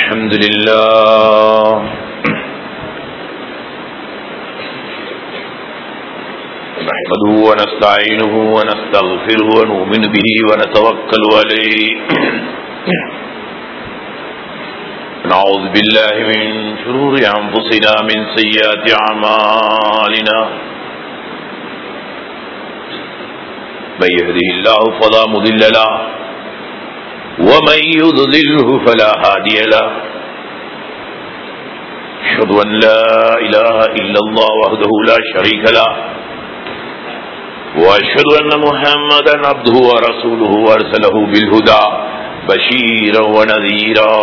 الحمد لله نحمده ونستعينه ونستغفره ونؤمن به ونتوكل عليه نعوذ بالله من شرور أنفسنا من سيئات أعمالنا من يهده الله فلا مضل له ومن يضلله فلا هادي له أشهد أن لا إله إلا الله وحده لا شريك له وأشهد أن محمدا عبده ورسوله وأرسله بالهدى بشيرا ونذيرا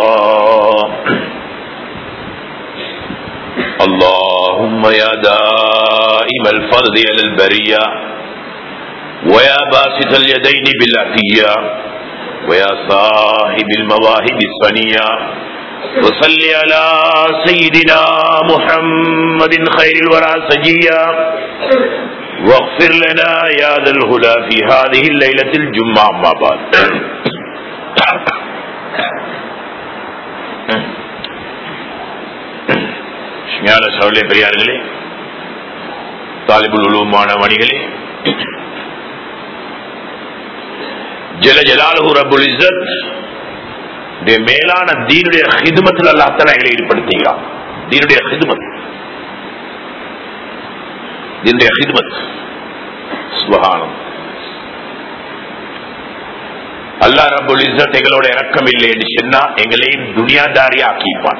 اللهم يا دائم الفضل على البرية ويا باسط اليدين بالعافية ويا صاحب المواهب الصنية وصل على سيدنا محمد خير الورى سجيا واغفر لنا يا ذا الهدى في هذه الليلة الجمعة ما بعد ஞான சவுளே பெரியார்களே தாலிபுல் உலூமான மணிகளே ஜல ஜலாலு ரபுல் இஸ்ஸத் மேலான தீனுடைய ஹிதுமத்தில் அல்லாஹ் எங்களை ஈடுபடுத்துகிறான் தீனுடைய ஹிதுமத் தீனுடைய ஹிதுமத் சுபஹானம் அல்லா ரபுல் இஸ்ஸத் எங்களோட இறக்கம் இல்லை என்று சொன்னா எங்களையும் துனியாதாரி ஆக்கிப்பான்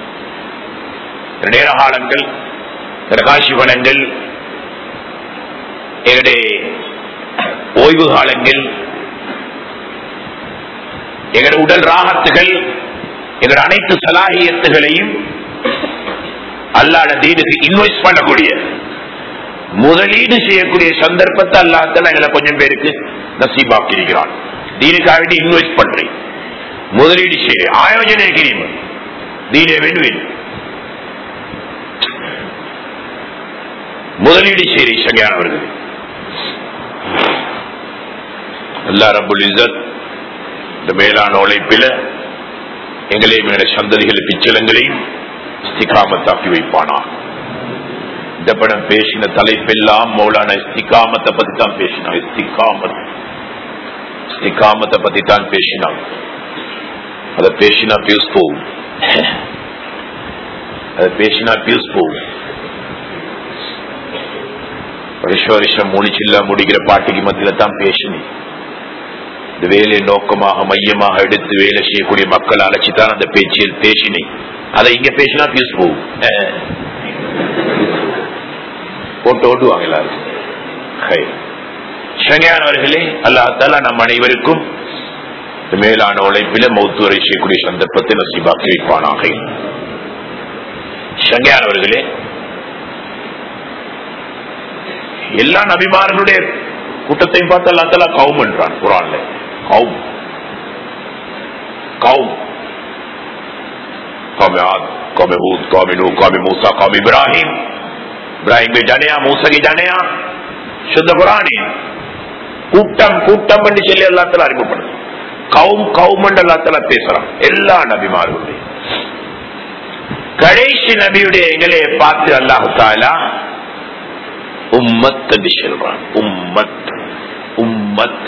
நேர காலங்கள் பிரகாசி வளங்கள் எங்களுடைய ஓய்வு காலங்கள் எங்களுடைய உடல் ராகத்துகள் எங்களுடைய அனைத்து சலாகியத்துகளையும் அல்லாட தீனுக்கு இன்வெஸ்ட் பண்ணக்கூடிய முதலீடு செய்யக்கூடிய சந்தர்ப்பத்தை அல்லாஹத்தில் எங்களை கொஞ்சம் பேருக்கு நசீபாக்கி இருக்கிறான் தீனுக்காக வேண்டி இன்வெஸ்ட் பண்றேன் முதலீடு செய்ய ஆயோஜனை கிரீம் தீனே வேண்டுவேன் முதலீடு செய்ய சரியானவர்கள் அல்லா ரபுல் இசத் இந்த மேலான உழைப்பில எங்களையும் எங்களுடைய சந்ததிகள் பிச்சலங்களையும் ஸ்திகாமத்தாக்கி வைப்பானா இந்த படம் பேசின தலைப்பெல்லாம் மௌலான இஸ்திகாமத்தை பத்தி தான் பேசினா இஸ்திகாமத் இஸ்திகாமத்தை பத்தி தான் பேசினான் அதை பேசினா பியூஸ் போகும் அதை பேசினா பியூஸ் போகும் வருஷ வருஷம் முடிச்சில்ல முடிக்கிற பாட்டிக்கு மத்தியில தான் பேசினேன் இந்த வேலையை நோக்கமாக மையமாக எடுத்து வேலை செய்யக்கூடிய மக்கள் அழைச்சிதான் அந்த பேச்சில் பேசினேன் அதை இங்க பேசினா பியூஸ் போகும் போட்டு ஓட்டுவாங்க எல்லாரும் சங்கையானவர்களே அல்லாத்தால நம் அனைவருக்கும் மேலான உழைப்பில மௌத்து வரை செய்யக்கூடிய சந்தர்ப்பத்தை நசீபாக்கி வைப்பானாக சங்கையானவர்களே எல்லா நபிமார்களுடைய கூட்டத்தையும் பார்த்து அல்லாத்தால கவும் என்றான் குரான்ல கவும் கவும் कौम आद कौम हूद कौम नू कौम मूसा कौम इब्राहिम இப்ராஹிம் ஜனையா மூசகி ஜனையா சுத்த குரானி கூட்டம் கூட்டம் பண்ணி சொல்லி எல்லாத்துல அறிமுகப்படுது கவும் கவும் எல்லாத்துல பேசுறான் எல்லா நபிமார்களுடைய கடைசி நபியுடைய எங்களை பார்த்து அல்லாஹு தாலா உம்மத் என்று சொல்றான் உம்மத் உம்மத்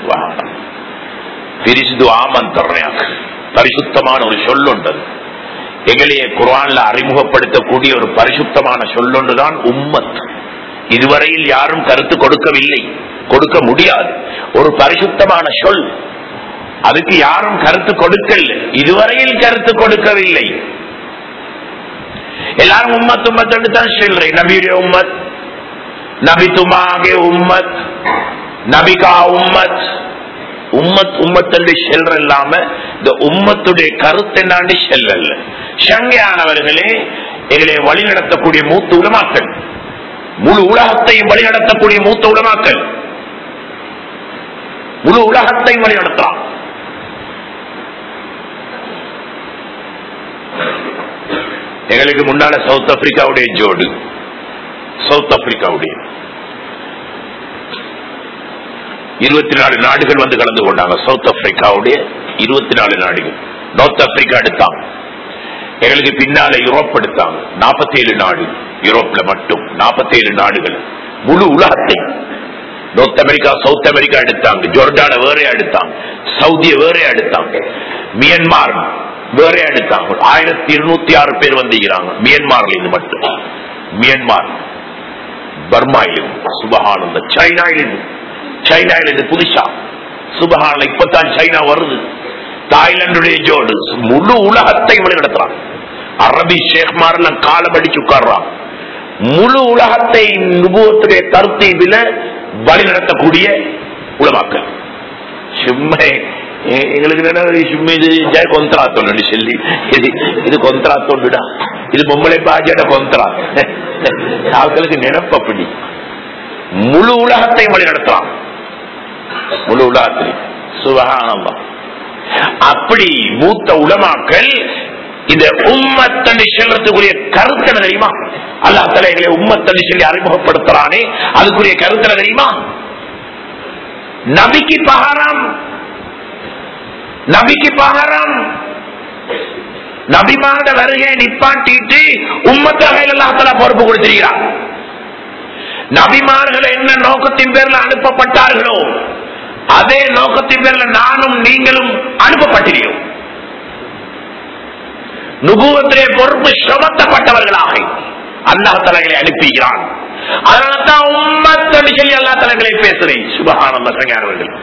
பிரிசுது ஆமந்தர்ணையாக பரிசுத்தமான ஒரு சொல்லுண்டது எங்களையே குரான்ல அறிமுகப்படுத்தக்கூடிய ஒரு பரிசுத்தமான சொல்லொன்றுதான் உம்மத் இதுவரையில் யாரும் கருத்து கொடுக்கவில்லை கொடுக்க முடியாது ஒரு பரிசுத்தமான சொல் அதுக்கு யாரும் கருத்து கொடுக்கல இதுவரையில் கருத்து கொடுக்கவில்லை எல்லாரும் உம்மத் உம்மத் தான் சொல்றேன் நபியுடைய உம்மத் நபி துமாகே உம்மத் நபிகா உம்மத் உம்மத் உம்மத் என்று செல்ற இல்லாம இந்த உம்மத்துடைய கருத்து என்னாண்டு செல்லல்ல சங்கையானவர்களே எங்களை வழிநடத்தக்கூடிய மூத்த உலமாக்கள் முழு உலகத்தையும் வழிநடத்தக்கூடிய மூத்த உலமாக்கள் முழு உலகத்தையும் வழிநடத்தலாம் எங்களுக்கு முன்னால சவுத் ஆப்பிரிக்காவுடைய ஜோடு சவுத் ஆப்பிரிக்காவுடைய இருபத்தி நாலு நாடுகள் வந்து கலந்து கொண்டாங்க சவுத் ஆப்பிரிக்காவுடைய இருபத்தி நாலு நாடுகள் நார்த் ஆப்பிரிக்கா எடுத்தாங்க எங்களுக்கு பின்னால யூரோப் எடுத்தாங்க 47 நாடு யூரோப்ல மட்டும் 47 நாடுகள் முழு உலகத்தை நார்த் அமெரிக்கா சவுத் அமெரிக்கா எடுத்தாங்க ஜோர்டான வேற எடுத்தாங்க சவுதிய வேற எடுத்தாங்க மியன்மார் வேற எடுத்தாங்க ஆயிரத்தி இருநூத்தி ஆறு பேர் வந்திருக்கிறாங்க மியன்மார்ல இருந்து மட்டும் மியன்மார் பர்மாயிலிருந்து சுபஹானந்த சைனாயிலிருந்து சைனாயிலிருந்து புதுசா சுபஹான இப்பதான் சைனா வருது தாய்லாந்துடைய ஜோடு முழு உலகத்தை வழி நடத்துறான் அரபி ஷேக்மாரெல்லாம் காலம் அடிச்சு உட்கார்றான் முழு உலகத்தை நுபுவத்துடைய தருத்தீபில வழி நடத்தக்கூடிய உலமாக்கள் சும்மா எ- எங்களுக்கு என்ன சும்மா இது ஜெய கொந்தராத்தோண்டு சொல்லி இது இது கொந்தராத்தோண்டுடா இது பொம்பளை பாஜட கொந்தரா ஆட்களுக்கு நினைப்பு அப்படி முழு உலகத்தை வழி நடத்தலாம் முழு உலகத்தில் சுபகானந்தம் அப்படி மூத்த உலமாக்கள் இந்த உம்மத்தண்டி செல்றதுக்குரிய கருத்து என்ன தெரியுமா அல்லா தலைகளை உம்மத்தண்டி சொல்லி அறிமுகப்படுத்துறானே அதுக்குரிய கருத்து என்ன தெரியுமா நபிக்கு பகாரம் நபிக்கு பகாரம் நபிமாத வருகை நிப்பாட்டிட்டு உம்மத்தகையில் அல்லாஹ் பொறுப்பு கொடுத்திருக்கிறார் நபிமார்கள் என்ன நோக்கத்தின் பேர்ல அனுப்பப்பட்டார்களோ அதே நோக்கத்தின் பேர்ல நானும் நீங்களும் அனுப்பப்பட்டிருக்கிறோம் நுபுவத்திலே பொறுப்பு சுமத்தப்பட்டவர்களாக அல்லாஹ் தலைகளை அனுப்புகிறான் அதனால்தான் உம்மத்தடி சொல்லி அல்லா தலைகளை பேசுறேன் சுபகானந்த சங்கானவர்கள்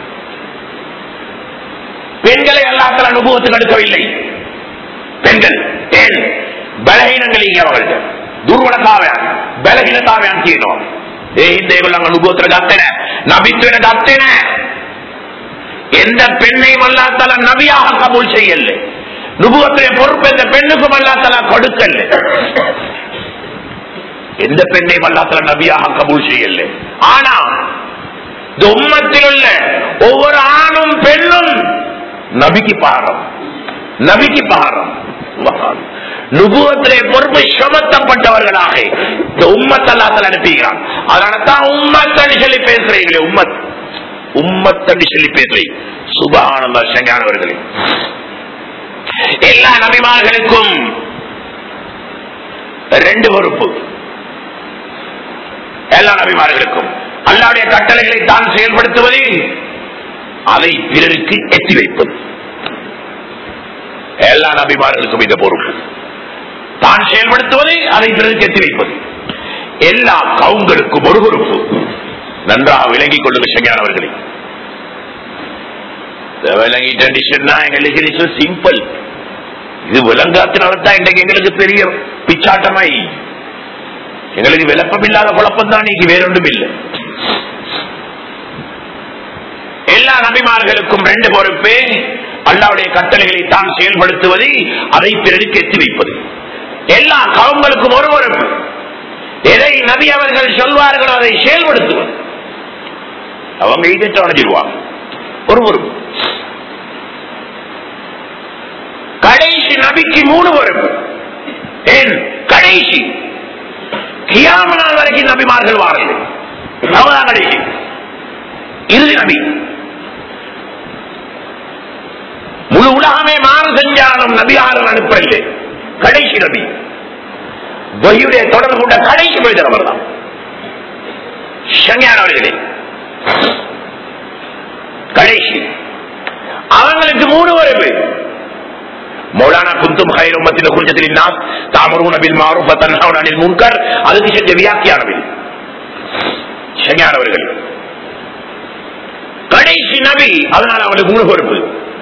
பெண்களை அல்லா தலா நுபுவத்துக்கு அடுக்கவில்லை பெண்கள் ஏன் பலகீனங்கள் இங்கே அவர்கள் துர்வலத்தாவையான் பலகீனத்தாவையான் செய்யணும் ஏ இந்த இவங்க நுபுவத்துல கத்தன நபித்துவன கத்தன எந்த பெண்ணையும் அல்லா தலா நபியாக கபூல் செய்யல நுபுவத்திலே பொறுப்பு எந்த பெண்ணுக்கும் அல்லா தலா கொடுக்கல எந்த பெண்ணையும் அல்லா தலா நபியாக கபூல் செய்யல ஆனா இந்த உம்மத்தில் உள்ள ஒவ்வொரு ஆணும் பெண்ணும் நபிக்கு பாரம் நபிக்கு பாரம் சுப்ஹான். நுபுவத்திலே பொறுப்பை சுமத்தப்பட்டவர்களாக இந்த உம்மத் அல்லாத்தல் அனுப்புகிறான் அதனால தான் உம்மத்தடி சொல்லி பேசுறீங்களே உம்மத் உம்மத்தடி சொல்லி பேசுறீங்க சுபஹானல்லா சங்கானவர்களே எல்லா நபிமார்களுக்கும் ரெண்டு பொறுப்பு எல்லா நபிமார்களுக்கும் அல்லாவுடைய கட்டளைகளை தான் செயல்படுத்துவது அதை பிறருக்கு எத்தி வைப்பது எல்லா நபிமார்களுக்கும் இந்த பொறுப்பு தான் செயல்படுத்துவது அதை பிறருக்கு எத்தி வைப்பது எல்லா கவுங்களுக்கும் ஒரு பொறுப்பு நன்றாக விளங்கிக் கொள்ளுங்க சங்கானவர்களே விளங்கிட்டு சொன்னா எங்களுக்கு இது சிம்பிள் இது விளங்காத்தினால்தான் இன்றைக்கு எங்களுக்கு பெரிய பிச்சாட்டமாய் எங்களுக்கு விளப்பம் இல்லாத குழப்பம் தான் இன்னைக்கு வேறொன்றும் இல்லை எல்லா நபிமார்களுக்கும் ரெண்டு பொறுப்பு அல்லாவுடைய கட்டளைகளை தான் செயல்படுத்துவது அதை பிறருக்கு எத்தி வைப்பது எல்லா கவங்களுக்கும் ஒரு பொறுப்பு எதை நபி அவர்கள் சொல்வார்களோ அதை செயல்படுத்துவது அவங்க இதை அடைஞ்சிருவாங்க ஒரு பொறுப்பு கடைசி நபிக்கு மூணு பொறுப்பு ஏன் கடைசி கியாம நாள் வரைக்கும் நபிமார்கள் வாரங்கள் அவதான் கடைசி இறுதி நபி முழு உலகமே மாறு செஞ்சாலும் நபி யாரும் அனுப்பவில்லை கடைசி நபி வகையுடைய தொடர்பு கொண்ட கடைசி மனிதர் அவர் தான் அவர்களே கடைசி அவங்களுக்கு மூணு வரவு மௌலானா குந்தும் ஹைர் உம்மத்தில் குஞ்சத்தில் நாம் தாமரூன பில் மாரூஃப தன்ஹவுன அனில் முன்கர் அதுக்கு செஞ்ச வியாக்கியானவில் ஷங்கியானவர்கள் கடைசி நபி அதனால் அவனுக்கு மூணு பொறுப்பு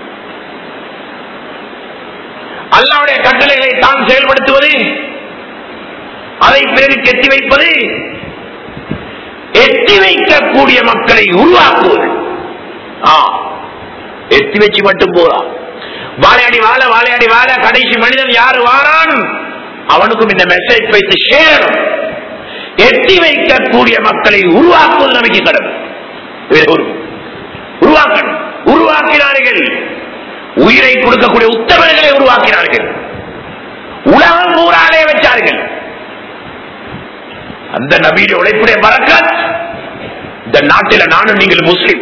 அல்லாவுடைய கட்டளைகளை தான் செயல்படுத்துவது அதை பிறருக்கு எத்தி வைப்பது எத்தி வைக்கக்கூடிய மக்களை உருவாக்குவது ஆ, எத்தி வச்சு மட்டும் போதா வாழையாடி வாழ வாழையாடி வாழ கடைசி மனிதன் யாரு வாரான் அவனுக்கும் இந்த மெசேஜ் வைத்து சேரணும் எட்டி வைக்கக்கூடிய மக்களை உருவாக்குவது நமக்கு கடமை இது ஒரு உருவாக்கணும் உருவாக்கினார்கள் உயிரை கொடுக்கக்கூடிய உத்தமர்களை உருவாக்கினார்கள் உலகம் பூராலே வச்சார்கள் அந்த நபியுடைய உழைப்புடைய பறக்கத் இந்த நாட்டில நானும் நீங்கள் முஸ்லிம்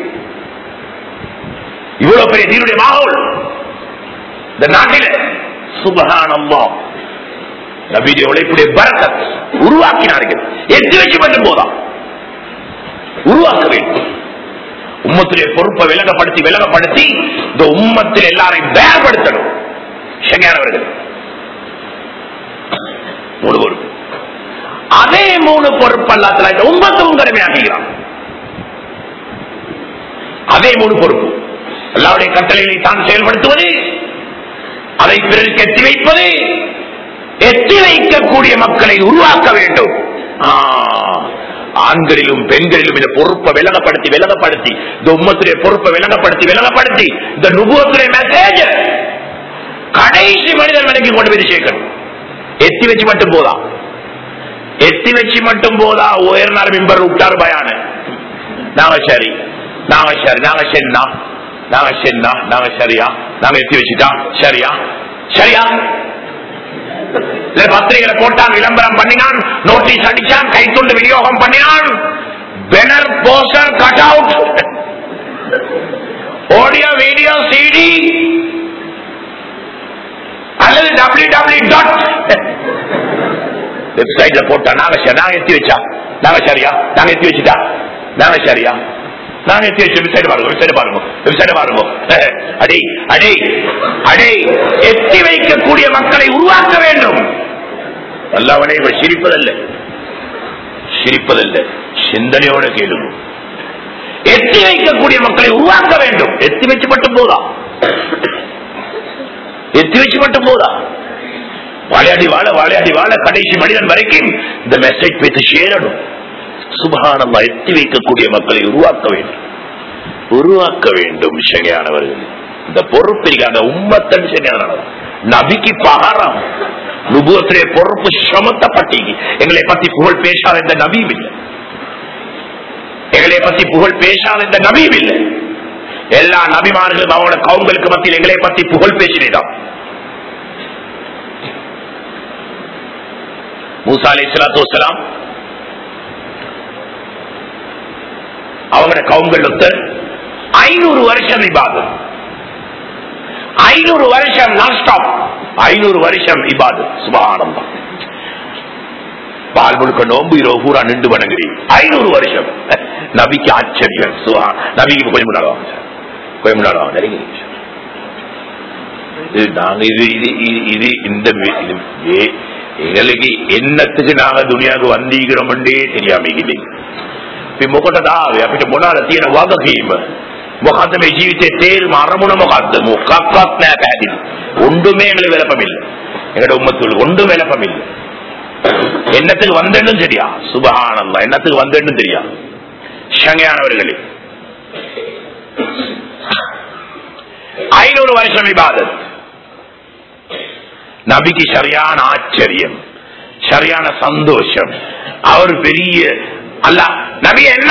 இவ்வளவு பெரிய தீனுடைய மாகோல் இந்த நாட்டில சுபகானம்மா நபியுடைய உழைப்புடைய பரக்கத் உருவாக்கினார்கள் எத்தி வச்சு மட்டும் போதா உருவாக்க வேண்டும் உம்மத்துடைய பொறுப்பை விலகப்படுத்தி விலகப்படுத்தி இந்த உம்மத்தில் எல்லாரையும் வேறுபடுத்தணும் சரியானவர்கள் மூணு பொறுப்பு அதே மூணு பொறுப்பு அல்லாத்துல இந்த உம்மத்தும் கடமையாகிறான் அதே மூணு பொறுப்பு அல்லாவுடைய கட்டளைகளை தான் செயல்படுத்துவது அதை பிறருக்கு எத்தி வைப்பது எத்தி வைக்கக்கூடிய மக்களை உருவாக்க வேண்டும் ஆ, ஆண்களிலும் பெண்களிலும் இந்த பொறுப்பை விலகப்படுத்தி விலகப்படுத்தி இந்த உம்மத்துடைய பொறுப்பை விலகப்படுத்தி விலகப்படுத்தி இந்த நுபுவத்துடைய மெசேஜ் கடைசி மனிதன் வரைக்கும் கொண்டு போய் சேர்க்கணும் எத்தி வச்சு மட்டும் போதா எத்தி வச்சு மட்டும் போதா உயர்னார் மிம்பர் விட்டார் பயான நாங்க சரி நாங்க சரி நாங்க சரிண்ணா நாங்க சரிண்ணா நாங்க சரியா நாங்க எத்தி வச்சுட்டா சரியா சரியா இல்ல பத்திரிகைகளை போட்டான் விளம்பரம் பண்ணினான் நோட்டீஸ் அடிச்சான் கைத்துண்டு விநியோகம் பண்ணினான் banner poster cut out audio video CD அல்லது டபிள்யூ டபிள்யூ டாட் வெப்சைட்ல போட்டா நாங்க சரி நாங்க எத்தி வச்சா நாங்க சரியா நாங்க எத்தி வச்சுட்டா நாங்க சரியா நாங்க எத்தி வச்சு வெப்சைட் பாருங்க வெப்சைட் பாருங்க வெப்சைட் பாருங்க அடே அடே அடே எத்தி வைக்கக்கூடிய மக்களை உருவாக்க வேண்டும் அல்லவனே இவர் சிரிப்பதல்ல சிரிப்பதல்ல சிந்தனையோட கேளுங்க எத்தி வைக்கக்கூடிய மக்களை உருவாக்க வேண்டும் எத்தி வச்சு மட்டும் போதா எத்தி வச்சு மட்டும் போதா வாழையாடி வாழ வாழையாடி வாழ கடைசி மனிதன் வரைக்கும் இந்த மெசேஜ் வைத்து சேரணும் சுபகானமா எத்தி வைக்கக்கூடிய மக்களை உருவாக்க வேண்டும் உருவாக்க வேண்டும் சரியானவர்கள் இந்த பொறுப்பிற்கான உம்மத்தன் சரியானவர் நபிக்கு பகாரம் நுபுவத்திலே பொறுப்பு சமத்தப்பட்டீங்க எங்களை பத்தி புகழ் பேசாத இந்த நபியும் இல்லை எங்களை பத்தி புகழ் பேசாத இந்த நபியும் இல்லை எல்லா நபிமார்களும் அவனோட கவுங்களுக்கு மத்தியில் எங்களை பத்தி புகழ் பேசினேதான் மூசா அலி இஸ்லாத்து வசலாம் அவங்களோட கவுங்கள் ஒருத்தர் ஐநூறு வருஷம் இபாதம் ஐநூறு வருஷம் நான் ஸ்டாப் ஐநூறு வருஷம் இபாது சுபானந்தம் பால் முழுக்க நோம்பு இரவு பூரா நின்று வணங்குறீங்க ஐநூறு வருஷம் நபிக்கு ஆச்சரியம் சுஹா நபிக்கு கொஞ்சம் முன்னாடி வாங்க சார். கொஞ்சம் முன்னாடி வாங்க நெருங்கி நிங்க சார். இது நாங்க இது இது இது- இது இந்த வே- இது வே- எங்களுக்கு என்னத்துக்கு நாங்க துணியாவுக்கு வந்தீங்கிறோம்ன்றே தெரியாம இல்லை මොකටද ආවේ අපිට මොනවාද තියෙන වගකීම මොකද්ද මේ ජීවිතේ තේරුම අරමුණ මොකද්ද මොකක්වත් නැහැ පැහැදිලි ஒன்றுமே எங்களை விளப்பமில்லை எங்களோட உம்மத்துள் ஒன்றும் விளப்பமில்லை என்னத்துக்கு வந்தேன்னு தெரியா சுபஹானல்லா என்னத்துக்கு வந்தேன்னு தெரியா சங்கையானவர்களே ஐநூறு வருஷம் இபாதத் நபிக்கு சரியான ஆச்சரியம் சரியான சந்தோஷம் அவர் பெரிய அல்ல நபி என்ன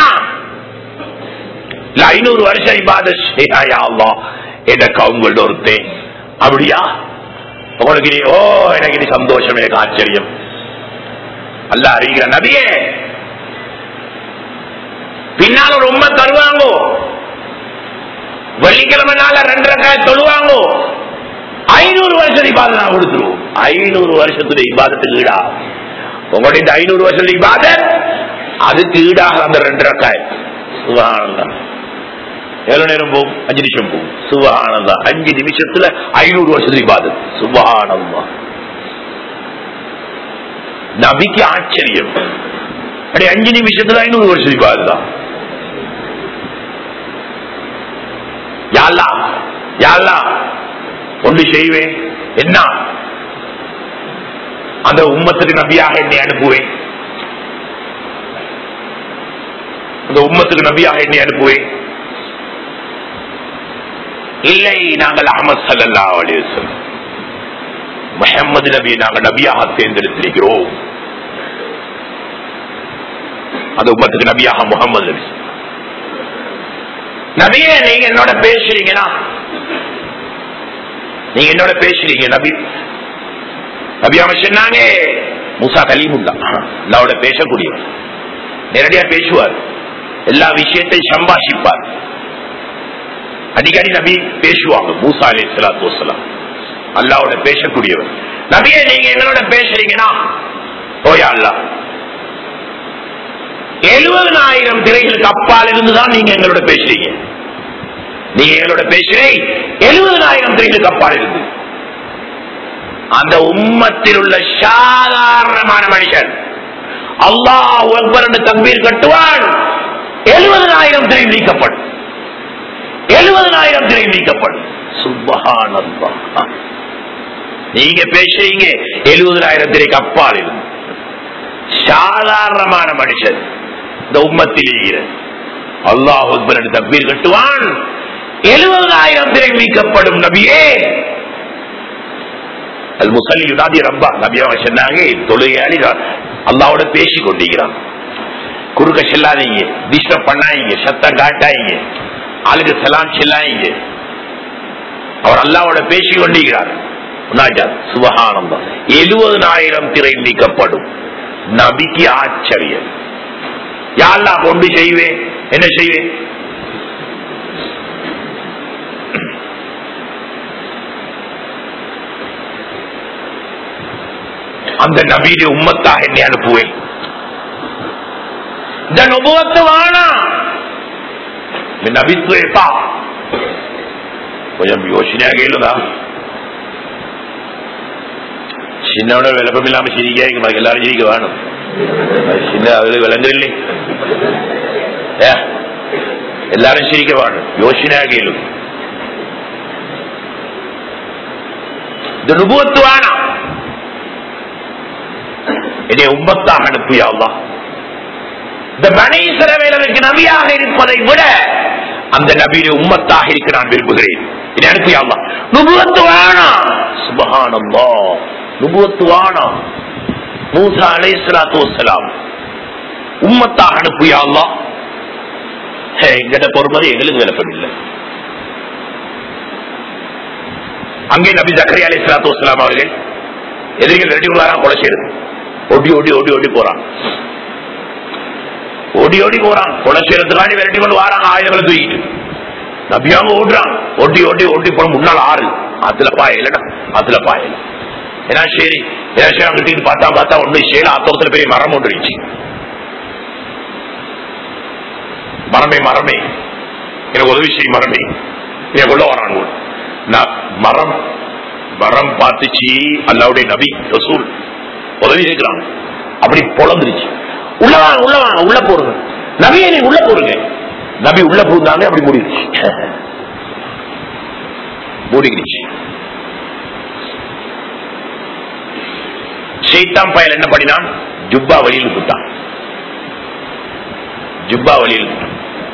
இல்ல ஐநூறு வருஷம் இபாத செய்யாயா அல்லா எனக்கு அவங்களோட ஒருத்தன் அப்படியா உங்களுக்கு இது, ஓ எனக்கு இது சந்தோஷம் எனக்கு ஆச்சரியம் அல்ல அறிகிற நபியே பின்னால் ஒரு உண்மை தருவாங்க வெள்ளிக்கிழமை நாள ரெண்டரை காய் தொழுவாங்க ஐநூறு வருஷம் இபாத நான் கொடுத்துருவோம் ஐநூறு வருஷத்துடைய இபாதத்துக்கு ஈடா உங்களுடைய இந்த ஐநூறு வருஷத்துடைய இபாதத் அதுக்கு ஈடாக அந்த ரெண்டு ரக்காய் சுகானந்தம் எவ்வளவு நேரம் போகும் அஞ்சு நிமிஷம் போகும் சுபஹானந்தா அஞ்சு நிமிஷத்துல ஐநூறு வருஷத்துக்கு இபாதத் சுபஹானந்தா நபிக்கு ஆச்சரியம் அப்படி அஞ்சு நிமிஷத்துல ஐநூறு வருஷத்துக்கு இபாதத் தான் யாழ்லா யாழ்லா ஒன்று செய்வேன் என்ன அந்த உம்மத்துக்கு நபியாக என்னை அனுப்புவேன் அந்த உம்மத்துக்கு நபியாக என்னை அனுப்புவேன் இல்லை நாங்கள் அகமது சல்லா அலிவசம் முஹம்மது நபி நாங்கள் நபியாக தேர்ந்தெடுத்திருக்கிறோம் அந்த உம்மத்துக்கு நபியாக முகமது நபி நபியே நீங்க என்னோட பேசுறீங்கன்னா நீங்க என்னோட பேசுறீங்க நபி நபி அவன் சொன்னாங்க மூசா கலீமுல்லா அல்லாவோட பேசக்கூடியவர் நேரடியா பேசுவார் எல்லா விஷயத்தையும் சம்பாஷிப்பார் அடிக்கடி நபி பேசுவாங்க மூசா அலி சலாத்து வசலாம் அல்லாவோட பேசக்கூடியவர் நபியே நீங்க எங்களோட பேசுறீங்கன்னா ஓயா அல்ல எழுபதனாயிரம் திரைகளுக்கு அப்பால் இருந்துதான் நீங்க எங்களோட பேசுறீங்க நீங்க எங்களோட பேசுறீங்க எழுபதனாயிரம் திரைகளுக்கு அப்பால் இருந்து அந்த உம்மத்தில் உள்ள சாதாரணமான மனுஷன் அல்லாஹ் அக்பர் என்று தம்பீர் கட்டுவான் எழுபதனாயிரம் திரை நீக்கப்படும் எழுபதனாயிரம் திரை நீக்கப்படும் சுபஹானல்லா நீங்க பேசுறீங்க எழுபதனாயிரம் திரைக்கு அப்பால் இருந்து சாதாரணமான மனுஷன் இந்த உம்மத்தில் அல்லாஹ் அக்பர் என்று தம்பீர் கட்டுவான் எழுபதனாயிரம் திரை நீக்கப்படும் நபியே அல் முசல்லி யுனாதி ரப்பா நபி அவங்க சொன்னாங்க தொழுகையாளி அல்லாவோட பேசி கொண்டிருக்கிறான் குறுக்க செல்லாதீங்க டிஸ்டர்ப் பண்ணாதீங்க சத்தம் காட்டாதீங்க ஆளுக்கு செலாம் செல்லாதீங்க அவர் அல்லாவோட பேசி கொண்டிருக்கிறார் சுபகானந்தம் எழுபதனாயிரம் திரை நீக்கப்படும் நபிக்கு ஆச்சரியம் யாழ்லா கொண்டு செய்வேன் என்ன செய்வேன் அந்த நபீடைய உம்மத்தாக என்னை அனுப்புவேன் இந்த நுபவத்து வானா நபித்துவா கொஞ்சம் யோசனையாக கேளுதா சின்னவன விளப்பம் இல்லாம சிரிக்க எல்லாரும் சிரிக்க வேணும் சின்ன அது விளங்குறில்லை எல்லாரும் சிரிக்க வேணும் யோசனையாக கேளு இந்த நுபுவத்து வானா என்னை உம்மத்தாக அனுப்பியா இந்த மனைசரவேலருக்கு நபியாக இருப்பதை விட அந்த நபியில உம்மத்தாக இருக்க நான் விரும்புகிறேன் என்னை அனுப்பியா நுபுவத்து வேணாம் சுபகானந்தா நுபுவத்து வேணாம் மூசா அலை சலாத்து வசலாம் உம்மத்தாக அனுப்பியா எங்கிட்ட பொறுமதி எங்களுக்கு விளப்பம் இல்லை அங்கே நபி ஜக்கரி அலை சலாத்து வசலாம் அவர்கள் எதிரிகள் ரெடி உள்ளாரா கொலை செய்யறது ஓடி ஓடி ஓடி ஓடி போறான் ஓடி ஓடி போறான் கொலை செய்யறதுக்காண்டி விரட்டி கொண்டு வராங்க ஆயுதங்களை தூக்கிட்டு நபியாங்க ஓடுறான் ஓட்டி ஓட்டி ஓட்டி போன முன்னால் ஆறு அதுல பாயலடா அதுல பாயல ஏன்னா சரி ஏன்னா சரி அங்கிட்டு பார்த்தா பார்த்தா ஒண்ணு சேல ஆத்தோத்துல பெரிய மரம் ஒன்று இருந்துச்சு மரமே மரமே எனக்கு உதவி செய்யும் மரமே என் கொள்ள வரான் நான் மரம் மரம் பார்த்துச்சு அல்லாவுடைய நபி ரசூல் உதவி இருக்கிறான் அப்படி பொழந்துருச்சு உள்ள வாங்க உள்ள வாங்க உள்ள போடுங்க நபியை நீ உள்ள போடுங்க நபி உள்ள போஇருந்தாங்க அப்படி மூடிடுச்சு மூடிக்கிடுச்சு சைத்தான் பயல் என்ன பண்ணினான் ஜுப்பா வழியில் விட்டான் ஜுப்பா வழியில் விட்டான்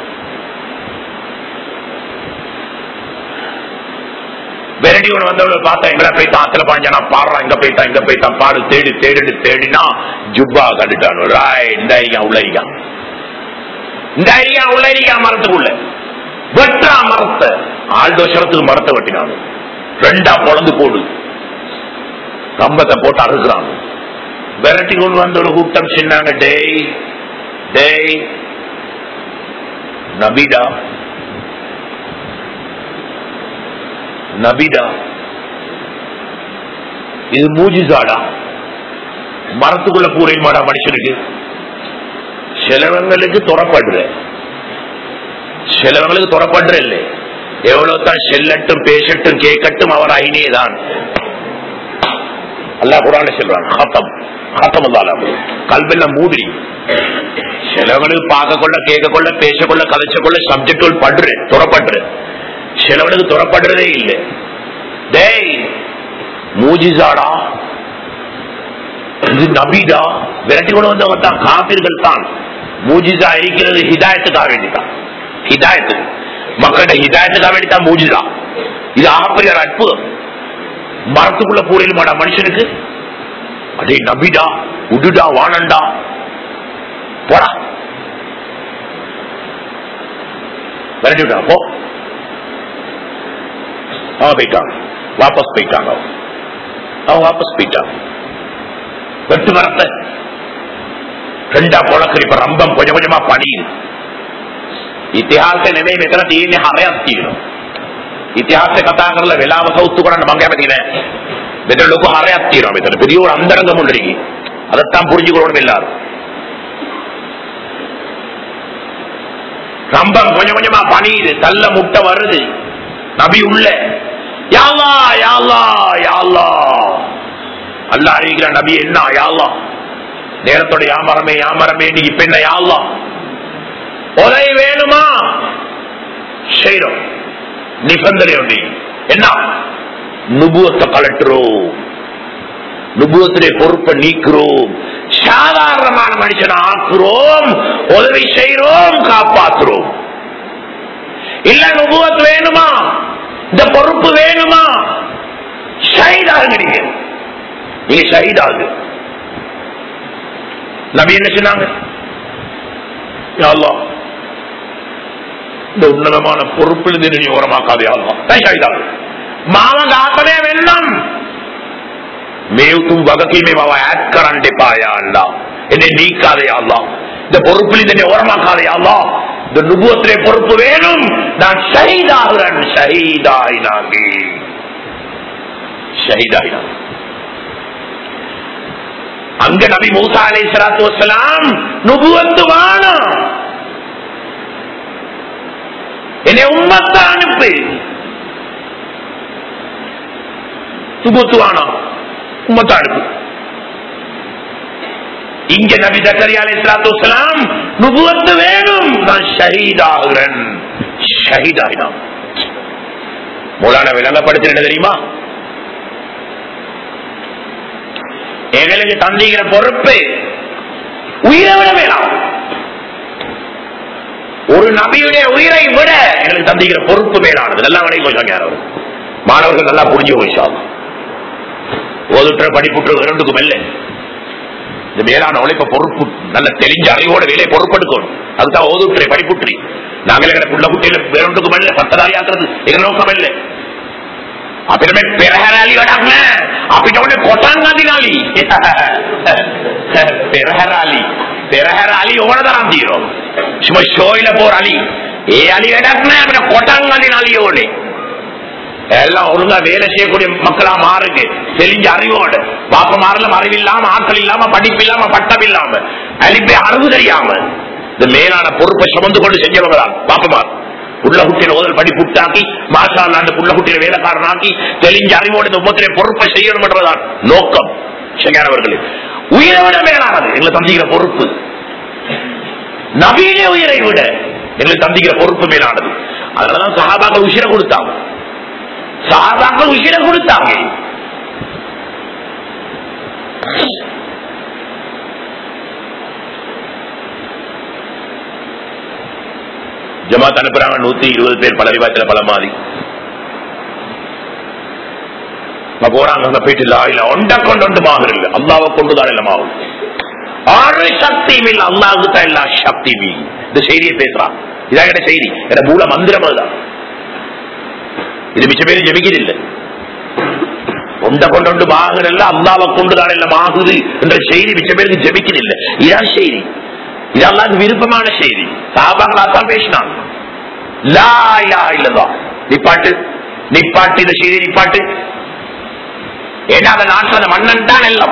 வெரடி ஒன்று வந்தவங்க பார்த்தா எங்க போய்த்தான் ஆத்துல பாஞ்சா நான் பாடுறான் இங்க போய்த்தான் இங்க போய்த்தான் பாடு தேடி தேடி தேடினா ஜுப்பா கண்டுட்டான் ராய் இந்த ஐயா உள்ள ஐயா இந்த ஐயா உள்ள ஐயா மரத்துக்குள்ள வெட்டா மரத்தை ஆழ்தோஷத்துக்கு மரத்தை வெட்டினான் ரெண்டா பொழந்து போடு கம்பத்தை போட்டு அறுக்கிறான் விரட்டி கொண்டு வந்த ஒரு கூட்டம் சொன்னாங்க டேய் டேய் நபிடா நபிடா இது மூஜிசாடா மரத்துக்குள்ள பூரையுமாடா மனுஷனுக்கு சிலவங்களுக்கு துறப்படுற சிலவங்களுக்கு துறப்படுற இல்லை எவ்வளவு தான் செல்லட்டும் பேசட்டும் கேட்கட்டும் அவர் ஐனேதான் அல்லா குரான சொல்றான் ஹாத்தம் ஹாத்தம் அல்லாலாம் கல்வெல்லாம் மூடி சிலவங்களுக்கு பார்க்க கொள்ள கேட்க கொள்ள பேச கொள்ள கதைச்ச கொள்ள சப்ஜெக்ட் படுற துறப்படுற சிலவனுக்கு துறப்படுறதே இல்லை டேய் மூஜிசாடா இது நபிடா விரட்டி கொண்டு வந்தவங்க தான் காப்பீர்கள் தான் மூஜிசா இருக்கிறது ஹிதாயத்துக்காக வேண்டிதான் ஹிதாயத்து மக்களோட ஹிதாயத்துக்காக வேண்டிதான் மூஜிசா இது ஆகப்பெரிய ஒரு அற்புதம் மரத்துக்குள்ள பூரையில் மாடா மனுஷனுக்கு அதே நபிடா உடுடா வானண்டா போடா விரட்டி விட்டா போ அவன் போயிட்டான் வாபஸ் போயிட்டாங்க அவன் வாபஸ் போயிட்டான் வெட்டு மரத்தை ரெண்டா பொழக்கிற இப்ப ரம்பம் கொஞ்சம் கொஞ்சமா பணியுது ඉතිහාසය නෙමෙයි මෙතන තියෙන්නේ හරයක් තියෙනවා. ඉතිහාසය කතා කරලා වෙලාව සෞතු කරන්න මම කැමති නෑ. மெத்தனுக்கு அரையாத்தீரம் மெத்தன பெரிய ஒரு அந்தரங்கம் ஒன்று இருக்கு அதைத்தான் புரிஞ்சுக்கணும் எல்லாரும் ரொம்ப கொஞ்சம் கொஞ்சமா பணியுது தள்ள முட்டை வருது நபி உள்ள யாழ்லா யாழ்லா யாழ்லா அல்லா அறிவிக்கிற நபி என்ன யாழ்லா நேரத்தோட யாமரமே யாமரமே நீ இப்ப என்ன யாழ்லா உதவி வேணுமா செய்யறோம் நிபந்தனை உண்டு என்ன நுபுவத்தை கலட்டுறோம் நுபுவத்திலே பொறுப்பை நீக்கிறோம் சாதாரணமான மனுஷனை ஆக்குறோம் உதவி செய்யறோம் காப்பாத்துறோம் இல்ல நுபுவத் வேணுமா இந்த பொறுப்பு வேணுமா ஷஹீதாகுங்க நீங்க நீங்க ஷஹீதாகு நபி என்ன சொன்னாங்க யா அல்லாஹ், இந்த உன்னதமான பொறுப்பில் நீ ஓரமாக்காதே அல்லா ஷஹீதாகு මාව ඝාතනය වෙන්නම් මේ උතුම් වගකීමේ මම ඈඩ් කරන්න එපා යා අල්ලා என்னை நீக்காதே யா அல்லாஹ் இந்த பொறுப்பில் என்னை ஓரமாக்காதே யா அல்லாஹ் இந்த நுபுவத்திலே பொறுப்பு வேணும் நான் ஷஹீதாகிறேன் ஷஹீதாயினாங்க ஷஹீதாயினாங்க அங்க நபி மூசா அலை சலாத்து வசலாம் நுபுவத்து வானம் என்னை உம்மத்தை அனுப்பு சுபத்துவானா உம்மத்தா அனுப்பு இங்க நபி ஜக்கரியா அலை சலாத்து வசலாம் நுபுவத்து வேணும் நான் ஷஹீதாகிறேன் ஷஹீதாயினான் மூலான விளங்கப்படுத்தின தெரியுமா எங்களுக்கு தந்திக்கிற பொறுப்பு உயிரை விட வேணாம் ஒரு நபியுடைய உயிரை விட எங்களுக்கு தந்திக்கிற பொறுப்பு மேலானது நல்லா விட கொஞ்சம் யாரும் மாணவர்கள் நல்லா புரிஞ்சு போயிச்சாங்க ஓதுற்ற படிப்புற்ற இரண்டுக்கும் இல்லை இந்த மேலான உழைப்ப பொறுப்பு நல்ல தெளிஞ்ச அறிவோட வேலையை பொறுப்பெடுக்கணும் அதுதான் ஓதுற்றை படிப்புற்றி நாங்களே எங்களை புள்ள குட்டியில வேறொன்றுக்கும் இல்லை பட்டதாரியாக்குறது எங்க நோக்கம் இல்லை අපිට මේ පෙරහැරලි වැඩක් නෑ අපිට ඕනේ කොටන් අදිනාලි පෙරහැරලි පෙරහැරලි ඕන තරම් තියෙනවා සුම ෂෝයිල පොරලි ඒ අලි වැඩක් නෑ අපිට කොටන් අදිනාලි ඕනේ எல்லாம் ஒழுங்கா வேலை செய்யக்கூடிய மக்களா மாறுங்க தெரிஞ்ச அறிவோட பாப்ப மாறல அறிவில்லாம ஆற்றல் இல்லாம படிப்பு இல்லாம பட்டம் இல்லாம அழிப்பை அறிவு தெரியாம இந்த மேலான பொறுப்பை சுமந்து கொண்டு செஞ்சவங்க தான் பாப்பமார் புள்ள குட்டியில ஓதல் படி புட்டாக்கி மாசா அந்த புள்ள குட்டியில வேலைக்காரனாக்கி தெளிஞ்ச அறிவோடு இந்த உமத்திலே பொறுப்பை செய்யணும் என்றதான் நோக்கம் செங்கானவர்களே உயிரை விட மேலானது எங்களை தந்திக்கிற பொறுப்பு நவீன உயிரை விட எங்களுக்கு தந்திக்கிற பொறுப்பு மேலானது அதனாலதான் சகாபாக்கள் உயிரை கொடுத்தாங்க சகாபாக்கள் உயிரை கொடுத்தாங்க ஜமாத் அனுப்புறாங்க நூத்தி இருபது பேர் பல விவாதத்துல பல மாதிரி நான் போறாங்க அங்க போயிட்டு இல்ல இல்ல ஒண்ட கொண்டு ஒன்று மாகுது இல்ல அல்லாவை கொண்டுதான் இல்ல மாகும் ஆறு சக்தி இல்ல அல்லாவுக்கு தான் எல்லா சக்தி இந்த செய்தியை பேசுறான் இதான் என்ன செய்தி என மூல மந்திரம் அதுதான் இது மிச்ச பேரு ஜெபிக்கிறது இல்ல ஒண்ட கொண்டு ஒன்று மாகுதல்ல அல்லாவை கொண்டுதான் எல்லாம் ஆகுது என்ற செய்தி மிச்ச பேருக்கு ஜெபிக்கிறது இல்ல இதான் செய்தி இது அல்லாஹ்க்கு விருப்பமான செய்தி சாபாங்களா தான் பேசினாங்க லா இலா இல்லதான் நிப்பாட்டு நிப்பாட்டு இந்த செய்தி நிப்பாட்டு ஏன்னா அந்த நாட்டில் அந்த மன்னன் தான் எல்லாம்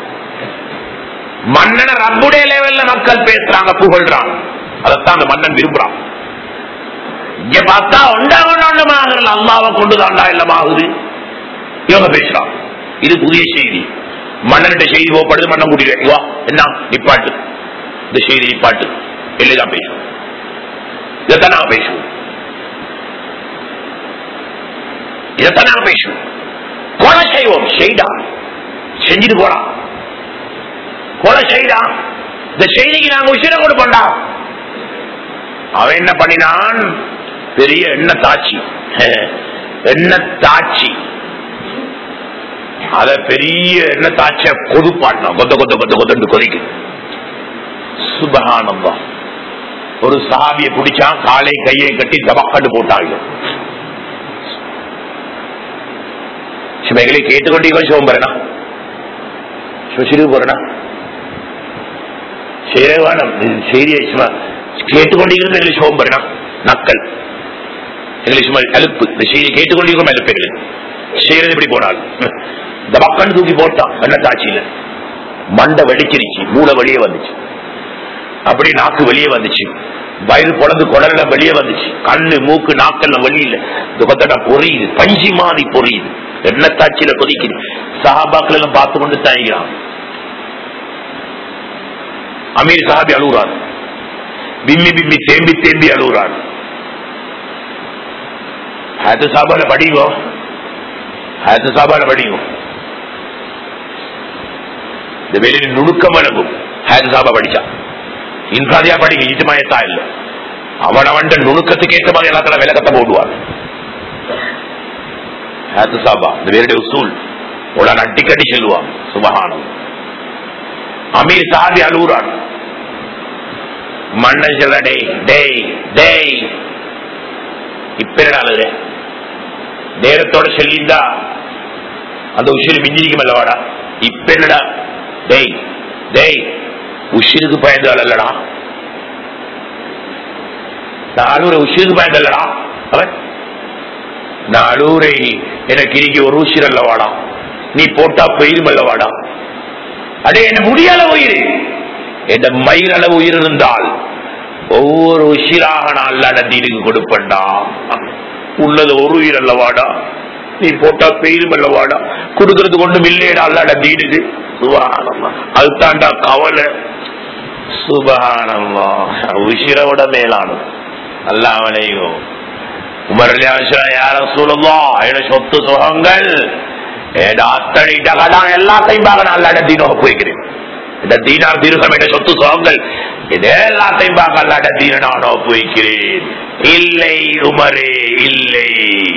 மன்னனை ரப்புடைய லெவல்ல மக்கள் பேசுறாங்க புகழ்றாங்க அதைத்தான் அந்த மன்னன் விரும்புறான் இங்க பார்த்தா ஒண்டா ஒண்டாண்டமாகல அல்லாவை கொண்டுதான்டா எல்லாம் ஆகுது இவங்க பேசுறான் இது புதிய செய்தி மன்னன்கிட்ட செய்தி போப்படுது மன்னன் கூட்டிட்டு வா என்ன நிப்பாட்டு இந்த செய்தி நிப்பாட்டு இல்லைதான் பேசுவோம் இதைத்தான் நாங்க பேசுவோம் இதைத்தான் நாங்க பேசுவோம் கொலை செய்வோம் செய்டா செஞ்சுட்டு போலாம் கொலை செய்டா இந்த செய்திக்கு நாங்க உசிர கொடுப்போம்டா அவன் என்ன பண்ணினான் பெரிய எண்ணெய் தாச்சி எண்ணெய் தாச்சி அத பெரிய எண்ணெய் தாச்சிய கொதுப்பாட்டினான் கொத்த கொத்த கொத்த கொத்தண்டு கொதிக்கு சுபகானந்தா ஒரு சாவியை பிடிச்சான் காலை கையை கட்டி தபக்கண்டு போட்டாங்க சுமைகளை கேட்டுக்கொண்டீங்க சோம்பரனா சுசிரு போறனா சேரவானம் செய்தியை சும்மா கேட்டுக்கொண்டிருக்கிறது எங்களை சோம்பரனா நக்கல் எங்களை சும்மா அலுப்பு இந்த செய்தியை கேட்டுக்கொண்டிருக்கும் அலுப்பு எங்களுக்கு செய்யறது எப்படி போனால் இந்த பக்கம் தூக்கி போட்டான் வெள்ளத்தாச்சியில மண்டை வெடிச்சிருச்சு மூளை வெளியே வந்துச்சு அப்படி நாக்கு வெளியே வந்துச்சு வயிறு பொழந்து குடல்ல வெளியே வந்துச்சு கண்ணு மூக்கு நாக்கெல்லாம் வெளியில துகத்தட பொரியுது பஞ்சி மாதிரி பொரியுது எண்ணத்தாச்சியில கொதிக்குது சஹாபாக்கள் எல்லாம் பார்த்து கொண்டு தயங்கிறான் அமீர் சாஹாபி அழுகுறார் பிம்மி பிம்மி தேம்பி தேம்பி அழுகுறார் ஹயத்து சாபால படிங்கோ ஹயத்து சாபால படிங்கோ இந்த வெளியில் நுணுக்கம் வழங்கும் ஹயத்து சாபா படிச்சா இன்சாதியா படிங்க இஜ்மாயத்தா இல்ல அவன் அவன் நுணுக்கத்துக்கு ஏற்ற மாதிரி எல்லாத்துல விளக்கத்தை போடுவார் ஹயத்து சாபா இந்த வேருடைய உசூல் உடனே அடிக்கடி சொல்லுவான் சுபகானம் அமீர் சாதி அழுகுறான் மன்னன் சொல்ல டேய் டேய் டேய் இப்ப என்ன அழுகுற நேரத்தோட சொல்லியிருந்தா அந்த உஷிரு மிஞ்சிரிக்கும் அல்லவாடா இப்ப என்னடா டேய் டேய் உஷிருக்கு பயந்தாள் அல்லடா நானூறு உஷிருக்கு பயந்தல்லடா அவன் நானூரை எனக்கு இன்னைக்கு ஒரு உஷிர் அல்லவாடா நீ போட்டா பெயிரும் அல்லவாடா அடே என்ன முடியாத உயிர் என் மயிரளவு உயிர் இருந்தால் ஒவ்வொரு உயிராக நான் அல்லாட தீனுக்கு கொடுப்பண்டா உள்ளது ஒரு உயிர் அல்லவாடா நீ போட்டா பெயிரும் அல்லவாடா கொடுக்கறது கொண்டும் இல்லையடா அல்லாட தீனுக்கு சுபானம்மா அதுதான்டா கவலை சுபானம்மா உயிரோட மேலானது அல்லாமலையும் உமர்லியாசா யார சொல்லலாம் என்ன சொத்து சுகங்கள் ஏடா அத்தனை டகடான் எல்லாத்தையும் பார்க்க அல்லாட தீனோக போய்க்கிறேன் இந்த தீனார் திருகம் என்ற சொத்து சுகங்கள் இது எல்லாத்தையும் பார்க்க அல்லாட தீன நானோ போய்க்கிறேன் இல்லை உமரே இல்லை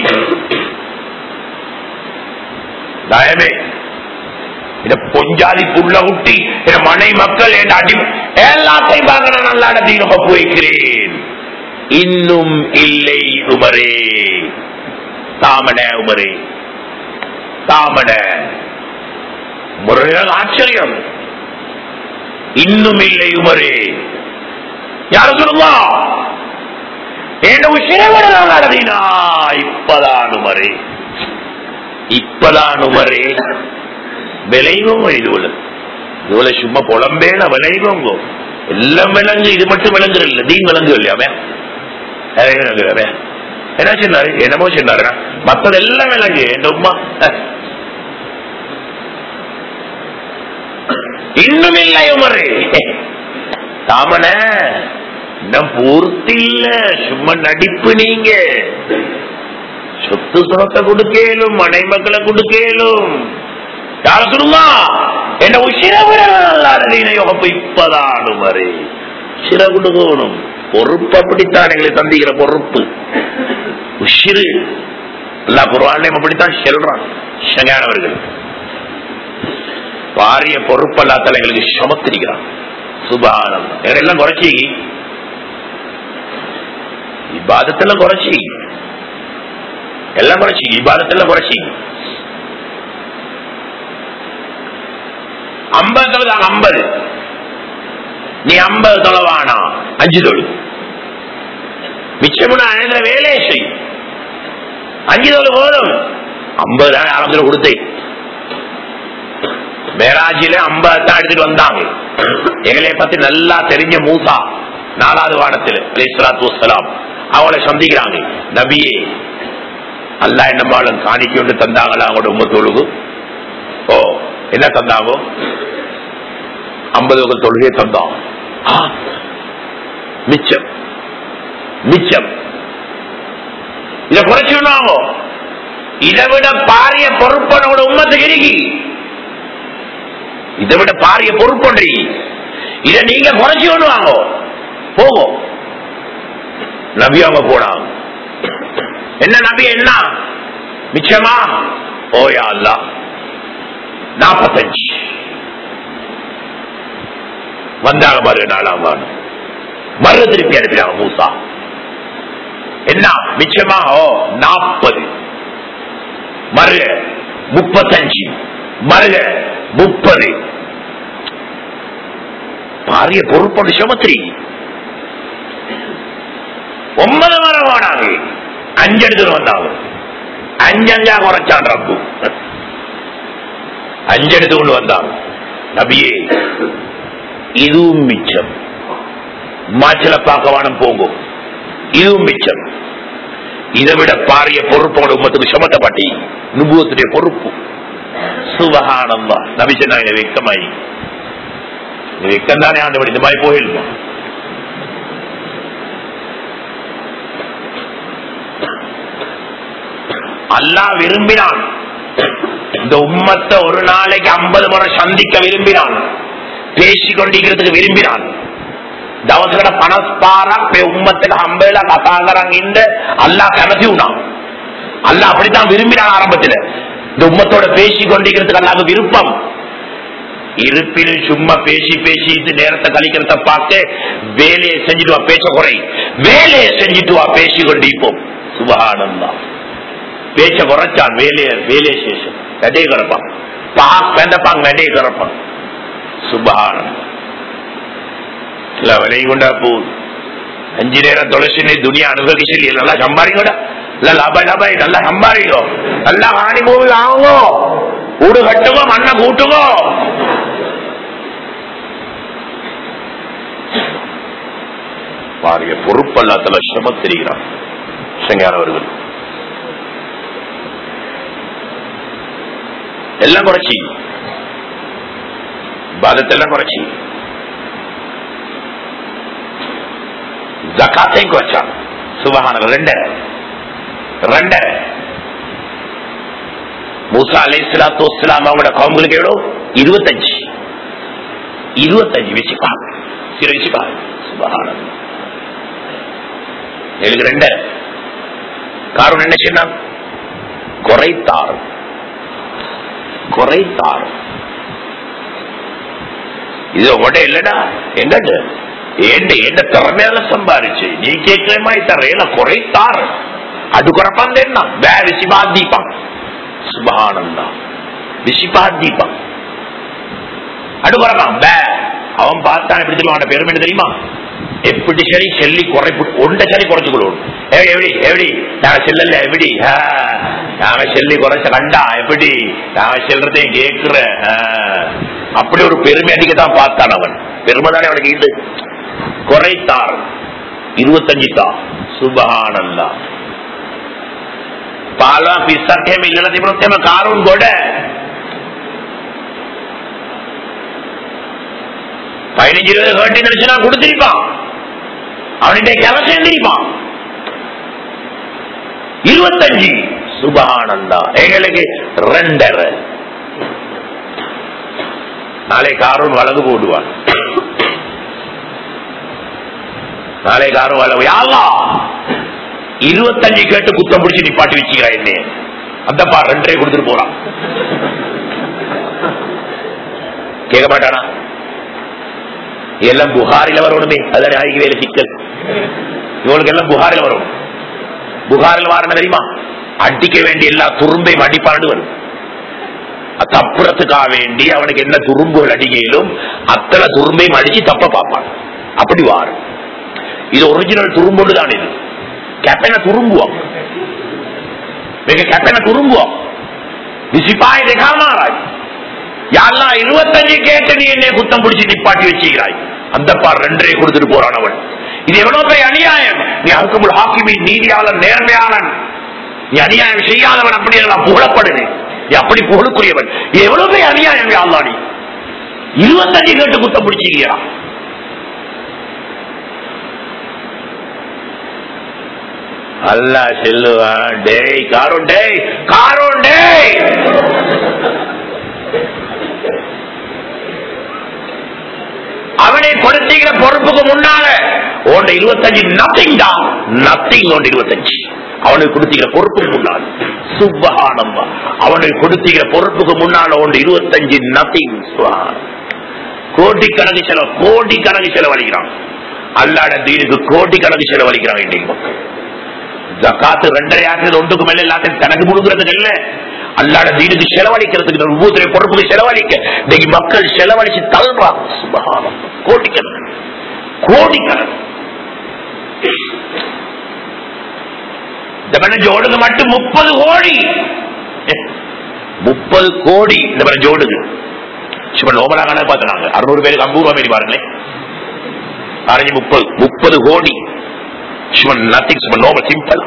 தயமே இந்த பொஞ்சாதி புள்ள குட்டி என் மனை மக்கள் என் அடி எல்லாத்தையும் பார்க்க நான் அல்லாட தீனோக போய்க்கிறேன் இன்னும் இல்லை உமரே தாமன உமரே தாமன முறையான ஆச்சரியம் இன்னும் இல்லை உமரே யார சொல்லுவா என்ன விஷயம் நடந்தீனா இப்பதான் உமரே இப்பதான் உமரே விளைவோங்க இதுல இதுல சும்மா புலம்பேன விளைவோங்க எல்லாம் விளங்கு இது மட்டும் விளங்குற இல்ல தீன் விளங்கு இல்லையாமே விளங்குறாரு என்ன சொன்னாரு என்னமோ சொன்னாரு மத்தது எல்லாம் விளங்கு என் உமா இன்னும் இல்லை உமரு தாமன இன்னும் பூர்த்தி இல்ல சும்மா நடிப்பு நீங்க சொத்து சுரத்தை கொடுக்கலும் மனை மக்களை கொடுக்கலும் யார சொல்லுமா என்ன உசிரவிரப்ப இப்பதான் உமரு சிற கொடுக்கணும் பொறுப்பு அப்படித்தான் எங்களை சந்திக்கிற பொறுப்பு உஷிரு எல்லா குருவானையும் அப்படித்தான் செல்றான் சங்கானவர்கள் பாரிய பொறுப்பல்லாத்தால எங்களுக்கு சுமத்திருக்கிறான் சுபானம் எல்லாம் குறைச்சி இபாதத்தெல்லாம் குறைச்சி எல்லாம் குறைச்சி இபாதத்தெல்லாம் குறைச்சி ஐம்பது தொழுதாங்க ஐம்பது நீ ஐம்பது தொலைவானா அஞ்சு தொழு மிச்சமுன்னா வேலையை செய் அஞ்சு தொழு போதும் ஐம்பது தான் ஆரம்பத்தில் கொடுத்தேன் மேராஜில ஐம்பதான் எடுத்துட்டு வந்தாங்க எங்களை பத்தி நல்லா தெரிஞ்ச மூசா நாலாவது வானத்தில் அலிஸ்லாத்து வசலாம் அவளை சந்திக்கிறாங்க நபியே அல்லா என்னமாலும் காணிக்கு ஒன்று தந்தாங்களா அவங்களோட உம்ம தொழுகு ஓ என்ன தந்தாங்க ஐம்பது வகை தொழுகை தந்தோம் மிச்சம் மிச்சம் இதை குறைச்சுனாங்க இதை விட பாரிய பொறுப்பனோட உம்மத்துக்கு இருக்கி இதை விட பாரிய பொறுப்பொன்றி இதை நீங்க குறைச்சு கொண்டு வாங்க போகும் நபி அவங்க போனாங்க என்ன நபி என்ன மிச்சமா ஓயா அல்ல நாப்பத்தஞ்சு வந்தாங்க மறு நாலாம் வாரம் மறு திருப்பி அனுப்பினாங்க மூசா என்ன மிச்சமா ஓ நாற்பது மறு முப்பத்தஞ்சு மருக முப்பது பாரிய பொறுப்பொண்டு சுமத்திரி ஒன்பது மரம் வாடாங்க அஞ்சு எடுத்துட்டு வந்தாங்க அஞ்சஞ்சா குறைச்சான் ரப்பு அஞ்சு எடுத்து கொண்டு வந்தாங்க நபியே இதுவும் மிச்சம் மாச்சல பார்க்க வானம் போகும் இதுவும் மிச்சம் இதை விட பாரிய பொறுப்போட உம்மத்துக்கு சமத்தப்பட்டி நுபுவத்துடைய பொறுப்பு சுபகானந்தா நபி சொன்னாங்க வெக்கமாயி வெக்கம் தானே ஆண்டவன் இந்த மாதிரி போயிடுமா அல்லாஹ் விரும்பினான் இந்த உம்மத்தை ஒரு நாளைக்கு ஐம்பது முறை சந்திக்க விரும்பினான் பேசிக் கொண்டிருக்கிறதுக்கு விரும்பினான் දවසකට පනස් පාරක් මේ උම්මත්තක හම්බෙලා කතා කරන් ඉන්න அல்லாஹ் කැමති වුණා. அல்லாஹ் அப்படித்தான் விரும்பினான் ஆரம்பத்துல இந்த உம்மத்தோட பேசி கொண்டிருக்கிறதுக்கு அல்லாஹ் விருப்பம் இருப்பினும் சும்மா பேசி பேசிட்டு நேரத்தை கழிக்கிறத பார்த்து வேலையை செஞ்சுட்டு வா பேச்ச குறை வேலையை செஞ்சுட்டு வா பேசி கொண்டிருப்போம் சுபகானந்தா பேச்ச குறைச்சான் வேலைய வேலையை சேஷம் கடையை கிடப்பான் பாக் வேண்டப்பாங்க கடையை கிடப்பான் சுபகானந்தா இல்ல விலையும் கொண்டா போகுது அஞ்சு நேரம் துளசி துணியா அனுபவிச்சு நல்லா சம்பாதிக்கோடா இல்ல லாப லாப நல்லா சம்பாதிக்கோ நல்லா ஆணி மூவி வாங்குங்கோ ஊடு கட்டுங்கோ மண்ணை கூட்டுங்கோ பாரிய பொறுப்பல்லாத்தல சுமத்திரிகிறான் சங்கானவர்கள் எல்லாம் குறைச்சி பாதத்தெல்லாம் குறைச்சி ஜக்காத்தையும் குறைச்சான் சுபகான ரெண்டரை ரெண்டரை மூசா அலை சலாத்து வஸ்லாம் அவங்களோட கவுங்களுக்கு எவ்வளோ இருபத்தஞ்சு இருபத்தஞ்சு வச்சுப்பாங்க சில வச்சுப்பாங்க சுபகான எனக்கு ரெண்டரை காரணம் என்ன சொன்னான் குறைத்தார் குறைத்தார் இது உடனே இல்லடா எங்கட்டு ఏంటి ఏంట తెరమేల సంపాదించి నీకేమవుతారు ఏలా కొరైతారు అడ్డుకొరపం తిన్నా బే విసిబా దీపం சுபஹானந்தா விசிபா தீபம் அடுக்குறப்பான் பே அவன் பார்த்தான் எப்படி தெரியுமா அவன பெருமை என்ன தெரியுமா எப்படி சரி செல்லி குறைப்பு ஒன்றை சரி குறைச்சு கொள்வோம் எப்படி எப்படி நான் செல்லல எப்படி ஆ, நாம செல்லி குறைச்ச கண்டா எப்படி நான் செல்றதையும் கேட்கிற ஆ, அப்படி ஒரு பெருமை அடிக்கத்தான் பார்த்தான் அவன் பெருமை தானே அவனுக்கு இது குறைத்தார் இருபத்தஞ்சு தான் சுபஹானல்லா පාලවා පිස්සක් එහෙම ඉල්ලලා තිබුණොත් එහෙම කාරුන් ගොඩ பதினஞ்சு இருபது கேட்டு நினைச்சுனா கொடுத்திருப்பான் அவன்கிட்ட கிளம்ப சேர்ந்திருப்பான் இருபத்தஞ்சு சுபஹானந்தா எங்களுக்கு ரெண்டரை நாளை காரூன் வலது போடுவான் நாளை காரும் வலது யாரா இருபத்தஞ்சு கேட்டு குத்தம் பிடிச்சு நிப்பாட்டி வச்சுக்கிறா என்ன அந்தப்பா ரெண்டரை கொடுத்துட்டு போறான் கேட்க மாட்டானா எல்லாம் புகாரில வரணுமே அதான் நாளைக்கு வேலை சிக்கல் இவனுக்கு எல்லாம் புகாரில வரணும் புகாரில் வாரணம் தெரியுமா அடிக்க வேண்டிய எல்லா துரும்பையும் அடிப்பாண்டு வரும் தப்புறத்துக்காக வேண்டி அவனுக்கு என்ன துரும்புகள் அடிக்கையிலும் அத்தனை துரும்பையும் அடிச்சு தப்ப பார்ப்பான் அப்படி வாரு இது ஒரிஜினல் துரும்போடு தான் இது කැපෙන තුරුම්බුවක් මේක කැපෙන තුරුම්බුවක් විසිපායි දෙකාමාරයි யாழ்லா இருபத்தஞ்சு கேட்டு நீ என்னை குத்தம் பிடிச்சு நிப்பாட்டி வச்சுக்கிறாய் அந்த பார் ரெண்டரை கொடுத்துட்டு போறான் அவன் இது எவ்வளவு பெரிய அநியாயம் நீ அறுக்குமுள் ஹாக்கிமி நீதியாளன் நேர்மையாளன் நீ அநியாயம் செய்யாதவன் அப்படி எல்லாம் புகழப்படுது நீ அப்படி புகழுக்குரியவன் இது எவ்வளவு பெரிய அநியாயம் யாழ்லா நீ இருபத்தஞ்சு கேட்டு குத்தம் பிடிச்சிருக்கிறான் அல்லா செல்லுவான் டேய் காரோன் டேய் காரோன் டேய் அவனை கொடுத்தீங்கிற பொறுப்புக்கு முன்னால உன்ட இருபத்தஞ்சு நத்திங் தான் நத்திங் ஒன்று இருபத்தஞ்சு அவனுக்கு கொடுத்தீங்கிற பொறுப்புக்கு முன்னால் சுப்பகானம்பா அவனுக்கு கொடுத்தீங்கிற பொறுப்புக்கு முன்னால ஒன்று இருபத்தஞ்சு நத்திங் கோடிக்கணக்கு செலவு கோடிக்கணக்கு செலவழிக்கிறான் அல்லாட தீனுக்கு கோடிக்கணக்கு செலவழிக்கிறான் இன்றைக்கு மக்கள் ஜக்காத்து ரெண்டரை ஆக்குறது ஒன்றுக்கு மேல எல்லாத்தையும் கணக்கு கொடுக்கறதுக்கு இல்ல அல்லாட வீடுக்கு செலவழிக்கிறதுக்கு ஒவ்வொரு பொறுப்புக்கு செலவழிக்க இன்னைக்கு மக்கள் செலவழிச்சு தள்ளுறாங்க சுபகானம் கோடிக்கணக்கு கோடிக்கணக்கு இந்த ஜோடுக்கு மட்டும் முப்பது கோடி முப்பது கோடி இந்த மாதிரி ஜோடுது சும்மா நோபலா கணக்கு பார்த்தாங்க அறுநூறு பேருக்கு ஐம்பது ரூபாய் மாரி பாருங்களேன் அரஞ்சு முப்பது முப்பது கோடி சும்மா நத்திங் சும்மா நோபல் சிம்பிள்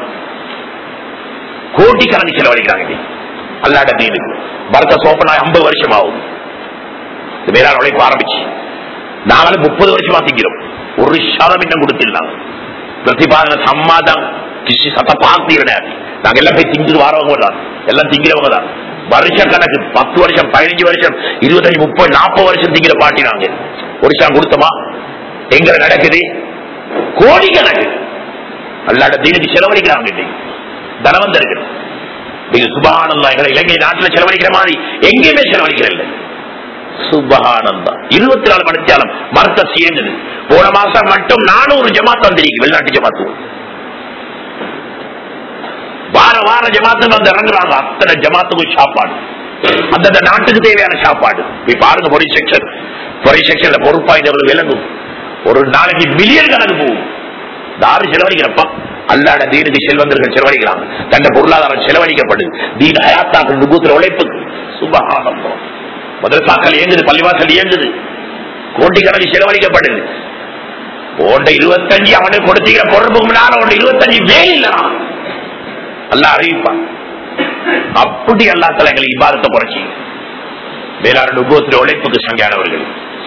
கோடி கணக்கு செலவழிக்கிறாங்க இன்னைக்கு. அல்லாட தீனுக்கு பரத சோப்பனா ஐம்பது வருஷம் ஆகும் இது வேற உழைப்பு ஆரம்பிச்சு நாங்களும் முப்பது வருஷமா திங்கிறோம் ஒரு சதம் இன்னும் கொடுத்திருந்தாங்க பிரதிபாதன சம்மாதம் கிசி சத்த பார்த்து நாங்க எல்லாம் போய் திங்கிட்டு வரவங்க தான் எல்லாம் திங்கிறவங்க தான் வருஷ கணக்கு பத்து வருஷம் பதினஞ்சு வருஷம் இருபத்தஞ்சு முப்பது நாற்பது வருஷம் திங்கிற பாட்டி நாங்க ஒரு சாம் கொடுத்தோமா எங்க நடக்குது கோடி கணக்கு அல்லாட தீனுக்கு செலவழிக்கிறாங்க இன்னைக்கு தனவந்தர்கள் நீங்க சுபானந்தா எங்களை இலங்கை நாட்டில் செலவழிக்கிற மாதிரி எங்கேயுமே செலவழிக்கிறல்ல சுபகானந்தா இருபத்தி நாலு மணிச்சாலம் மரத்த சேர்ந்தது போன மாசம் மட்டும் நானூறு ஜமாத் வந்திருக்கு வெளிநாட்டு ஜமாத்து வார வார ஜமாத்து வந்து இறங்குறாங்க அத்தனை ஜமாத்துக்கும் சாப்பாடு அந்தந்த நாட்டுக்கு தேவையான சாப்பாடு போய் பாருங்க பொறி செக்ஷன் பொறி செக்ஷன்ல பொறுப்பாய்ந்தவர்கள் விளங்கும் ஒரு நாளைக்கு மில்லியன் கணக்கு போகும் தாரு செலவழிக்கிறப்பா அல்லாட தீனுக்கு செல்வந்தர்கள் செலவழிக்கிறாங்க தண்ட பொருளாதாரம் செலவழிக்கப்படுது தீன் ஹயாத்தாக்கள் நுகூத்துல உழைப்பு சுபகானந்தம் மதரசாக்கள் இயங்குது பள்ளிவாசல் இயங்குது கோட்டிக்கணக்கு செலவழிக்கப்படுது உன்ட இருபத்தஞ்சு அவனுக்கு கொடுத்தீங்க பொறுப்புக்கு முன்னால உன்ட இருபத்தஞ்சு வேல் இல்லனா அல்ல அறிவிப்பான் அப்படி அல்லா தலைகளை இபாதத்தை குறைச்சி வேளாண் நுகூத்துல உழைப்புக்கு சங்கையானவர்கள்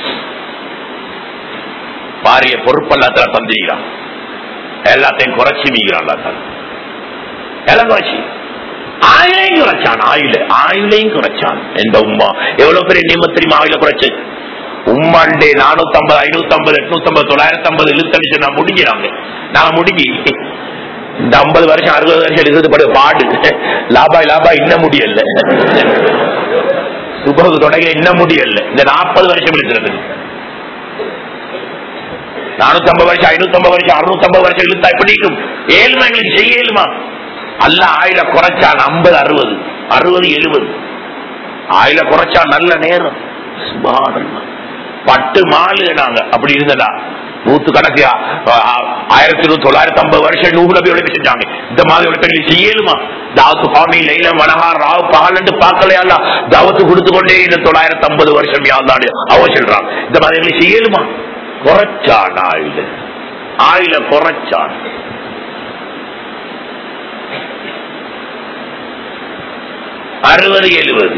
பாரிய பொறுப்பல்லாத்துல தந்திக்கிறான் எல்லாத்தையும் குறைச்சி மீகிறான் அல்லாத்தால எல்லாம் குறைச்சி ஆயுளையும் குறைச்சான் ஆயுள ஆயுளையும் குறைச்சான் எந்த உம்மா எவ்வளவு பெரிய நியமம் தெரியுமா ஆயுள குறைச்சு உம்மாண்டே நானூத்தி ஐம்பது ஐநூத்தி ஐம்பது எட்நூத்தி ஐம்பது தொள்ளாயிரத்தி ஐம்பது இழுத்தடிச்சு நான் முடிஞ்சிடாங்க நான் முடிஞ்சு இந்த ஐம்பது வருஷம் அறுபது வருஷம் எழுதுறது படு பாடு லாபாய் லாபாய் இன்னும் முடியல சுபகு தொடங்க இன்னும் முடியல இந்த நாற்பது வருஷம் இருக்கிறது நானூத்தி ஐம்பது வருஷம் ஐநூத்தி ஐம்பது வருஷம் அறுநூத்தி ஐம்பது வருஷம் இழுத்தா எப்படி இருக்கும் ஏழுமா எங்களுக்கு செய்ய இயலுமா அல்ல ஆயில குறைச்சான் ஐம்பது அறுபது அறுபது எழுபது ஆயில குறைச்சா நல்ல நேரம் சுபானல்லாஹ். பட்டு மாலு நாங்க அப்படி இருந்ததா நூத்து கணக்கு ஆயிரத்தி தொள்ளாயிரத்தி ஐம்பது வருஷம் நூறு நபி உழைப்பு செஞ்சாங்க இந்த மாதிரி உழைப்பு செய்யலுமா தாவத்து பாமி லைல மனஹா ராவ் பகல் பார்க்கலையா தாவத்து கொடுத்து கொண்டே இந்த தொள்ளாயிரத்தி ஐம்பது வருஷம் யாழ்நாடு அவ சொல்றாங்க இந்த மாதிரி செய்யலுமா குறைச்சான் ஆயுள ஆயுள குறைச்சான் அறுபது எழுபது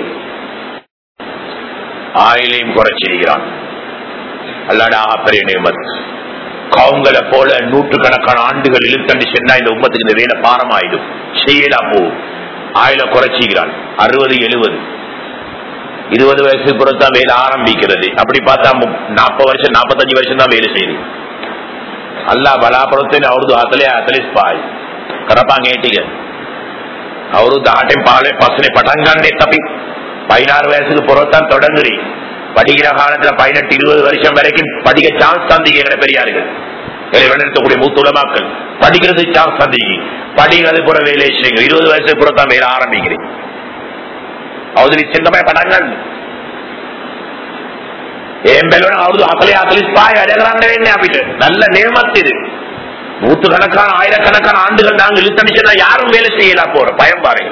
ஆயிலையும் குறைச்சிருக்கிறான் அல்லாடா பெரிய நியமத் கவுங்களை போல நூற்றுக்கணக்கான ஆண்டுகள் இழுத்தண்டு சென்னா இந்த உம்மத்துக்கு இந்த வேலை பாரமாயிடும் செய்யலாம் போகும் ஆயில குறைச்சிக்கிறான் அறுபது எழுபது இருபது வயசுக்கு பிறகு வேலை ஆரம்பிக்கிறது அப்படி பார்த்தா நாற்பது வருஷம் நாற்பத்தஞ்சு வருஷம் தான் வேலை செய்யுது அல்லா బలాపడుతే ಅವ್ರದ್ದು అతలే అతలిస్పాయి కరపాంగేటిగా ಅವರು ದಾಟೆ ಪಾಳೆ பசனை பட்டங்காண்டே தப்பி பதினாறு வயசுக்கு புறத்தான் தொடங்குறி படிக்கிற காலத்துல பதினெட்டு இருபது வருஷம் வரைக்கும் படிக்க சான்ஸ் தந்திக்கிற பெரியார்கள் வெளிநடத்தக்கூடிய மூத்துளமாக்கள் படிக்கிறது சான்ஸ் தந்திக்கு படிக்கிறது புற வேலை செய்யுங்க இருபது வயசுக்கு புறத்தான் வேலை ஆரம்பிக்கிறேன் ಅವದು ಚಿಂತಮಯ ಪಟಂಗಂಡು ఏం బెల్లం అవుదు అసలే అసలు స్పాయ్ అడగరాండే అవిட்டு நல்ல நேமத்து இது நூற்று கணக்கான ஆயிரக்கணக்கான ஆண்டுகள் நாங்கள் இழுத்தடிச்சா யாரும் வேலை செய்யலாம் போற பயம் பாருங்க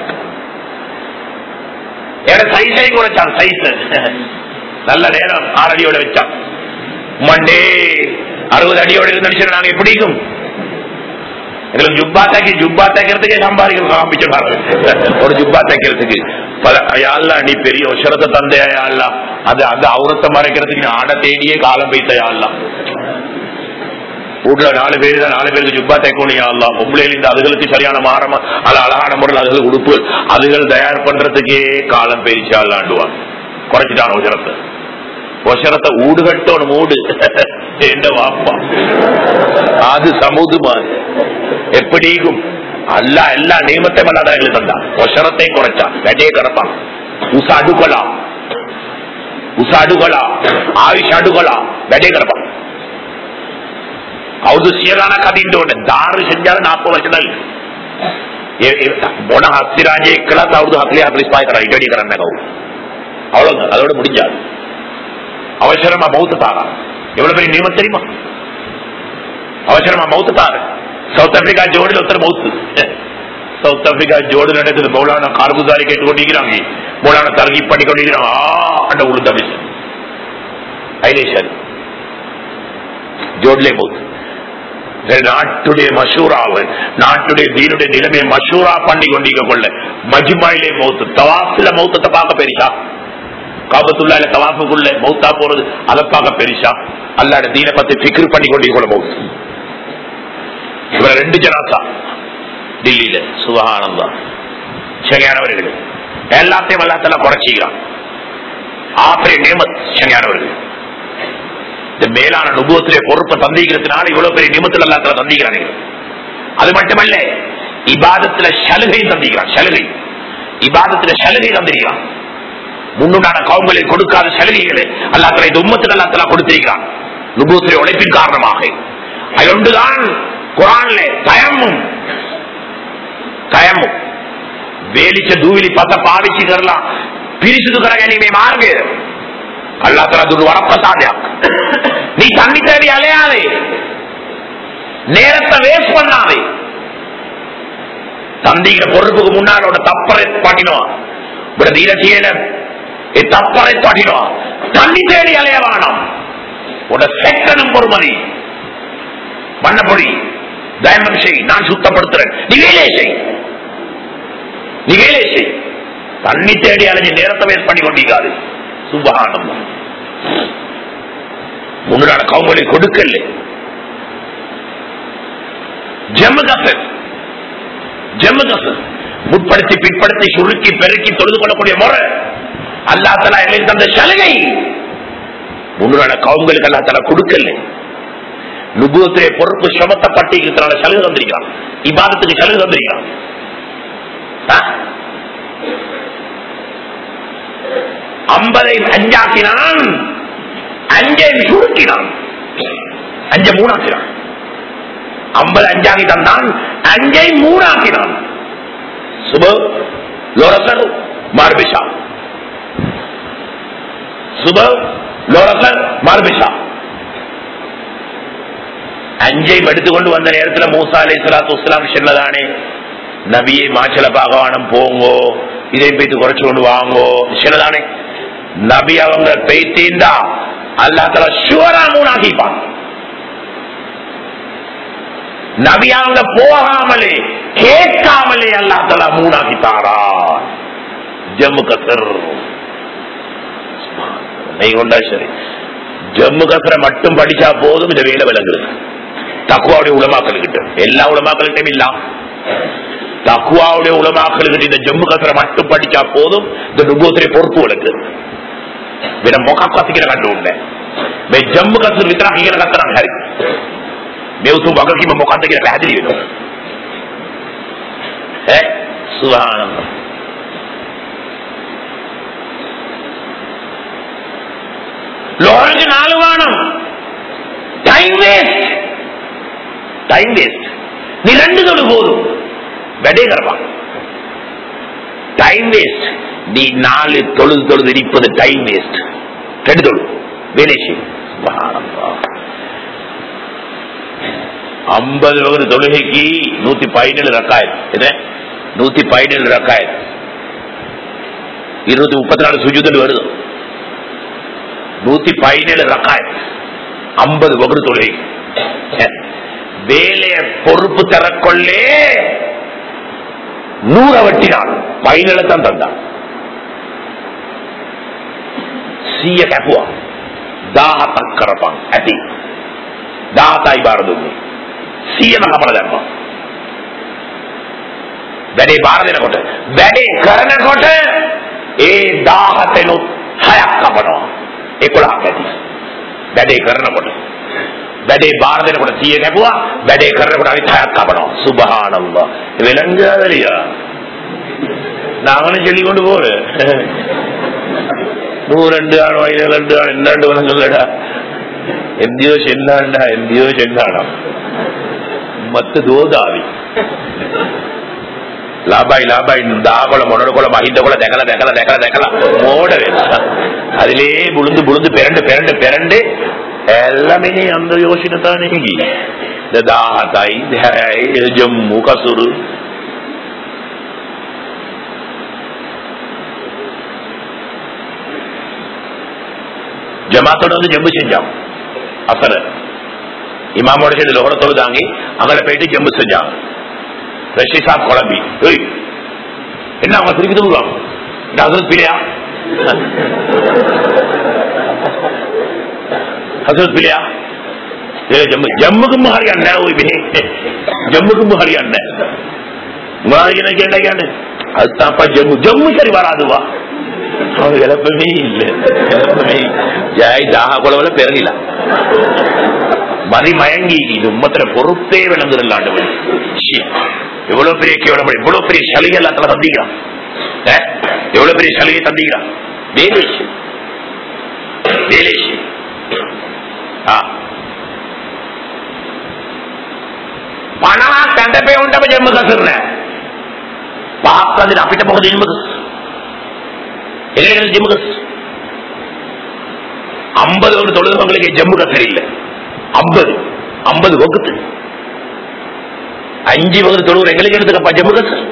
ஏன்னா சைஸை குறைச்சான் சைஸ் நல்ல நேரம் ஆறு அடியோட வச்சான் மண்டே அறுபது அடியோட இருந்துச்சு நாங்க எப்படி இருக்கும் எங்களுக்கு ஜுப்பா தைக்க ஜுப்பா தைக்கிறதுக்கே சம்பாதிக்க ஆரம்பிச்சிருக்காங்க ஒரு ஜுப்பா தைக்கிறதுக்கு பல யாழ்லா நீ பெரிய உஷரத்தை தந்தையா யாழ்லா அது அந்த அவுரத்தை மறைக்கிறதுக்கு நீ ஆடை தேடியே காலம் வைத்த யாழ்லாம் வீட்டுல நாலு பேர் தான் நாலு பேருக்கு ஜுப்பா தைக்கணும் யாழ்லாம் பொம்பளையில இந்த அதுகளுக்கு சரியான மாறமா அது அழகான முறையில் அதுகள் உடுப்பு அதுகள் தயார் பண்றதுக்கே காலம் பெரிச்சு ஆளாண்டுவாங்க குறைச்சிட்டான உஷரத்தை உஷரத்தை ஊடு கட்டணும் மூடு என்ன வாப்பா அது சமுதுமான் எப்படிக்கும் அல்ல எல்லா நியமத்தையும் அல்லாத எங்களுக்கு தந்தான் ஒசரத்தையும் குறைச்சான் வெட்டையை கிடப்பான் உச அடுக்கலாம் உச அடுக்கலாம் ஆயுஷ் அடுக்கலாம் வெட்டையை கிடப்பான் ಅವ್ದು ಸೀರಾನ ಕದಿಂಡು ದಾರು ಸಂಜಾರ ನಾಲ್ಕು ವರ್ಷದಲ್ಲಿ ಮೊಣ ಹತ್ತಿರಾಜೆ ಇಕ್ಕಳತ್ತ ಅವ್ರದ್ದು ಹತ್ಲಿ ಹತ್ಲಿ ಸ್ಪಾಯ್ತಾರ ಇಡಡಿಗರನ್ನ ಅವರು அவ்வளவு அதோட முடிஞ்சாது அவசரமா மௌத்து தாரா எவ்வளவு பெரிய நியமம் தெரியுமா அவசரமா மௌத்து தாரு சவுத் ஆப்பிரிக்கா ஜோடியில் ஒருத்தர் மௌத்து சவுத் ஆப்பிரிக்கா ஜோடு நடக்குது மௌலானா கார்புதாரி கேட்டு கொண்டிருக்கிறாங்க மௌலானா தர்கி பண்ணி கொண்டிருக்கிறாங்க ஆண்ட உளுந்த மிஸ் ஐலேஷர் ஜோட்லே மூத் நாட்டுடைய மஷூராவு நாட்டுடைய தீனுடைய நிலைமையை மஷூரா பண்ணி கொண்டிருக்க கொள்ள மஜ்மாயிலே மௌத்து தவாசில மௌத்தத்தை பார்க்க பெரிசா காபத்துள்ளால தவாஃபுக்குள்ள மௌத்தா போறது அதை பார்க்க பெரிசா அல்லாட தீனை பத்தி ஃபிக்ர் பண்ணி கொண்டிருக்க மௌத்து இவர ரெண்டு ஜனாசா டில்லியில சுபகானந்தா சரியானவர்கள் எல்லாத்தையும் எல்லாத்தெல்லாம் குறைச்சிக்கிறான் ஆப்பரே நேமத் சரியானவர்கள் இந்த மேலான நுபுவத்திலே பொறுப்பை தந்திக்கிறதுனால இவ்வளவு பெரிய நிமித்தில் எல்லாத்துல தந்திக்கிறாங்க அது மட்டுமல்ல இபாதத்துல சலுகையும் தந்திக்கிறான் சலுகை இபாதத்துல சலுகை தந்திருக்கிறான் முன்னுண்டான கவுங்களில் கொடுக்காத சலுகைகளை அல்லாத்துல இந்த உம்மத்தில் அல்லாத்தலா கொடுத்திருக்கிறான் நுபுவத்திலே உழைப்பின் காரணமாக அது ஒன்றுதான் குரான்ல தயமும் தயமும் வேலிச்ச தூவிலி பத்த பாவிச்சு தரலாம் பிரிச்சுது கரகனிமே மார்கு அல்லா தலா துண்டு வரப்ப சாத்தியம் நீ தண்ணி தேடி அலையாதே நேரத்தை வேஸ்ட் பண்ணாதே தந்திக்கிற பொறுப்புக்கு முன்னாலோட தப்பரை பாட்டினோம் இப்படி தீர செய்யல தப்பரை பாட்டினோம் தண்ணி தேடி அலைய வேணாம் உட செக்கனும் பொறுமதி பண்ணப்பொடி தயமம் செய் நான் சுத்தப்படுத்துறேன் நீ வேலையை செய் நீ வேலையை செய் தண்ணி தேடி அலைஞ்சு நேரத்தை வேஸ்ட் பண்ணி கொண்டிருக்காது சுபகானம் முன்னாட கவுங்களை கொடுக்கல ஜம்மு கசர் ஜம்மு கசர் முற்படுத்தி பிற்படுத்தி சுருக்கி பெருக்கி தொழுது கொள்ளக்கூடிய முறை அல்லா தலா எங்களுக்கு தந்த சலுகை முன்னாட கவுங்களுக்கு அல்லா தலா கொடுக்கல நுபுவத்திலே பொறுப்பு சுமத்தப்பட்டிருக்கிறதுனால சலுகை தந்திருக்கிறான் இபாதத்துக்கு சலுகை தந்திருக்கிறான் ஐம்பதை அஞ்சாக்கினான் அஞ்சை சுருக்கினான் அஞ்ச மூணாக்கினான் ஐம்பது அஞ்சாக்கி தந்தான் அஞ்சை மூணாக்கினான் சுப லோரசர் மார்பிஷா சுப லோரசர் மார்பிஷா அஞ்சை எடுத்துக்கொண்டு வந்த நேரத்தில் மூசா அலை சலாத்து வஸ்லாம் சொன்னதானே நபியை மாச்சல பாகவானம் போங்கோ இதை போய்த்து குறைச்சு கொண்டு வாங்கோ சொன்னதானே நபி அவங்க பெய்த்தீண்டா அல்லா தலா ஷுவரா மூணாக்கிப்பான் நபி அவங்க போகாமலே கேட்காமலே அல்லா தலா மூணாக்கித்தாரா ஜம்மு கசர் நீங்க கொண்டா சரி ஜம்மு கசரை மட்டும் படிச்சா போதும் இந்த வேலை விளங்குது தக்குவாவுடைய உலமாக்கள் கிட்ட எல்லா உலமாக்கள்கிட்டையும் இல்லாம் தக்குவாவுடைய உலமாக்கள் இந்த ஜம்மு கசரை மட்டும் படிச்சா போதும் இந்த நுபோத்திரை பொறுப்பு விளக்குது मेरा मौका को अतिक्रम कर ढूंढ मैं जम्मू का सिर्फ इतना ही लगा तरह है मैं उसको बगल की मैं मौका तक बहदरी हूँ है सुभान अल्लाह ലോറഞ്ച് നാല് വേണം ടൈം വേസ്റ്റ് ടൈം വേസ്റ്റ് നീ രണ്ട് തൊഴു പോതും വെടേ കറവാ டைம் வேஸ்ட் நீ நாலு தொழுது தொழுது இருப்பது டைம் வேஸ்ட் ரெண்டு தொழு வேலை ஐம்பது ஒரு தொழுகைக்கு நூத்தி பதினேழு ரக்காயம் என்ன நூத்தி பதினேழு ரக்காயம் இருநூத்தி முப்பத்தி நாலு சுஜுதல் வருது நூத்தி பதினேழு ரக்காயம் ஐம்பது வகுடு தொழுகை வேலைய பொறுப்பு தரக்கொள்ளே நூற வட்டினான் பதினேழத்தான் தந்தான் සීය කැපුවා දාහතක් කරපන් ඇති දාහතයි බාර දුන්නේ සීයම කපල දැම්මා වැඩේ බාර දෙනකොට වැඩේ කරනකොට ඒ දාහතෙනුත් හයක් කපනවා එකොළහක් ඇති වැඩේ කරනකොට වැඩේ බාර දෙනකොට සීය කැපුවා වැඩේ කරනකොට අනිත් හයක් කපනවා සුබහානල්ලා விளங்காதலியா நாங்களும் சொல்லி கொண்டு போறேன் நூறு ரெண்டு ஆண் வயது ரெண்டு ஆண் என்னாண்டு வணங்கலடா എന്തിയോ ചെന്നാണ്ട എന്തിയോ ചെന്നാടാ ಮತ್ತ ದೋದಾವಿ ಲಾಭಾಯಿ ಲಾಭಾಯಿ ದಾಗೊಳ ಮೊಡಕೊಳ ಮಹಿಂದಕೊಳ ದೆಕಲ ದೆಕಲ ದೆಕಲ ದೆಕಲ ಮೋಡವೆ അതിലേ ബുളുந்து ബുളുந்து പെരണ്ട് പെരണ്ട് പെരണ്ട് എല്ലാമേ അന്ത യോശന താനേകി ദാഹത്തായി ജമ്മു കസുറ് ஜமாத்தோட வந்து ஜம்பு செஞ்சான் அசர இமாமோட சேர்ந்து லோகட தொழுதாங்க அங்கே போயிட்டு ஜம்பு செஞ்சாங்க ரஷி சாப் குழம்பி ஏய், என்ன அவங்க திருப்பி தூங்குறான் ஹசரத் பிள்ளையா ஹசரத் பிள்ளையா ये जम्मू जम्मू को हरियाणा है वही भी जम्मू को हरियाणा है முகாரின கேட்ட கேட்டு அதுதான்ப்பா ஜம்மு ஜம்மு சரி வராதுவா அவன் இழப்பமே இல்லை இழப்பமே ஜாய் தாக குளவுல பிறகில மதி மயங்கி இது உம்மத்திர பொறுப்பே விளங்குதல் எவ்வளவு பெரிய கேவலம் எவ்வளவு பெரிய சலுகை எல்லாத்துல தந்திக்கிறான் ஏ, எவ்வளவு பெரிய சலுகை தந்திக்கிறான் வேலேஷ் வேலேஷ் ஆ පනා කැඳපේ උන්ටම ජම්ම කසරන පාප්පදින අපිට මොකද ජම්මකස් எங்களுக்கு ஜம்முகஸ் ஐம்பது ஒரு தொழுகிறவங்களுக்கு ஜம்மு கசர் இல்ல ஐம்பது ஐம்பது வகுத்து அஞ்சு வகுத்து தொழுகிற எங்களுக்கு எடுத்துக்கப்பா ஜம்மு கசர்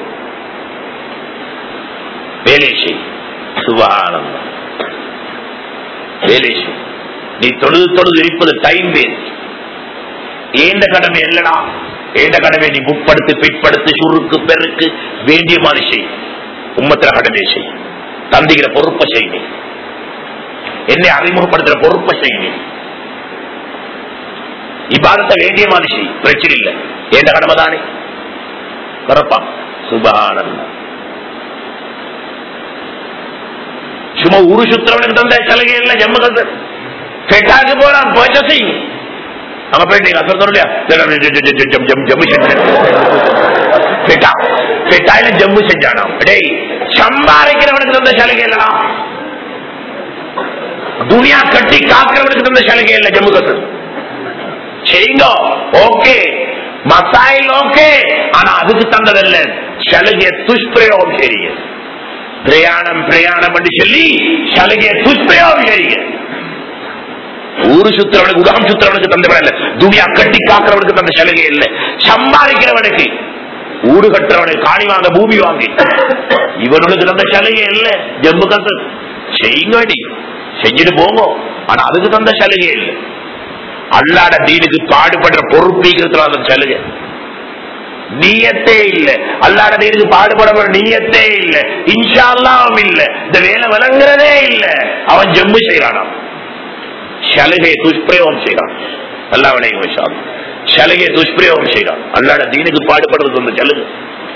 வேலேஷி சுபானந்தம் வேலேஷி நீ தொழுது தொழுது இருப்பது டைம் வேஸ்ட் ஏண்ட கடமை இல்லடா ஏண்ட கடமை நீ முற்படுத்து பிற்படுத்து சுருக்கு பெருக்கு வேண்டிய மாதிரி செய் உம்மத்திர கடமை செய் தந்திக்கிற பொறுப்பை செய் நீ என்னை அறிமுகப்படுத்துற பொறுப்பை செய் நீ இப்பாதத்தை வேண்டிய மாதிரி செய் பிரச்சனை இல்லை ஏண்ட கடமை தானே கரப்பா சுபகானந்தம் சும்மா ஊரு சுத்திரவனுக்கு தந்த சலுகை இல்லை ஜம்மு கந்தர் பெட்டாக்கு போறான் பர்ச்சேசிங் அங்க போயிட்டு நீங்க அசர் இல்லையா ஜம் ஜம் ஜம்மு செஞ்சேன் பெட்டா பெட்டாயில ஜம்மு செஞ்சானா டேய் சம்பாதிக்கிறவனுக்கு தந்த சலுகை இல்லடா துனியா கட்டி காக்கிறவனுக்கு தந்த சலுகை இல்ல ஜம்மு கசர் செய்யுங்க ஓகே மசாயில் ஓகே ஆனா அதுக்கு தந்ததல்ல சலுகை துஷ்பிரயோகம் செய்யுங்க பிரயாணம் பிரயாணம் என்று சொல்லி சலுகையை துஷ்பிரயோகம் செய்யுங்க ஊரு சுத்துறவனுக்கு உலகம் சுத்துறவனுக்கு தந்தவன் இல்ல துனியா கட்டி காக்கிறவனுக்கு தந்த சலுகை இல்ல சம்பாதிக்கிறவனுக்கு ஊடு கட்டுறவனுக்கு காணி வாங்க பூமி வாங்கி இவனுக்கு தந்த சலுகை இல்ல ஜம்மு கசர் செய்யுங்கடி செஞ்சுட்டு போங்க ஆனா அதுக்கு தந்த சலுகை இல்ல அல்லாட தீனுக்கு பாடுபடுற பொறுப்பீக்கிறதுல அந்த சலுகை நீயத்தே இல்ல அல்லாட தீனுக்கு பாடுபட நீயத்தே இல்ல இன்ஷா அல்லாவும் இல்ல இந்த வேலை விளங்குறதே இல்ல அவன் ஜம்மு செய்யறானாம் சலுகையை துஷ்பிரயோகம் செய்யறான் அல்லா விளையும் விஷால் சலுகையை துஷ்பிரயோகம் செய்யறான் அல்லாட தீனுக்கு பாடுபடுறது அந்த சலுகை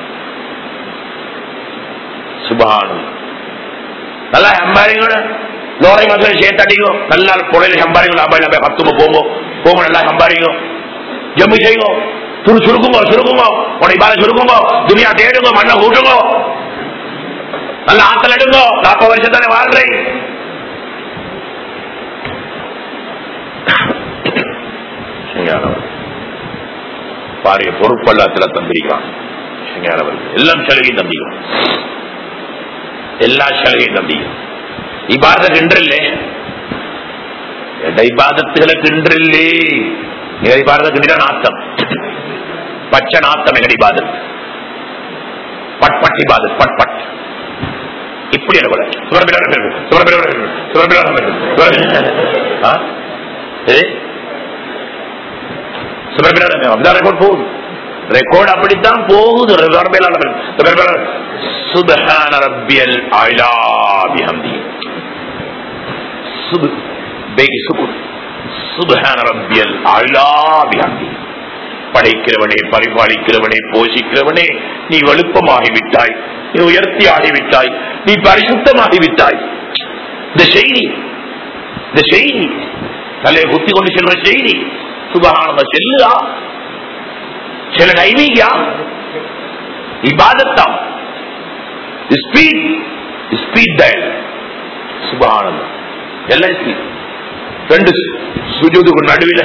சுபானம் நல்லா சம்பாதிங்க லோரை மக்கள் சேர்த்தடிங்க நல்லா புழையில சம்பாதிங்க லாபம் லாபம் பத்தும போங்க போங்க நல்லா சம்பாதிங்க ஜம்மு செய்யுங்க துரு சுருக்குங்க சுருக்குங்க உடைய பால சுருக்குங்க துணியா தேடுங்க மண்ணை கூட்டுங்க நல்ல ஆத்தல் எடுங்க நாற்பது வருஷம் தானே வாழ்றேன் சிங்கானவர் பாரிய பொறுப்பல்லாத்துல தந்திருக்கிறான் சிங்கானவர் எல்லாம் சலுகையும் தந்திக்கிறோம் எல்லா சலுகையும் தந்திக்கிறோம் இபாதத்துக்கு இன்றில்லே இபாதத்துகளுக்கு இன்றில்லே இபாதத்துக்கு நிற நாத்தம் பச்சை நாத்தம் எங்கடி பாதத் பட் பட் இபாதத் பட் பட் இப்படி என்ன ரெக்கார்ட் போகுது ரெக்கார்ட் அப்படித்தான் போகுது சுபஹான ரப்பியல் அலா பிஹம்தி சுபு பேகி சுகுன் சுபஹான ரப்பியல் அலா பிஹம்தி படைக்கிறவனே பரிபாலிக்கிறவனே போஷிக்கிறவனே நீ வலுப்பமாகிவிட்டாய் நீ உயர்த்தி ஆகிவிட்டாய் நீ பரிசுத்தமாகிவிட்டாய் இந்த செய்தி இந்த செய்தி தலையை குத்தி கொண்டு செல்ற செய்தி சுபகானம செல்லுதா சில நைவீகியா இபாதத்தாம் ஸ்பீட் ஸ்பீட் டயல் சுபகானந்தம் எல்லாம் ஸ்பீட் ரெண்டு சுஜூதுக்கு நடுவில்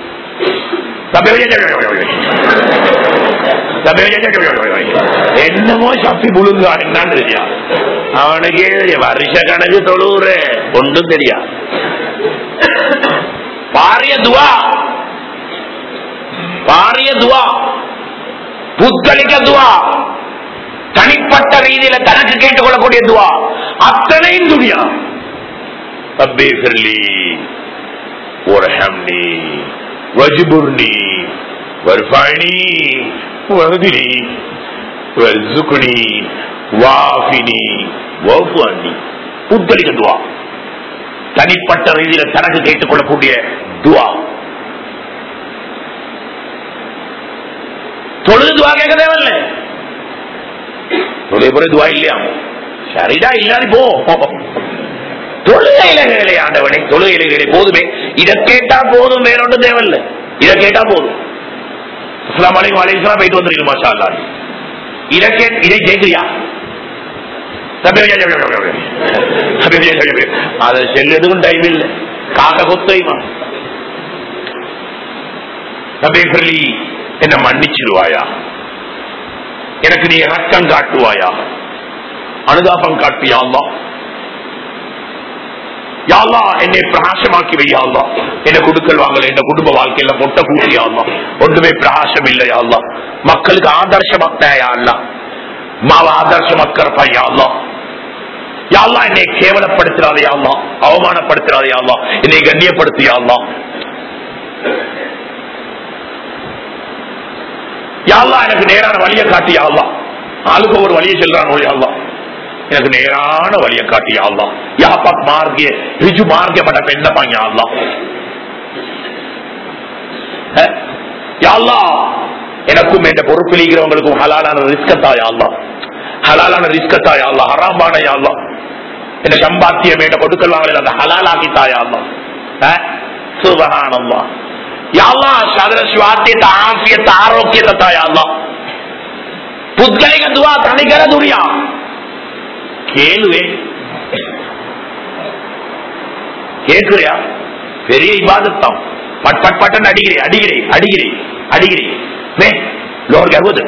என்னமோ சப்பி புழுங்க என்னன்னு தெரியா அவனுக்கே வருஷ கணக்கு தொழுற ஒன்றும் தெரியா பாரிய துவா பாரிய துவா புத்தளிக்க துவா தனிப்பட்ட ரீதியில தனக்கு கேட்டுக்கொள்ளக்கூடிய துவா அத்தனையும் துணியா ربي اغفر لي وارحمني واجبرني وارفعني واهدني وارزقني وعافني واعف عني உத்தரிக்க துவா தனிப்பட்ட ரீதியில தனக்கு கேட்டுக்கொள்ளக்கூடிய துவா தொழுது துவா கேட்க தேவையில்லை தொழுகை பிறகு துவா இல்லையா சரிடா இல்லாது போ தொழுகை இலகைகளை ஆண்டவனை தொழுகை இலகைகளை போதுமே இதை கேட்டா போதும் வேற ஒன்றும் தேவையில்லை இதை கேட்டா போதும் அஸ்லாம் வலைக்கும் வலைக்கலாம் போயிட்டு வந்துருக்கீங்க மாஷா அல்லா இதை கே இதை கேட்கிறியா அதை செல்லதுக்கும் டைம் இல்லை காக்க கொத்தைமா நபேஃபர்லி என்ன மன்னிச்சிருவாயா எனக்கு நீ ரக்கம் காட்டுவாயா அனுதாபம் காட்டியாமா யாழ்லா என்னை பிரகாசமாக்கி வையாள்லா என்ன குடுக்கல் வாங்கல என்ன குடும்ப வாழ்க்கையில மொட்டை கூட்டியாள்லா ஒன்றுமே பிரகாசம் இல்லை யாழ்லா மக்களுக்கு ஆதர்சமாக்தாயா மாவ ஆதர்சமாக்கிறப்பா யாழ்லா யாழ்லா என்னை கேவலப்படுத்துறாதே யாழ்லா அவமானப்படுத்துறாதே யாழ்லா என்னை கண்ணியப்படுத்து யாழ்லா யாழ்லா எனக்கு நேரான வழியை காட்டி யாழ்லா ஆளுக்கு ஒரு வழியை செல்றான் யாழ்லா எனக்கு நேரான வழியை காட்டி யாழ்லா யாப்பாக் மார்க்கிய ரிஜு மார்க்கிய மட்ட பெண்ணப்பா யாழ்லா யாழ்லா எனக்கும் என்ற பொறுப்பிலிக்கிறவங்களுக்கும் ஹலாலான ரிஸ்கத்தா யாழ்லா ஹலாலான ரிஸ்கத்தா யாழ்லா ஹராமான யாழ்லா என்ன சம்பாத்தியம் என்ற கொடுக்கலாம் அந்த ஹலாலாக்கித்தா யாழ்லா சுபஹானல்லா ಯಾವ್ಲಾ ಸದರ ಸ್ವಾತ್ಯತ ಆಫಿಯತ ಆರೋಗ್ಯತ ಯಾವ್ಲ ಪುದ್ಗಲಿಗ ದುವಾ ತನಿಗರ ದುರಿಯ கேளுவே கேட்கிறியா பெரிய இபாதத்தான் பட் பட் பட்டன் அடிக்கிறே அடிக்கிறே அடிக்கிறே அடிக்கிறே மே லோர் கஹுது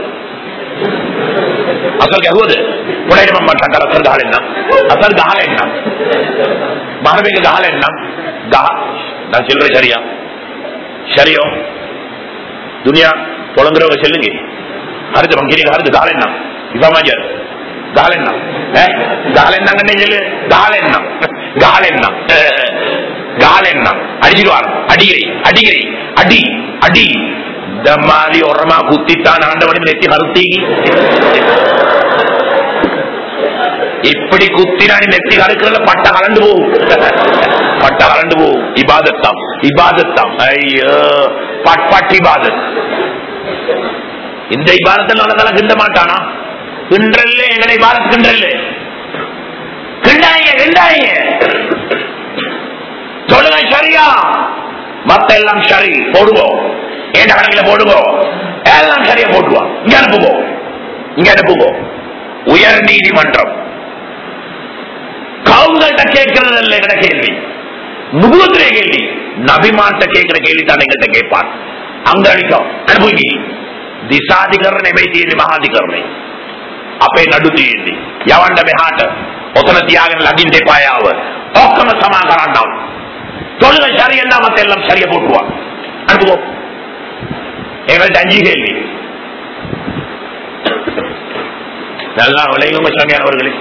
அசல் கஹுது புனைய மம்ம சண்டல அசல் கஹால் என்ன அசல் கஹால் என்ன மரபிக கஹால் என்ன கஹா நான் சொல்றேன் சரியா சரியோ துனியா புலங்குறவங்க செல்லுங்க அடுத்து மங்கிரி அடுத்து காலெண்ணா இவாமாஜர் காலெண்ணா காலெண்ணாங்கன்னு சொல்லு காலெண்ணா காலெண்ணா காலெண்ணா அடிச்சிடுவார் அடிகிறே அடிகிறே அடி அடி இந்த மாதிரி உரமா குத்தித்தான் ஆண்டவன் நெத்தி கருத்தீங்கி இப்படி குத்தினா நீ நெத்தி கருக்கிறத பட்ட கலண்டு போகும் பட்ட கலண்டு போகும் இபாதத்தாம் இபாதத்தாம் ஐயோ பட் பட் இபாதத் இந்த இபாதத்தில் நல்லதெல்லாம் கிண்ட மாட்டானா கிண்டல்ல எங்களை இபாதத் கிண்டல்ல கிண்டாங்க கிண்டாங்க சொல்லுங்க சரியா மத்த எல்லாம் சரி போடுவோம் ஏண்ட கணக்கில் போடுவோம் எல்லாம் சரியா போட்டுவோம் இங்க அனுப்புவோம் இங்க அனுப்புவோம் உயர் நீதிமன்றம் கவுங்கள்ட்ட கேட்கறது இல்ல எங்கட கேள்வி நுபுவத்திலே கேள்வி நபிமான்ட்ட கேட்கிற கேள்வி தான் எங்கள்கிட்ட கேட்பான் அங்க அடிக்கும் அனுபவி දිසාධිකරණය මේ තියෙන්නේ මහාධිකරණය අපේ නඩු තියෙන්නේ යවන්න මෙහාට ඔතන තියාගෙන ලගින්න එපා යාව ඔක්කොම සමා කරන්නම් தொழுகை சரியெல்லாம் மத்த எல்லாம் சரியா போட்டுவான் அனுப்புவோம் எங்கள்ட்ட அஞ்சு கேள்வி நல்லா விளையுங்க சாமியானவர்களே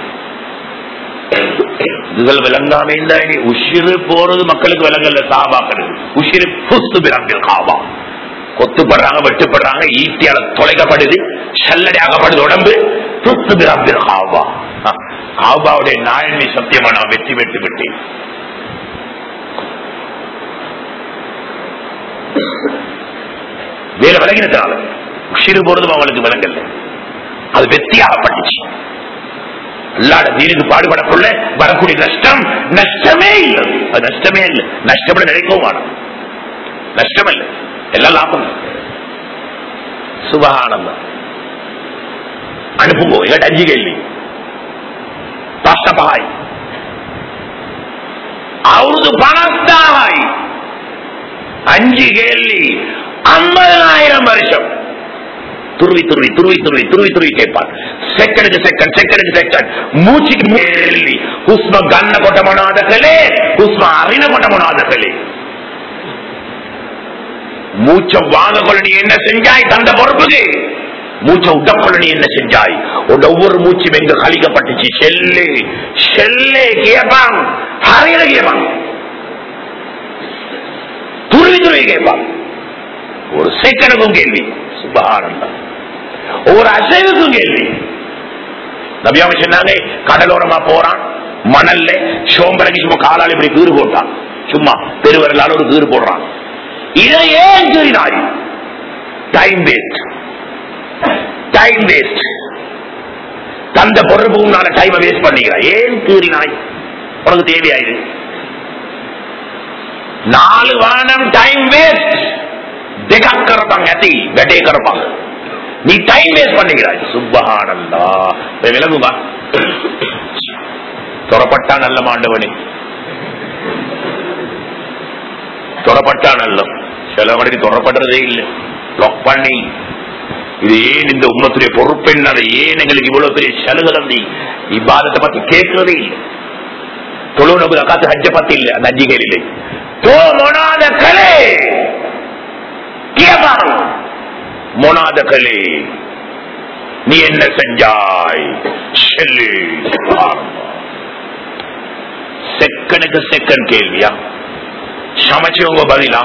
இதுகள் விளங்காம இருந்தா இனி உஷிரு போறது மக்களுக்கு விளங்கல்ல சாபாக்கிறது உஷிரு புஸ்து பிறங்கள் காவா கொத்துப்படுறாங்க வெட்டுப்படுறாங்க ஈட்டியால தொலைக்கப்படுது சல்லடையாகப்படுது உடம்பு புஸ்து பிறப்பில் காவா காபாவுடைய நாயன்மை சத்தியமா நான் வெற்றி பெற்று விட்டேன் வேற விலகினதுனால உஷிரு போறதும் அவங்களுக்கு விளங்கல்ல அது வெற்றியாகப்பட்டுச்சு அல்லாட தீனுக்கு பாடுபடக்குள்ள வரக்கூடிய நஷ்டம் நஷ்டமே இல்லை அது நஷ்டமே இல்லை நஷ்டப்பட நினைக்கவும் வேணும் நஷ்டம் இல்லை எல்லாம் லாபம் சுபகானந்தம் அனுப்புங்கோ எங்கிட்ட அஞ்சு கேள்வி பாஸ்டபாய் அவரது பணத்தாய் அஞ்சு கேள்வி ஐம்பதாயிரம் வருஷம் துருவி துருவி துருவி துருவி துருவி துருவி கேட்பார் செகண்டுக்கு செகண்ட் செகண்டுக்கு செகண்ட் மூச்சுக்கு கேள்வி குஸ்ம கண்ண கொட்டமனாதகளே குஸ்ம அறின கொட்டமனாதகளே மூச்ச வாங்க கொள்ள நீ என்ன செஞ்சாய் தந்த பொறுப்புக்கு மூச்ச உடக்கொள்ள நீ என்ன செஞ்சாய் உன் ஒவ்வொரு மூச்சும் எங்க கழிக்கப்பட்டுச்சு செல்லு செல்லே கேப்பான் அறையில கேப்பான் கேட்பாங்க ஒரு செகண்டுக்கும் கேள்வி சுபகானந்தம் ஒவ்வொரு அசைவுக்கும் கேள்வி நபியாம சொன்னாங்க கடலோரமா போறான் மணல்ல சோம்பரங்கி சும்மா காலால் இப்படி கீறு போட்டான் சும்மா பெருவரலால் ஒரு கீறு போடுறான் இதை ஏன் கீறினாய் டைம் வேஸ்ட் டைம் வேஸ்ட் தந்த பொறுப்பு உன்னால டைமை வேஸ்ட் பண்ணிக்கிறாய் ஏன் கீறினாய் உனக்கு தேவையாயுது நாலு வானம் டைம் வேஸ்ட் දෙකක් කරපන් ඇති වැඩේ කරපන් நீ டைம் வேஸ்ட் பண்ணிக்கிறாய் சுப்பஹானல்லா இப்ப விளங்குமா துறப்பட்டா நல்ல மாண்டவனே துறப்பட்டா நல்ல சில மணிக்கு துறப்படுறதே இல்லை லாக் பண்ணி இது ஏன் இந்த உம்மத்துடைய பொறுப்பு என்ன அதை ஏன் எங்களுக்கு இவ்வளவு பெரிய சலுகை தந்தி இப்பாதத்தை பத்தி கேட்கறதே இல்லை தொழுநபு அக்காத்து ஹஜ்ஜ பத்தி இல்லை அந்த அஞ்சிகள் இல்லை தோ மொனாத கலே கேபாங் மொனாத கலே நீ என்ன செஞ்சாய் சொல்லு செகண்டுக்கு செகண்ட் கேள்வியா சமைச்சவங்க பதிலா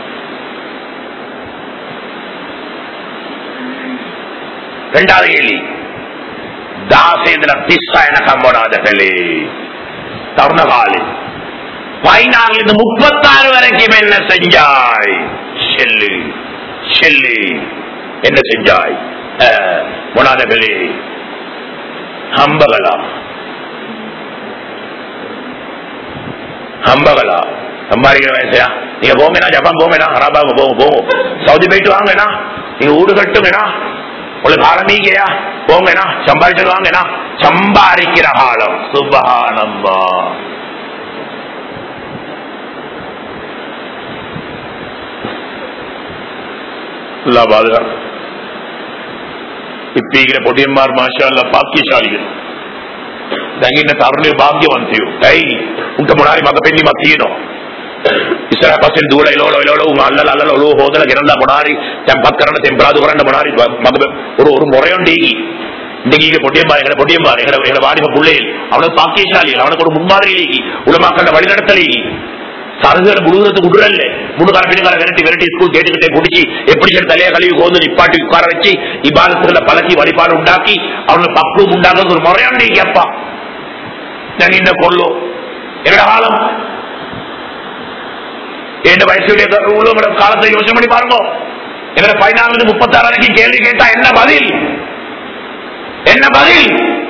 ரெண்டாவது கேள்வி தாசேந்திர திஸ்ஸாயன கம்போனாதகளே தருணகாலி பதினாறுல இருந்து முப்பத்தாறு வரைக்கும் என்ன செஞ்சாய் செல்லு செல்லு என்ன செஞ்சாய் முனாதகளே ஹம்பகளா ஹம்பகளா சம்பாதிக்கிற வயசையா நீங்க போங்கண்ணா ஜப்பான் போங்கண்ணா ஹராபாங்க போங்க போங்க சவுதி போயிட்டு வாங்கண்ணா நீங்க வீடு கட்டுங்கண்ணா உங்களுக்கு ஆரம்பிக்கையா போங்கண்ணா சம்பாதிச்சுட்டு வாங்கண்ணா சம்பாதிக்கிற காலம் சுபகானம்பா எல்லா பாதுகாப்பு ಇಪ್ಪೀಗಿನ ಪೊಡಿಯಮ್ಮಾರ್ ಮಾಶಾಲ್ಲ ಭಾಗ್ಯಶಾಲಿಗಳು ನಂಗಿನ್ನ ತರುಣಿ ಭಾಗ್ಯವಂತೆಯು ಕೈ ಉಂಟ ಮುಡಾರಿ ಮಗ ಪೆನ್ನಿ ಮತ್ತೇನೋ ಇಸರ ಪಸಲ್ ದೂಳ ಇಲೋಳೋ ಇಲೋಳೋ ಅಲ್ಲಲ ಅಲ್ಲಲ ಒಳು ಹೋದಲ ಗಿರಂದ ಮುಡಾರಿ ತೆಂಪಕ್ಕರಣ ತೆಂಪರಾದು ಬರಂಡ ಮುಡಾರಿ ಮಗ ஒரு ஒரு முறையுண்டு இன்னைக்கு இங்க பொட்டியம்பார் எங்களை பொட்டியம்பார் எங்களை எங்களை வாலிப பிள்ளைகள் அவனுக்கு பாக்கியசாலிகள் அவனுக்கு ஒரு முன்மாதிரி உலமாக்கண்ட வழிநடத்தலி சருகளை முழுகிறதுக்கு விடுறல்ல முழுகால பின்னுகால விரட்டி விரட்டி ஸ்கூல் கேட்டுக்கிட்டே குடிச்சு எப்படி சரி தலையை கழுவி கோந்து நிப்பாட்டி உட்கார வச்சு இபாதத்துல பழக்கி வழிபாடு உண்டாக்கி அவனுக்கு பக்குவம் உண்டாக்குறது ஒரு முறையாண்டி கேப்பா நாங்க இந்த கொள்ளும் என்னோட காலம் என் வயசுடைய உள்ளவங்களோட காலத்தை யோசனை பண்ணி பாருங்க என்னோட பதினாலுல இருந்து முப்பத்தாறு வரைக்கும் கேள்வி கேட்டா என்ன பதில் என்ன பதில்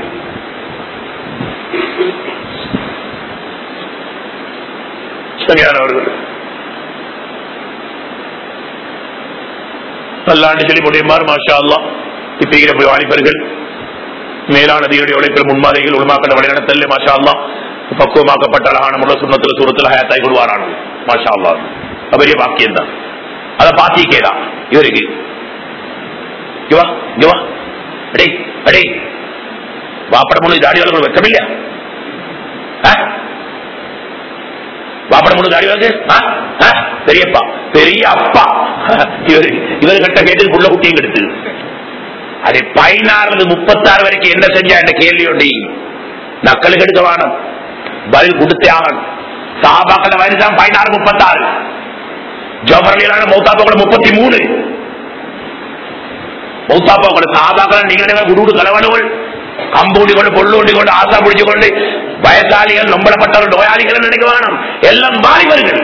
சரியானவர்கள் அல்லாண்டு சொல்லி முடியுமாறு மாஷா அல்லா இப்ப இருக்கிற வாலிபர்கள் மேலான நதியுடைய உழைப்பில் முன்மாதிரிகள் உருமாக்கிற வழிநடத்தல்ல மாஷா அல்லா பக்குவமாக்கப்பட்ட அழகான முள்ள சுண்ணத்துல சூரத்தில் ஹயாத்தாய் கொள்வாரானது மாஷா அல்லா அது பெரிய பாக்கியம் தான் அதை பாத்திக்கேதான் இவருக்கு இவா இவா அடே அடே வாப்பட முழு தாடி வளர்க்க வெக்கமில்லையா வாப்பட முழு தாடி வளர்க்கு பெரியப்பா பெரிய அப்பா இவரு இவரு கட்ட கேட்டு புள்ள குட்டியும் கெடுத்து அது பதினாறுல முப்பத்தாறு வரைக்கும் என்ன செஞ்சா என்ற கேள்வி உண்டு நக்கலுக்கு எடுக்க வேணும் பதில் கொடுத்தே ஆகணும் சாபாக்கள் வயசுதான் பதினாறு முப்பத்தாறு ஜோபரலியான மௌத்தாப்பாக்கள் முப்பத்தி மூணு மௌத்தாப்பாக்கள் சாபாக்கள் நீங்க குடு கலவனுகள் கம்பூடி கொண்டு பொள்ளூண்டி கொண்டு ஆசா பிடிச்சு கொண்டு வயசாளிகள் நம்பளப்பட்டவர்கள் நோயாளிகள் நினைக்க வேணும் எல்லாம் வாலிபர்கள்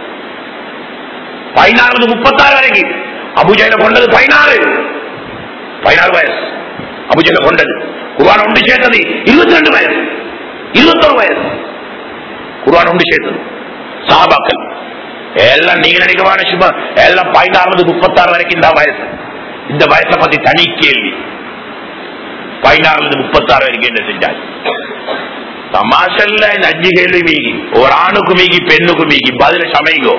பதினாறு முப்பத்தாறு வரைக்கும் அபுஜைல கொண்டது பதினாறு பதினாறு வயசு அபுஜைல கொண்டது குர்வான் ஒன்று சேர்த்தது இருபத்தி ரெண்டு வயசு இருபத்தொரு வயசு குர்வான் ஒன்று சேர்த்தது சாபாக்கள் எல்லாம் நீங்க நினைக்கவான சும்மா எல்லாம் பதினாறு முப்பத்தாறு வரைக்கும் இந்த வயசு இந்த வயசை பத்தி தனி கேள்வி பதினாறுல முப்பத்தாறு வரைக்கும் என்ன செஞ்சாங்க தமாஷல்ல இந்த அஞ்சு கேள்வி மீகி ஒரு ஆணுக்கு மீகி பெண்ணுக்கு மீகி பதில சமைங்கோ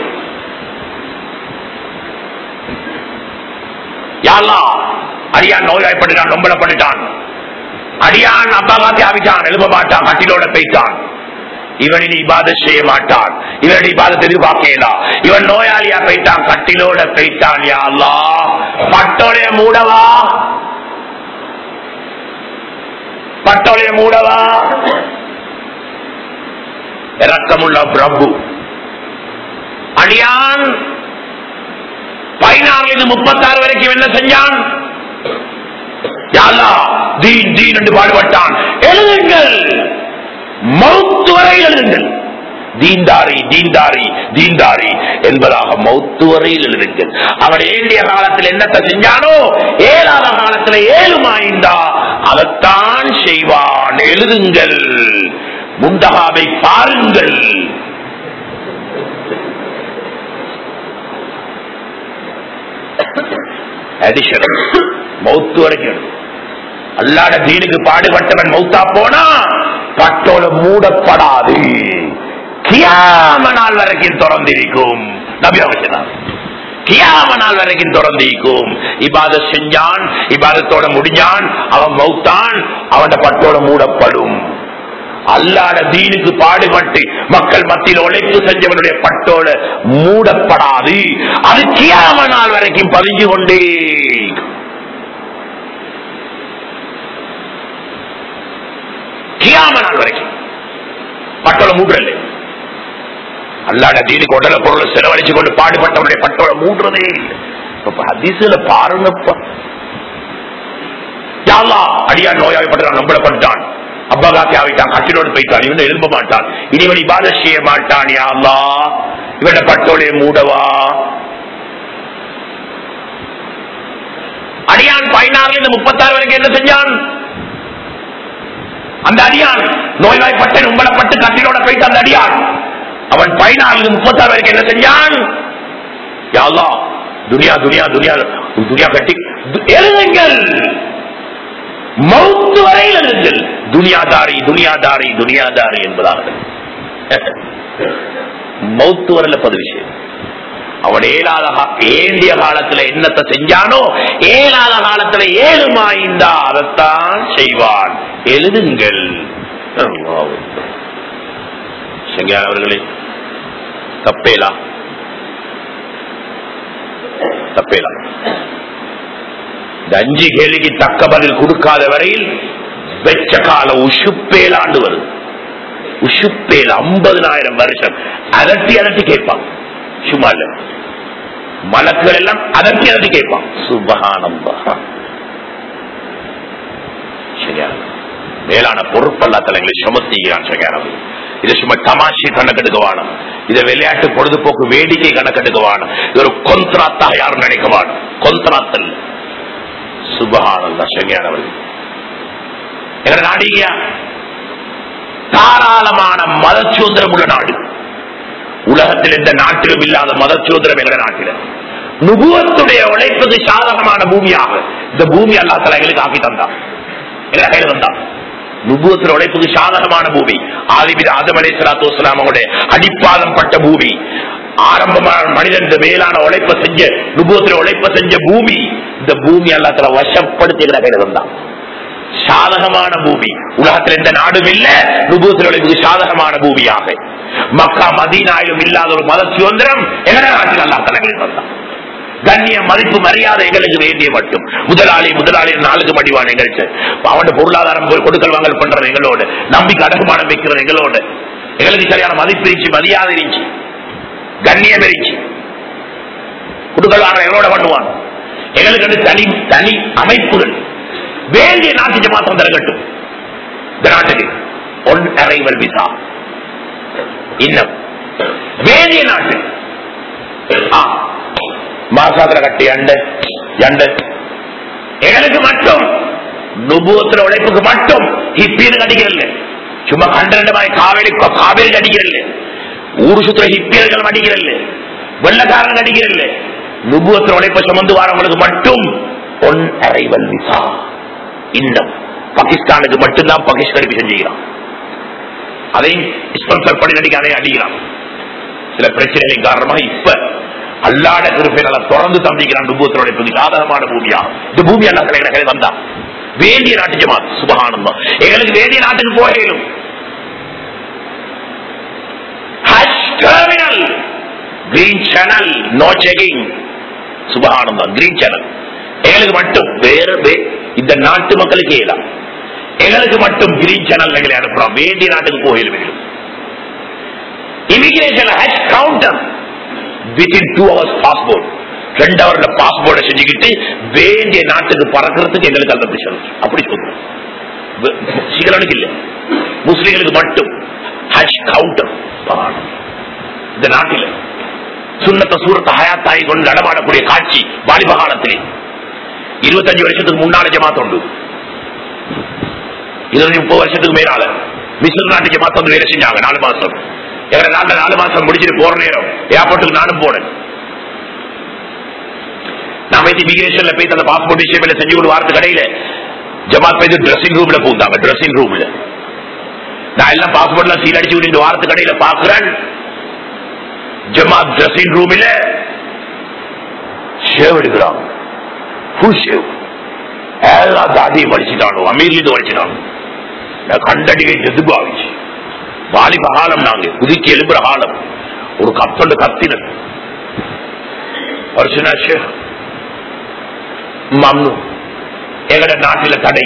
யாரெல்லாம் அடியான் நோய்வாய்ப்பட்டுட்டான் நொம்பலப்பட்டுட்டான் அடியான் அப்பா காத்தி ஆவிட்டான் எழுப்ப மாட்டான் கட்டிலோட போயிட்டான் இவன் இனி இபாத செய்ய மாட்டான் இவன் இபாதத்தை எதிர்பார்க்கலாம் இவன் நோயாளியா போயிட்டான் கட்டிலோட போயிட்டான் யா அல்லா பட்டோடைய மூடவா பட்டோடைய மூடவா இறக்கமுள்ள பிரபு அடியான் பதினாறுல இருந்து முப்பத்தாறு வரைக்கும் என்ன செஞ்சான் யா அல்லாஹ், தீன் தீன் என்று பாடுபட்டான் எழுதுங்கள் மௌத்து வரை எழுதுங்கள் தீன்தாரி தீன்தாரி தீன்தாரி என்பதாக மௌத்து வரையில் எழுதுங்கள் அவன் ஏண்டிய காலத்தில் என்னத்தை செஞ்சானோ ஏழாத காலத்தில் ஏழுமாய்ந்தா அதைத்தான் செய்வான் எழுதுங்கள் முண்டகாவை பாருங்கள் அடிஷன் மௌத்து வரைக்கும் எழுது. அல்லாட தீனுக்கு பாடுபட்டவன் மௌத்தா போனா பட்டோல மூடப்படாது கியாம நாள் வரைக்கும் திறந்திருக்கும் நபி அவசியம் கியாம நாள் வரைக்கும் திறந்திருக்கும் இபாத செஞ்சான் இபாதத்தோட முடிஞ்சான் அவன் மௌத்தான் அவன் பட்டோட மூடப்படும் அல்லாட தீனுக்கு பாடுபட்டு மக்கள் மத்தியில் உழைப்பு செஞ்சவனுடைய பட்டோட மூடப்படாது அது கியாம நாள் வரைக்கும் பதிஞ்சு கொண்டே இருக்கும். கியாம நாள் வரைக்கும் பட்டோல மூடுறல்ல அல்லாட தீனுக்கு உடல பொருளை செலவழிச்சு கொண்டு பாடுபட்டவனுடைய பட்டோல மூடுறதே இல்லை இப்ப ஹதீசுல பாருங்கப்பா யாழ்லா அடியா நோயாளிப்பட்டான் நம்பளப்பட்டான் அப்பா காக்கி ஆவிட்டான் கட்டிலோடு போயிட்டான் இவன் எழும்ப மாட்டான் இனிவன் இபாத செய்ய மாட்டான் யாழ்லா இவன பட்டோலே மூடவா அடியான் பதினாறுல இருந்து முப்பத்தாறு வரைக்கும் என்ன செஞ்சான் அந்த அடியான் நோய்வாய்ப்பட்டு உங்களப்பட்டு கட்டிலோட போயிட்டு அந்த அடியான் அவன் பதினாலு முப்பத்தாறு வரைக்கும் என்ன செஞ்சான் யா அல்லாஹ், துனியா துனியா துனியா துனியா கட்டி து- எழுதுங்கள் மௌத்து வரையில் எழுதுங்கள் துனியாதாரி துனியாதாரி துனியாதாரி என்பதாக மௌத்து வரையில பதிவு செய்யும் அவன் ஏழாத கா- ஏந்திய காலத்துல என்னத்தை செஞ்சானோ ஏழாத காலத்துல ஏழுமாய்ந்தா அதைத்தான் செய்வான் எழுதுங்கள் அல்லாஹ் செங்கார் அவர்களே தப்பேலா தப்பேலா இந்த அஞ்சு கேள்விக்கு தக்க பதில் கொடுக்காத வரையில் வெச்ச கால உஷுப்பேலாண்டு வருது உஷுப்பேல் ஐம்பதுனாயிரம் வருஷம் அதட்டி அதட்டி கேட்பான் சும்மா இல்ல மலக்குகள் எல்லாம் அதட்டி அதட்டி கேட்பான் சுபகானந்தா சரியா மேலான பொறுப்பல்லா தலைங்களை சுமத்திக்கிறான் சரியான இது சும்மா தமாஷி கணக்கெடுக்க வேணும் இதை விளையாட்டு பொழுதுபோக்கு வேடிக்கை கணக்கெடுக்க வேணும் இது ஒரு கொந்தராத்தாக யாரும் நினைக்க வேணும் கொந்தராத்தல் சுபகானந்தா சரியானவர்கள் எங்க நாடிங்க தாராளமான மத சுதந்திரம் உள்ள நாடு உலகத்தில் எந்த நாட்டிலும் இல்லாத மத சுதந்திரம் எங்க நாட்டில் நுபுவத்துடைய உழைப்புக்கு சாதகமான பூமியாக இந்த பூமி அல்லா தலா எங்களுக்கு ஆக்கி தந்தான் எங்க கையில் தந்தான் நுபுவத்தில் உழைப்புக்கு சாதகமான பூமி ஆதிபித ஆதம் அலை சலாத்து வசலாம் அவங்களுடைய அடிப்பாதம் பட்ட பூமி ஆரம்பமான மனிதன் இந்த மேலான உழைப்ப செஞ்ச நுபுவத்தில் உழைப்ப செஞ்ச பூமி இந்த பூமி அல்லா தலா வசப்படுத்தி எங்க கையில் தந்தான் சாதகமான பூமி உலகத்தில் எந்த நாடும் இல்ல நுபூத்தில் உழைப்புக்கு சாதகமான பூமியாக மக்கா மதீனாயிலும் இல்லாத ஒரு மத சுதந்திரம் எங்கட நாட்டில் அல்லா தலைமையில் வந்தான் கண்ணிய மதிப்பு மரியாதை எங்களுக்கு வேண்டிய மட்டும் முதலாளி முதலாளி நாளுக்கு மடிவான் எங்களுக்கு அவனோட பொருளாதாரம் போய் கொடுக்கல் வாங்கல் பண்றது எங்களோட நம்பிக்கை அடகுமானம் வைக்கிறது எங்களோட எங்களுக்கு சரியான மதிப்பு இருந்துச்சு மரியாதை இருந்துச்சு கண்ணியம் இருந்துச்சு கொடுக்கல் வாங்கல் எங்களோட பண்ணுவான் எங்களுக்கு வந்து தனி தனி அமைப்புகள் வேண்டிய நாட்டுக்கு மாத்திரம் தரகட்டும் இந்த நாட்டுக்கு ஒன் அரைவல் விசா இன்னும் வேண்டிய நாட்டு ஆ, மாசாத்திர கட்டி அண்டு அண்டு எங்களுக்கு மட்டும் நுபுவத்துல உழைப்புக்கு மட்டும் ஹிப்பீனு அடிக்கிறல்ல சும்மா கண்டனமாய் காவேரி காவேரி அடிக்கிறல்ல ஊரு சுத்துற ஹிப்பியர்கள் அடிக்கிறல்ல வெள்ளக்காரன் அடிக்கிறல்ல நுபுவத்துல உழைப்ப சுமந்து வரவங்களுக்கு மட்டும் ஒன் அரைவல் விசா இன்னும் பாகிஸ்தானுக்கு மட்டும்தான் பாகிஸ்தான் செஞ்சுக்கிறான் அதையும் ஸ்பான்சர் பண்ணி நடிக்க அதை அடிக்கிறான் சில பிரச்சனைகளின் காரணமாக இப்ப அல்லாட கிருப்பை நல்லா தொடர்ந்து தம்பிக்கிறான் நுபுவத்தோட இப்ப சாதகமான பூமியா இந்த பூமி அல்லா தலைகளை வந்தா வேண்டிய நாட்டு ஜமாத் சுபகானந்தம் எங்களுக்கு வேண்டிய நாட்டுக்கு போகலும் Hajj terminal green channel no checking சுபகானந்தம் கிரீன் சேனல் எங்களுக்கு மட்டும் வேற வே- இந்த நாட்டு மக்களுக்கு ஏலாம் எங்களுக்கு மட்டும் கிரீன் சேனல் எங்களை அனுப்புறோம் வேண்டிய நாட்டுக்கு போயிடும் எங்களுக்கு immigration Hajj counter within two hours passport ரெண்டு ஹவர்ல பாஸ்போர்ட்டை செஞ்சுக்கிட்டு வேண்டிய நாட்டுக்கு பறக்கிறதுக்கு எங்களுக்கு அந்த விஷயம் அப்படி சொல்றோம் சிங்களனுக்கு இல்ல முஸ்லிம்களுக்கு மட்டும் ஹஜ் கவுண்டர் இந்த நாட்டில் சுண்ணத்த சூரத்தை ஹயாத்தாய் கொண்டு நடமாடக்கூடிய காட்சி வாலிப காலத்திலே இருபத்தஞ்சு வருஷத்துக்கு முன்னால ஜமாத் உண்டு இருபது முப்பது வருஷத்துக்கு மேலால மிஸ்ர் நாட்டு ஜமாத் வந்து வேலை செஞ்சாங்க நாலு மாசம் எங்க நாட்டுல நாலு மாசம் முடிச்சுட்டு போற நேரம் ஏர்போர்ட்டுக்கு நானும் போனேன் நான் போய் இமிகிரேஷன்ல போய் அந்த பாஸ்போர்ட் விஷயம் செஞ்சு கொண்டு வாரத்து கடையில ஜமாத் போய் ட்ரெஸ்ஸிங் ரூம்ல பூந்தாங்க ட்ரெஸ்ஸிங் ரூம்ல நான் எல்லாம் பாஸ்போர்ட்ல சீல் அடிச்சு விட்டு வாரத்து கடையில பாக்குறேன் ஜமாத் ட்ரெஸ்ஸிங் ரூமில் ஷேவ் எடுக்கிறான் ஃபுல் ஷேவ் எல்லாம் தாடியும் வடிச்சிட்டானோ அமீர்லேருந்து வடிச்சிட்டானோ நான் கண்டடிகை எதுக்கு ஆகிச்சு வாலிப காலம் நாங்க குதிக்கு எழுப்புற காலம் ஒரு கத்தொண்டு கத்தினது வருஷனா ஷேவ் மம்னு எங்கட நாட்டில தடை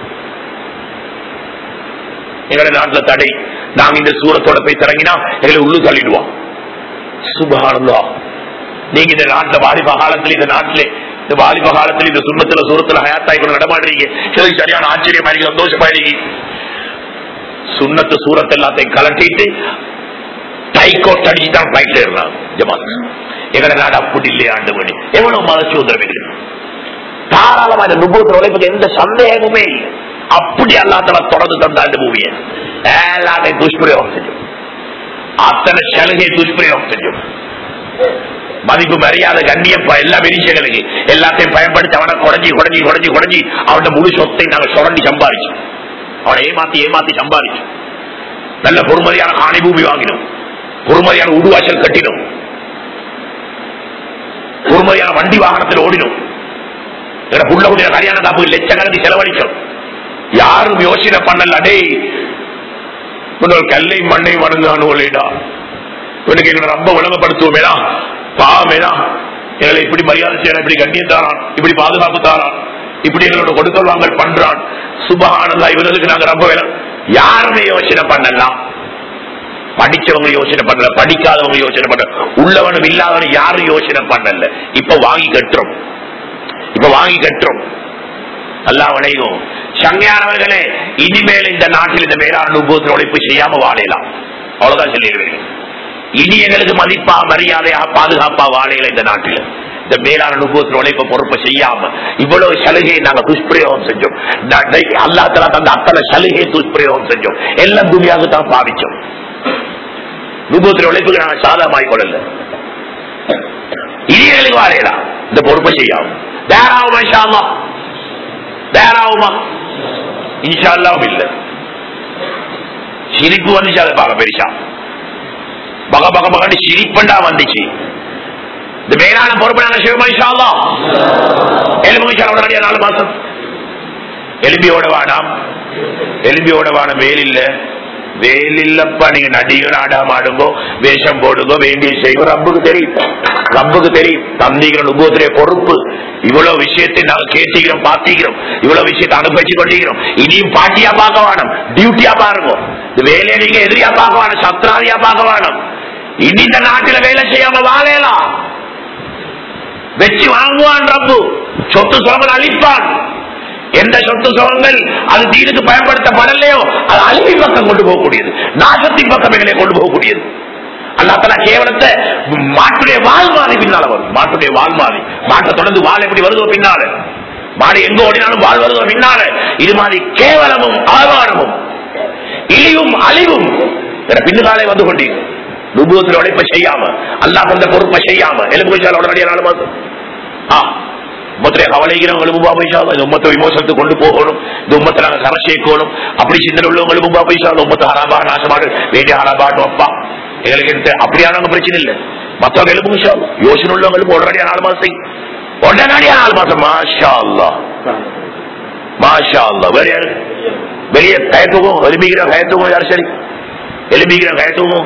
எங்கட நாட்டுல தடை நாங்க இந்த சூரத்தோட போய் திறங்கினா எங்களை உள்ளு தள்ளிடுவோம் சுபானந்தா நீங்க இந்த நாட்டுல வாலிப காலத்துல இந்த நாட்டிலே இந்த வாலிப காலத்துல இந்த சுண்ணத்துல சூரத்துல ஹயாத்தாய் கொண்டு நடமாடுறீங்க எனக்கு சரியான ஆச்சரியமா இருக்கு சந்தோஷமா இருக்கு சுண்ணத்து சூரத் எல்லாத்தையும் கலட்டிட்டு டைகோட் அடிச்சு தான் பிளைட்ல இருந்தாங்க ஜமாத் எங்கட நாடு அப்படி இல்லையா ஆண்டு மணி எவ்வளவு மத சுதந்திரம் இருக்கு தாராளமா இந்த நுபுவத்தில் உழைப்புக்கு எந்த சந்தேகமுமே இல்லை அப்படி அல்லாத்தல தொடர்ந்து தந்தா இந்த பூமியை எல்லாத்தையும் துஷ்பிரயோகம் செஞ்சோம் அத்தனை சலுகை துஷ்பிரயோகம் செஞ்சோம் மதிப்பு மரியாதை கண்ணியம் ப- எல்லா விஷயங்களுக்கு எல்லாத்தையும் பயன்படுத்தி அவனை குறைஞ்சி குறைஞ்சி குறைஞ்சி குறைஞ்சி அவன முழு சொத்தை நாங்க சுரண்டி சம்பாதிச்சோம் அவனை ஏமாத்தி ஏமாத்தி சம்பாதிச்சோம் நல்ல பொறுமதியான காணி பூமி வாங்கினோம் பொறுமதியான உடுவாசல் கட்டினோம் பொறுமதியான வண்டி வாகனத்தில் ஓடினோம் எங்க புள்ள குடிய கல்யாண காப்பு லட்சக்கணக்கு செலவழிச்சோம் யாரும் யோசனை பண்ணல டேய் உன்னோட கல்லை மண்ணை வணங்கானுடா இவனுக்கு எங்களை ரொம்ப விளங்கப்படுத்துவோமேடா பாவமேடா எங்களை இப்படி மரியாதை செய்யறான் இப்படி கண்ணியம் தாரான் இப்படி பாதுகாப்பு தாரான் இப்படி எங்களோட கொடுக்கல் வாங்கல் பண்றான் சுபகானந்தா இவர்களுக்கு நாங்க ரொம்ப விளம் யாருமே யோசனை பண்ணலாம் படிச்சவங்க யோசனை பண்ணல படிக்காதவங்க யோசனை பண்ணல உள்ளவனும் இல்லாதவனும் யாரும் யோசனை பண்ணல இப்ப வாங்கி கட்டுறோம் இப்ப வாங்கி கட்டுறோம் அல்லா வணையும் சங்கையானவர்களே இனிமேல் இந்த நாட்டில் இந்த மேலாண் அனுபவத்தில் உழைப்பு செய்யாம வாழலாம் அவ்வளவுதான் சொல்லிடுவேன் இனி எங்களுக்கு மதிப்பா மரியாதையா பாதுகாப்பா வாழையில இந்த நாட்டில் இந்த மேலாண் அனுபவத்தில் உழைப்ப பொறுப்பை செய்யாம இவ்வளவு சலுகையை நாங்க துஷ்பிரயோகம் செஞ்சோம் அல்லா தலா தந்த அத்தனை சலுகையை துஷ்பிரயோகம் செஞ்சோம் எல்லாம் துணியாக தான் பாவிச்சோம் அனுபவத்தில் உழைப்புக்கு நாங்க சாதகமாய் கொள்ளல இனி எங்களுக்கு வாழையலாம் இந்த பொறுப்பை செய்யாம தாராளமா இன்ஷா அல்லாஹ். தாராளமா இன்ஷா அல்லாஹ் இல்ல சிரிப்பு வந்துச்சு அதை பார்க்க பெருசா பக பக பகன்னு சிரிப்பண்டா வந்துச்சு இந்த மேலான பொறுப்பு நாங்க சிவமா இன்ஷா அல்லாஹ். எலும்பு இன்ஷா அல்லாஹ் உடனடியா நாலு மாசம் எலும்பியோட வாடாம் எலும்பியோட வாடம் வேல் இல்ல வேல் இல்லப்பா நீங்க நடிகை நாடாம ஆடுங்கோ வேஷம் போடுங்கோ வேண்டிய செய்வோம் ரப்புக்கு தெரியும் ரப்புக்கு தெரியும் தந்திக்கிற உபோத்திரைய பொறுப்பு இவ்வளவு விஷயத்தை நாங்க கேட்டிக்கிறோம் பாத்திக்கிறோம் இவ்வளவு விஷயத்தை அனுபவிச்சு கொண்டிருக்கிறோம் இனியும் பாட்டியா பார்க்க வேணும் டியூட்டியா பாருங்க இந்த வேலையை நீங்க எதிரியா பார்க்க வேணும் சத்ராதியா பார்க்க வேணும் இனி இந்த நாட்டில வேலை செய்யாம வாழலாம் வச்சு வாங்குவான் ரப்பு சொத்து சுகங்கள் அழிப்பான் எந்த சொத்து சுகங்கள் அது தீனுக்கு பயன்படுத்தப்படலையோ அது அழிவி பக்கம் கொண்டு போகக்கூடியது நாசத்தின் பக்கம் எங்களை கொண்டு போகக்கூடியது அல்லாத்தலா கேவலத்தை மாட்டுடைய வால் மாறி பின்னால வரும் மாட்டுடைய வால் மாறி மாட்டை தொடர்ந்து வால் எப்படி வருதோ பின்னால மாடு எங்க ஓடினாலும் வால் வருதோ பின்னால இது மாதிரி கேவலமும் ஆவாரமும் இழிவும் அழிவும் என பின்னுகாலே வந்து கொண்டீங்க நுபுவத்தில் உழைப்ப செய்யாம அல்லாஹ் தந்த பொறுப்பை செய்யாம எலும்பு வச்சால் உடனடியாக நாலு மாசம் ஆ உம்மத்திலே கவலைகிறவங்க மும்பா பைசா இந்த உம்மத்தை விமோசனத்துக்கு கொண்டு போகணும் இந்த உம்மத்தை நாங்க கரை சேர்க்கணும் அப்படி சிந்தனை உள்ளவங்க மும்பா பைசா இந்த உம்மத்தை ஹராபா நாசமாடு வேண்டிய ஹராபாட்டும் அப்பா எங்களுக்கு எடுத்து அப்படியான பிரச்சனை இல்லை மத்தவங்க எலும்பு விஷா யோசனை உள்ளவங்களுக்கு உடனடியா நாலு மாசம் உடனடியா நாலு மாசம் மாஷா அல்லா மாஷா அல்லா வேற யாரு வெளியே கயத்துக்கும் எலும்பிக்கிற கயத்துக்கும் யாரு சரி எலும்பிக்கிற கயத்துக்கும்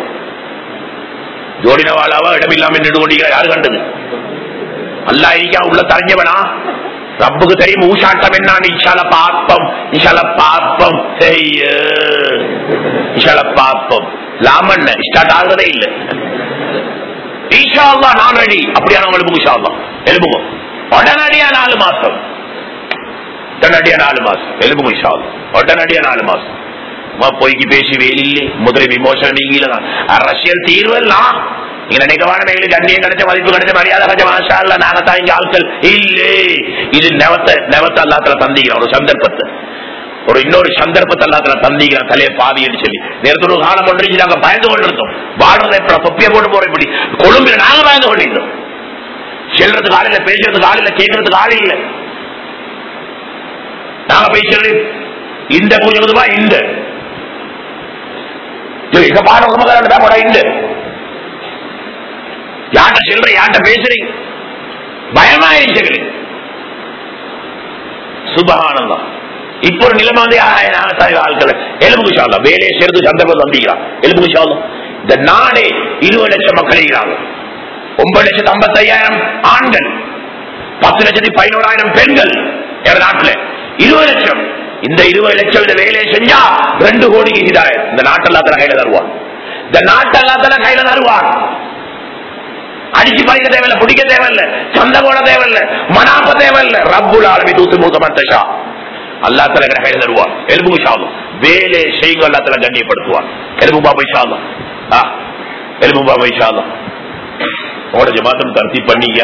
ஜோடின வாழாவா இடமில்லாம நின்று கொண்டீங்க யாரு கண்டது அல்லா இருக்கா உள்ள தரஞ்சவனா ரப்புக்கு தெரியும் ஊசாட்டம் என்னன்னு இஷால பாப்பம் இஷால பாப்பம் ஐயோ இஷால பாப்பம் லாமண்ண ஸ்டார்ட் ஆகுறதே இல்ல ஈஷா அல்லா நான் ரெடி அப்படியான எழுப்புங்க ஈஷா அல்லா எழுப்புங்க உடனடியா நாலு மாசம் உடனடியா நாலு மாசம் எழுப்புங்க ஈஷா அல்லா உடனடியா நாலு மாசம் சும்மா பொய்க்கு பேசி வேலில்லே முதல் விமோசனம் நீங்கள அரசியல் தீர்வெல்லாம் நீங்க நினைக்கவான மேலும் கண்ணியம் கிடைச்ச மதிப்பு கிடைச்ச மரியாதை கிடைச்ச மாஷா இல்ல நாங்க தான் இங்க ஆட்கள் இல்லே இது நவத்த நவத்த அல்லாத்துல தந்திக்கிறோம் ஒரு சந்தர்ப்பத்தை ஒரு இன்னொரு சந்தர்ப்பத்தை அல்லாத்துல தந்திக்கிறோம் தலையை பாவின்னு சொல்லி நேரத்தோட காலம் ஒன்று நாங்க பயந்து கொண்டிருந்தோம் வாடுறத எப்ப தொப்பிய போட்டு போற இப்படி கொழும்புல நாங்க பயந்து கொண்டிருந்தோம் செல்றதுக்கு ஆள் இல்ல பேசுறதுக்கு ஆள் இல்ல கேட்கறதுக்கு ஆள் இல்ல நாங்க பேசுறது இந்த பூஜை இந்த எங்க பாடம் போட இந்த யார்கிட்ட செல்ற யார்கிட்ட பேசுறீங்க பயமாயிருச்சு சுபகானந்தம் இப்ப ஒரு நிலைமை வந்து ஆட்கள் எலும்பு சாலம் வேலையை சேர்த்து சந்தர்ப்பம் தந்திக்கிறான் எலும்பு சாலம் இந்த நாடே இருபது லட்சம் மக்கள் இருக்கிறாங்க ஒன்பது லட்சத்து ஐம்பத்தி ஐயாயிரம் ஆண்கள் பத்து லட்சத்தி பதினோராயிரம் பெண்கள் எங்க நாட்டுல இருபது லட்சம் இந்த இருபது லட்சம் இந்த வேலையை செஞ்சா ரெண்டு கோடிக்கு இதாயிரம் இந்த நாட்டெல்லாத்துல கையில தருவான் இந்த நாட்டெல்லாத்துல கையில தருவான் அடிச்சு பறிக்க தேவையில்ல பிடிக்க தேவையில்ல சந்த போட தேவையில்ல மனாப்ப தேவையில்ல ரப்புல் ஆலமி தூத்து மூத்த மத்தஷா அல்லா தல கையில தருவான் எலும்பு ஷாலும் வேலை செய்யுங்க அல்லா தல கண்ணியப்படுத்துவான் எலும்பு பாபா ஷாலும் எலும்பு பாபா ஷாலும் உங்களோட ஜமாத்தம் தர்த்தி பண்ணீங்க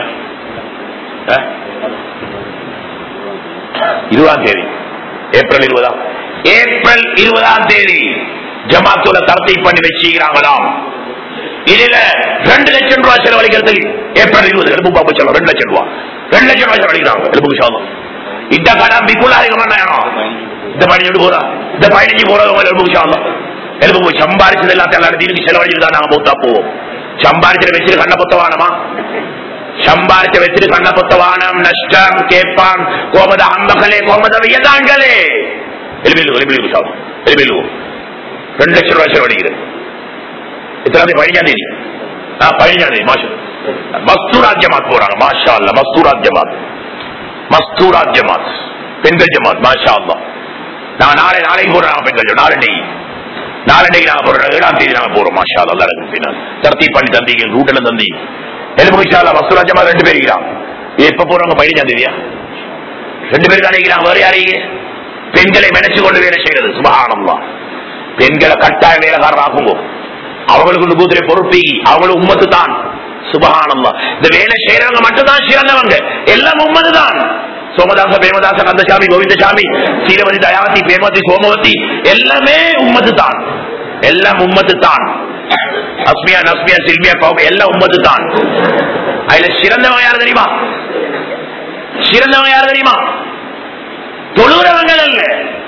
இருபதாம் தேதி ஏப்ரல் இருபதாம் ஏப்ரல் இருபதாம் தேதி ஜமாத்துல தர்த்தி பண்ணி வச்சுக்கிறாங்களாம் இதுல ரெண்டு லட்சம் ரூபாய் செலவழிக்கிறதுக்கு ஏப்ரல் இருபது எலும்பு பாப்பா சொல்ல ரெண்டு லட்சம் ரூபாய் ரெண்டு லட்சம் ரூபாய் செலவழிக்கிறாங்க எலும்பு சாதம் இந்த கடன் பிக்குள்ளாதிகமா இந்த பதினஞ்சு போறா இந்த பதினஞ்சு போறவங்க எலும்பு சாதம் எலும்பு சம்பாரிச்சது எல்லாத்தையும் எல்லாரும் தீனுக்கு செலவழிச்சு தான் நாங்க மூத்தா போவோம் சம்பாரிச்சத வச்சுட்டு கண்ண பொத்தவானமா சம்பாரிச்ச வச்சுட்டு கண்ண பொத்தவானம் நஷ்டம் கேட்பான் கோமத அம்பகளே கோமத வியதாங்களே எலும்பிலு எலும்பிலு சாதம் எலும்பிலு ரெண்டு லட்சம் ரூபாய் செலவழிக்கிறது இத்தனை பதினஞ்சாம் தேதி பதினஞ்சாம் தேதி மாசம் மஸ்தூராத் ஜமாத் போறாங்க மாஷா அல்ல மஸ்தூராத் ஜமாத் மஸ்தூராத் ஜமாத் பெண்கள் ஜமாத் மாஷா அல்லா நான் நாளை நாளைக்கு போடுறாங்க பெண்கள் நாளை நாளன்னைக்கு நாங்க போறோம் ஏழாம் தேதி நாங்க போறோம் மாஷா அல்லா இருக்கு தர்த்தி பண்ணி தந்தீங்க ரூட்ல தந்தி எலுமிஷால மஸ்தூராத் ஜமாத் ரெண்டு பேர் இருக்கிறாங்க எப்ப போறாங்க பதினஞ்சாம் தேதியா ரெண்டு பேர் தான் இருக்கிறாங்க வேற யாரையே பெண்களை நினைச்சு கொண்டு வேலை செய்யறது சுபகானம்மா பெண்களை கட்டாய வேலைக்காரர் ஆக்குங்க அவங்களுக்கு நுபூத்திரை பொறுப்பி அவங்களுக்கு உம்மத்து தான் சுபகானம்மா இந்த வேலை செய்யறவங்க மட்டும்தான் சிறந்தவங்க எல்லாம் உம்மது தான் சோமதாச பிரேமதாச கந்தசாமி கோவிந்தசாமி சீரவதி தயாவதி பிரேமதி சோமவதி எல்லாமே உம்மது தான் எல்லாம் உம்மத்து தான் அஸ்மியா நஸ்மியா சில்மியா பவுக எல்லாம் உம்மத்து தான் அதுல சிறந்தவங்க யாரு தெரியுமா சிறந்தவங்க யாரு தெரியுமா தொழுகிறவங்க அல்ல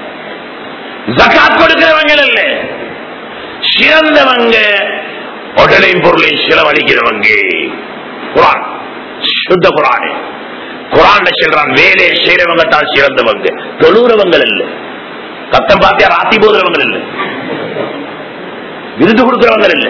ஜக்காத் கொடுக்கிறவங்க அல்ல சிறந்தவங்க உடலையும் பொருளையும் செலவழிக்கிறவங்க குரான் சுத்த குரான் குரான் சொல்றான் வேலையை செய்யறவங்க தான் சிறந்தவங்க தொழுறவங்க இல்ல கத்தம் பார்த்தியா ராத்தி போதுறவங்க இல்ல விருது கொடுக்கிறவங்க இல்ல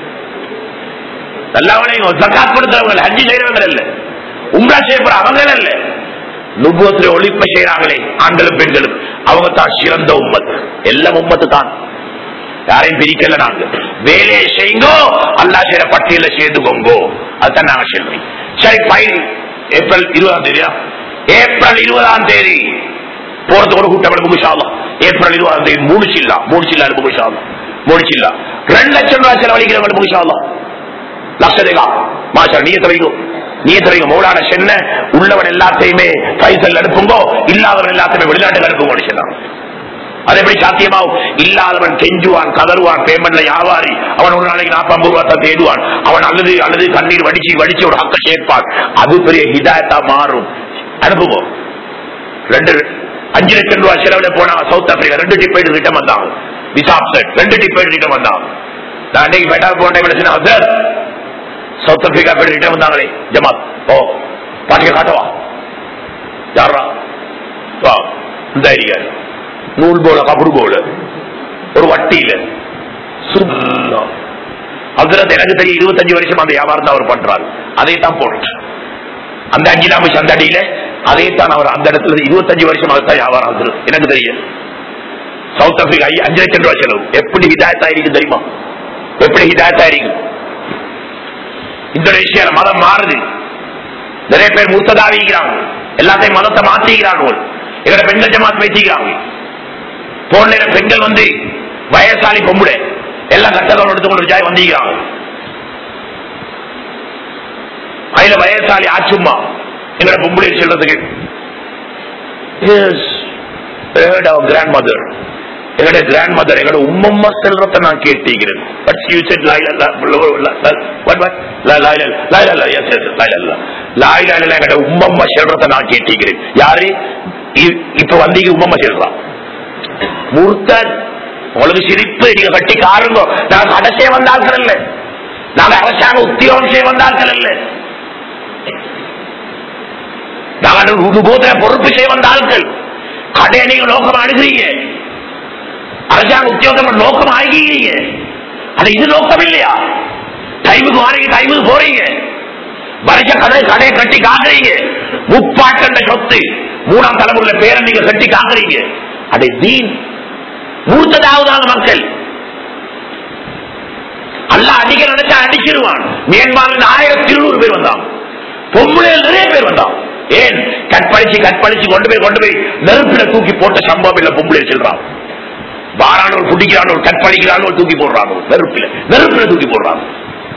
நல்லவனையும் ஜக்காத் கொடுக்கிறவங்க ஹஜ்ஜி செய்யறவங்க இல்ல உம்ரா செய்யப்படுற அவங்க இல்ல நுபுவத்துல ஒழிப்பை செய்யறாங்களே ஆண்களும் பெண்களும் அவங்க தான் சிறந்த உம்மத் எல்லாம் உம்மத்து தான் யாரையும் பிரிக்கல நாங்க வேலையை செய்யுங்கோ அல்லா செய்யற பட்டியல சேர்ந்துக்கோங்கோ அதுதான் நாங்க சொல்றோம் சரி பைன் ஏப்ரல் இருபதாம் தேதியா ஏப்ரல் இருபதாம் தேதி போறதுக்கு ஒரு கூட்டம் முகுஷாலம் ஏப்ரல் இருபதாம் தேதி மூணு சில்லா மூணு சில்லா முகுஷாலம் மூணு சில்லா ரெண்டு லட்சம் ரூபாய் செலவழிக்கிறவங்க முகுஷாலம் லட்சதேகா மாசா நீ வைக்கும் நீ வைக்கும் மௌலான சென்ன உள்ளவன் எல்லாத்தையுமே பைசல் அனுப்புங்கோ இல்லாதவன் எல்லாத்தையுமே வெளிநாட்டுக்கு அனுப்புங்கன்னு சொன்னாங்க அது எப்படி சாத்தியமாகும் இல்லாதவன் கெஞ்சுவான் கதறுவான் பேமெண்ட்ல வியாபாரி அவன் ஒரு நாளைக்கு நாற்பது ரூபா தான் தேடுவான் அவன் அல்லது அல்லது கண்ணீர் வடிச்சு வடிச்சு ஒரு ஹக்க சேர்ப்பான் அது பெரிய ஹிதாயத்தா மாறும் அனுப்புவோம் ரெண்டு அஞ்சு லட்சம் ரூபாய் செலவுல போனாங்க சவுத் ஆப்பிரிக்கா ரெண்டு டிப்பேட் ரிட்டம் வந்தாங்க விசாப் செட் ரெண்டு டிப்பேட் ரிட்டம் வந்தாங்க நான் அன்னைக்கு பெட்டா போன டைம்ல சார் சவுத் ஆப்பிரிக்கா போய் ரிட்டம் வந்தாங்களே ஜமாத் ஓ பாட்டிக்க காட்டவா யாரா வா இந்த ஐடியா நூல் போல கபரு போல ஒரு வட்டியில அதுல எனக்கு தெரியும் இருபத்தஞ்சு வருஷம் அந்த வியாபாரம் தான் அவர் பண்றாரு அதை தான் போட்டு அந்த அஞ்சிலாம சந்தடியில அதே தான் அவர் அந்த இடத்துல இருபத்தஞ்சு வருஷம் தான் வியாபாரம் ஆகுது எனக்கு தெரியும் சவுத் ஆப்பிரிக்கா அஞ்சு லட்சம் ரூபாய் செலவு எப்படி ஹிதாயத்தா இருக்கு தெரியுமா எப்படி ஹிதாயத்தா இருக்கு இந்தோனேஷியால மதம் மாறுது நிறைய பேர் முர்த்ததாவிக்கிறாங்க எல்லாத்தையும் மதத்தை மாத்திக்கிறாங்க எங்கட பெண்கள் ஜமாத் வைத்திக்கிறாங்க போன நேரம் பெண்கள் வந்து வயசாலி பொம்புடை எல்லாம் கட்டளம் எடுத்துக்கொண்டு ஜாய் வந்திக்கிறாங்க அதுல வயசாலி ஆச்சும்மா எங்கட பொம்புடைய சொல்றதுக்கு கிராண்ட் மதர் எங்கட கிராண்ட் மதர் எங்கட உம்மம்மா செல்றத நான் கேட்டீங்கிறேன் பட் யூ செட் லாய் எங்கட உம்மம்மா செல்றத நான் கேட்டீங்கிறேன் யாரு இ- இப்ப வந்தீங்க உம்மம்மா செல்றான் முர்த்தர் உங்களுக்கு சிரிப்பு நீங்க கட்டி காருங்க நாங்க கடைசியே வந்தார்கள் இல்ல நாங்க அரசாங்க உத்தியோகம் செய்ய வந்தார்கள் இல்ல நாங்கள் உபோதன பொறுப்பு செய்ய வந்த ஆட்கள் கடையை நீங்க நோக்கம் அணுகிறீங்க அரசாங்க உத்தியோகம் நோக்கம் ஆகிறீங்க அது இது நோக்கம் இல்லையா டைமுக்கு வாரீங்க டைமுக்கு போறீங்க வருஷ கடை கடையை கட்டி காக்குறீங்க முப்பாட்டண்ட சொத்து மூணாம் தலைமுறையில பேரை நீங்க கட்டி காக்குறீங்க அதை தீன் மூர்த்ததாவதாங்க மக்கள் அல்லாஹ் அடிக்க நினைச்சா அடிச்சிருவான் மியான்மர்ல ஆயிரத்தி இருநூறு பேர் வந்தான் பொம்பளையில் நிறைய பேர் வந்தான் ஏன் கற்பழிச்சு கற்பழிச்சு கொண்டு போய் கொண்டு போய் நெருப்பில தூக்கி போட்ட சம்பவம் இல்ல பொம்பளை சொல்றான் வாரானோர் பிடிக்கிறானோர் கற்பழிக்கிறானோர் தூக்கி போடுறானோ நெருப்பில நெருப்பில தூக்கி போடுறாங்க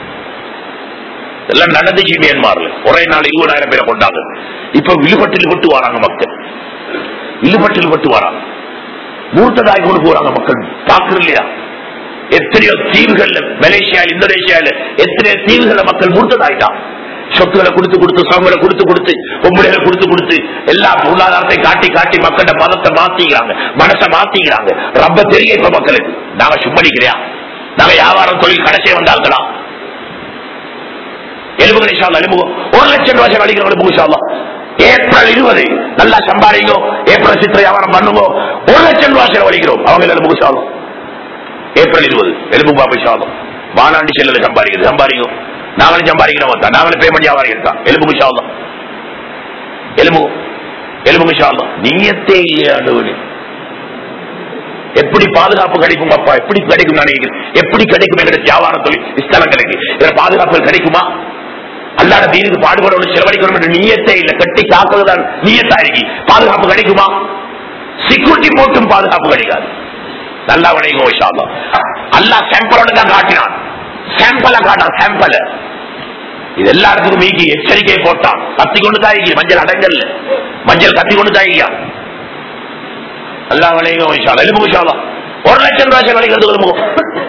எல்லாம் நடந்துச்சு மியான்மர்ல ஒரே நாள் இருபதாயிரம் பேரை கொண்டாங்க இப்ப விழுபட்டில் விட்டு வராங்க மக்கள் விழுபட்டில் விட்டு வராங்க மூர்த்ததாய் கொண்டு போறாங்க மக்கள் பாக்குறது இல்லையா எத்தனையோ தீவுகள்ல மலேசியால இந்தோனேஷியால எத்தனையோ தீவுகள மக்கள் மூர்த்ததாயிட்டான் சொத்துக்களை கொடுத்து கொடுத்து சவங்களை கொடுத்து கொடுத்து பொம்பளைகளை கொடுத்து கொடுத்து எல்லா பொருளாதாரத்தை காட்டி காட்டி மக்கள்கிட்ட மதத்தை மாத்திக்கிறாங்க மனசை மாத்திக்கிறாங்க ரொம்ப தெரிய இப்ப மக்களுக்கு நாங்க சும்மடிக்கிறியா நாங்க வியாபாரம் தொழில் கடைசியே வந்தார்களா எலும்புகள் இன்ஷால்லா எலும்புகள் ஒரு லட்சம் ரூபாய் செலவழிக்கிறோம் எலும்புகள் இன்ஷால்லா ஏப்ரல் இருபது நல்லா சம்பாதிங்க ஏப்ரல் சித்திரை வியாபாரம் பண்ணுங்க ஒரு லட்சம் ரூபாய் செலவழிக்கிறோம் அவங்க எலும்புகள் இன்ஷால்லா ஏப்ரல் இருபது எலும்பு பாப்பை சாதம் வானாண்டி செல்ல சம்பாதிக்கிறது சம்பாதிக்கும் நாங்களும் சம்பாதிக்கிறோம் தான் நாங்களும் பேமெண்ட் வியாபாரம் இருக்கான் எலும்புக்கு சாதம் எலும்பு எலும்புக்கு சாதம் நீயத்தே இல்லையாண்டு எப்படி பாதுகாப்பு கிடைக்கும் அப்பா எப்படி கிடைக்கும் நான் நினைக்கிறேன். எப்படி கிடைக்கும் எங்களுடைய வியாபார தொழில் ஸ்தலம் கிடைக்கும் இதுல பாதுகாப்பு கிடைக்குமா அல்லாத தீனுக்கு பாடுபடணும் செலவழிக்கணும் என்ற நீயத்தே இல்ல கட்டி காக்குறதுதான் நீயத்தா இருக்கு பாதுகாப்பு கிடைக்குமா செக்யூரிட்டி போட்டும் பாதுகாப்பு கிடைக்காது நல்லா வணங்கும் விஷாலா அல்லா சாம்பிளோட தான் காட்டினான் சாம்பிள காட்டான் சாம்பிள இது எல்லா இடத்துக்கும் மீக்கி எச்சரிக்கையை போட்டான் கத்தி கொண்டு தாய்க்கு மஞ்சள் அடங்கல்ல மஞ்சள் கத்தி கொண்டு தாய்க்கியா அல்லா வணங்கும் விஷாலா எலும்பு விஷாலா ஒரு லட்சம் ரூபாய் செலவழிக்கிறது விரும்புவோம்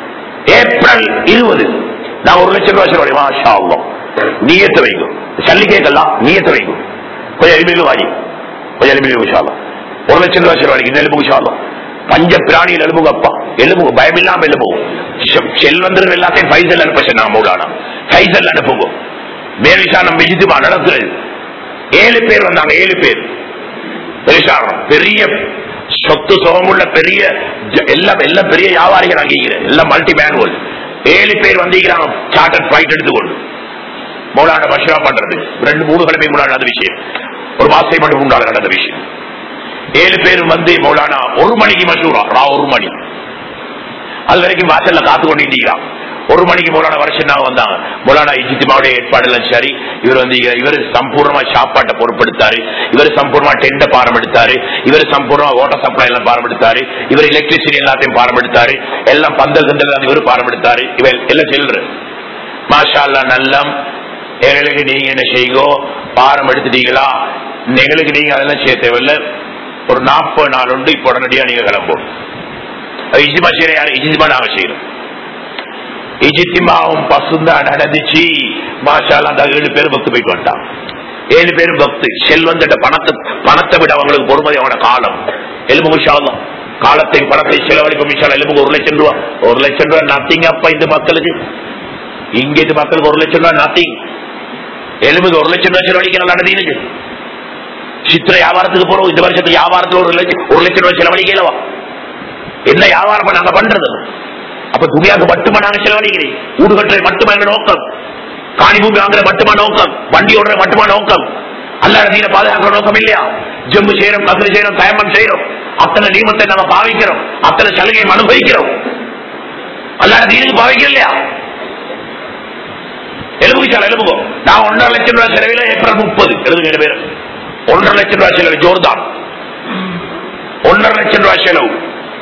ஏப்ரல் இருபது நான் ஒரு லட்சம் ரூபாய் செலவழி மாஷா அல்லாஹ். நீயத்தை வைக்கும் சல்லி கேட்கலாம் நீயத்தை வைக்கும் கொஞ்சம் எளிமையில வாங்கி கொஞ்சம் எளிமையில விஷாலம் ஒரு லட்சம் ரூபாய் செலவழிக்கு இந்த எலும்பு விஷாலம் பஞ்ச பிராணியில் எலும்புங்க அப்பா எலும்புங்க பயம் இல்லாம எலும்புவோம் செல்வந்தர்கள் எல்லாத்தையும் பைசல் அனுப்ப சொன்னாங்க மௌலானா பைசல் அனுப்புங்க மேல்விசாரணம் விஜித்துமா நடத்துறது ஏழு பேர் வந்தாங்க ஏழு பேர் பெருசாரணம் பெரிய சொத்து சுகமுள்ள பெரிய ஜ- எல்லாம் எல்லாம் பெரிய வியாபாரிகள் அங்கீகிறேன் எல்லாம் மல்டி மேனுவல் ஏழு பேர் வந்திருக்கிறாங்க சார்ட்டர் ஃபிளைட் எடுத்துக்கொண்டு மௌலான மஷூரா பண்றது ரெண்டு மூணு கிழமை முன்னாடி நடந்த விஷயம் ஒரு மாசத்தை மட்டும் முன்னாடி நடந்த விஷயம் ஏழு பேர் வந்து மௌலானா ஒரு மணிக்கு மஷூரா ரா ஒரு மணி அது வரைக்கும் வாசல்ல காத்து கொண்டிருக்கிறான் ஒரு மணிக்கு மௌலானா வருஷம் நாங்க வந்தாங்க மௌலானா இஜித்திமாவுடைய ஏற்பாடு எல்லாம் சரி இவர் வந்து இவர் சம்பூர்ணமா சாப்பாட்டை பொறுப்படுத்தாரு இவர் சம்பூர்ணமா டெண்ட பாரம் எடுத்தாரு இவர் சம்பூர்ணமா வாட்டர் சப்ளை எல்லாம் பாரம் எடுத்தாரு இவர் எலக்ட்ரிசிட்டி எல்லாத்தையும் பாரம் எடுத்தாரு எல்லாம் பந்தல் கந்தல் இவர் பாரம் எடுத்தாரு இவர் எல்லாம் செல்ற மாஷா அல்லா நல்லம் எங்களுக்கு நீங்க என்ன செய்யுங்கோ பாரம் எடுத்துட்டீங்களா எங்களுக்கு நீங்க அதெல்லாம் செய்ய தேவையில்ல ஒரு நாற்பது நாள் உண்டு இப்ப உடனடியா நீங்க கிளம்பும் இஜிமா செய்யற யாரு இஜிமா நாங்க செய்யறோம் இஜித்திமாவும் பசுந்தான் நடந்துச்சு மாஷால அந்த ஏழு பேரும் பக்து போயிட்டு வந்துட்டான் ஏழு பேரும் பக்து செல்வந்திட்ட பணத்தை பணத்தை விட அவங்களுக்கு பொறுமதி அவன காலம் எலும்பு விஷாலம் காலத்தை பணத்தை செலவழிப்பு விஷாலம் எலும்புக்கு ஒரு லட்சம் ரூபா ஒரு லட்சம் ரூபா நத்திங் அப்ப இந்த மக்களுக்கு இங்க இது மக்களுக்கு ஒரு லட்சம் ரூபா நத்திங் எலும்புக்கு ஒரு லட்சம் ரூபா செலவழிக்க நடந்தீனுக்கு சித்திர வியாபாரத்துக்கு போறோம் இந்த வருஷத்துக்கு வியாபாரத்துல ஒரு லட்சம் ஒரு லட்சம் ரூபாய் செலவழிக்கலவா என்ன வியாபாரம் நாங்க பண்றது அப்ப துணியாக்கு மட்டுமா நாங்க செலவழிக்கிறேன் வீடு கட்டுறது மட்டுமா எங்க நோக்கம் காணி பூமி வாங்குற மட்டுமா நோக்கம் வண்டி ஓடுற மட்டுமா நோக்கம் அல்லாத நீரை பாதுகாக்கிற நோக்கம் இல்லையா ஜம்மு செய்யறோம் கதிர செய்யறோம் தயமம் செய்யறோம் அத்தனை நியமத்தை நாங்க பாவிக்கிறோம் அத்தனை சலுகையை அனுபவிக்கிறோம் அல்லாத நீருக்கு பாவிக்கிறோம் இல்லையா எலும்புக்கு சாலை எலும்புக்கோ நான் ஒன்றரை லட்சம் ரூபாய் செலவில் ஏப்ரல் முப்பது எழுதுங்க ரெண்டு பேரும் ஒன்றரை லட்சம் ரூபாய் செலவு ஜோர்தான் ஒன்றரை லட்சம் ரூபாய் செலவு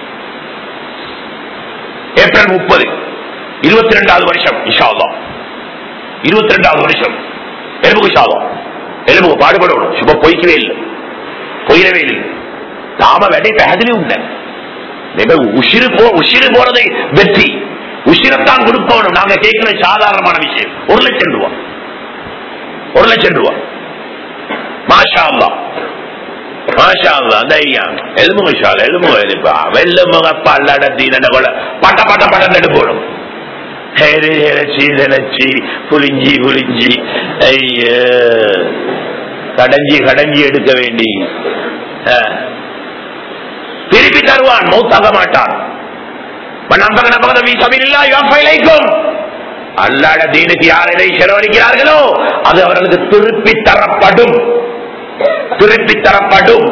ஏப்ரல் முப்பது இருபத்தி ரெண்டாவது வருஷம் இஷாதம் இருபத்தி ரெண்டாவது வருஷம் எலும்புக்கு சாதம் எலும்புக்கு பாடுபடணும் சும்மா பொய்க்கவே இல்லை பொய்யவே இல்லை தாம වැඩේ පැහැදිලි උන්න මේ உசிறு போ உசிறு போறதை வெற்றி உசிரத்தான் கொடுக்கணும் நாங்க கேட்கிற சாதாரணமான விஷயம் ஒரு லட்சம் ரூபாய் ஒரு லட்சம் ரூபாய் மாஷா அல்லா மாஷா அல்லா தைரியம் எலும்பு ஷால் எலும்பு எலுப்பா வெள்ள முகப்பா அல்லாட தீன கொல பட்ட பட்ட பட்டம் எடுப்போடும் இறைச்சி இறைச்சி புளிஞ்சி புளிஞ்சி ஐயோ கடஞ்சி கடஞ்சி எடுக்க வேண்டி அஹ். திருப்பி தருவான் மௌத்தாக மாட்டான் நம்பக நம்பக வீ சபையில்லா யோசைக்கும் அல்லாட தீனுக்கு யார் எதை செலவழிக்கிறார்களோ அது அவர்களுக்கு திருப்பி தரப்படும் திருப்பி தரப்படும்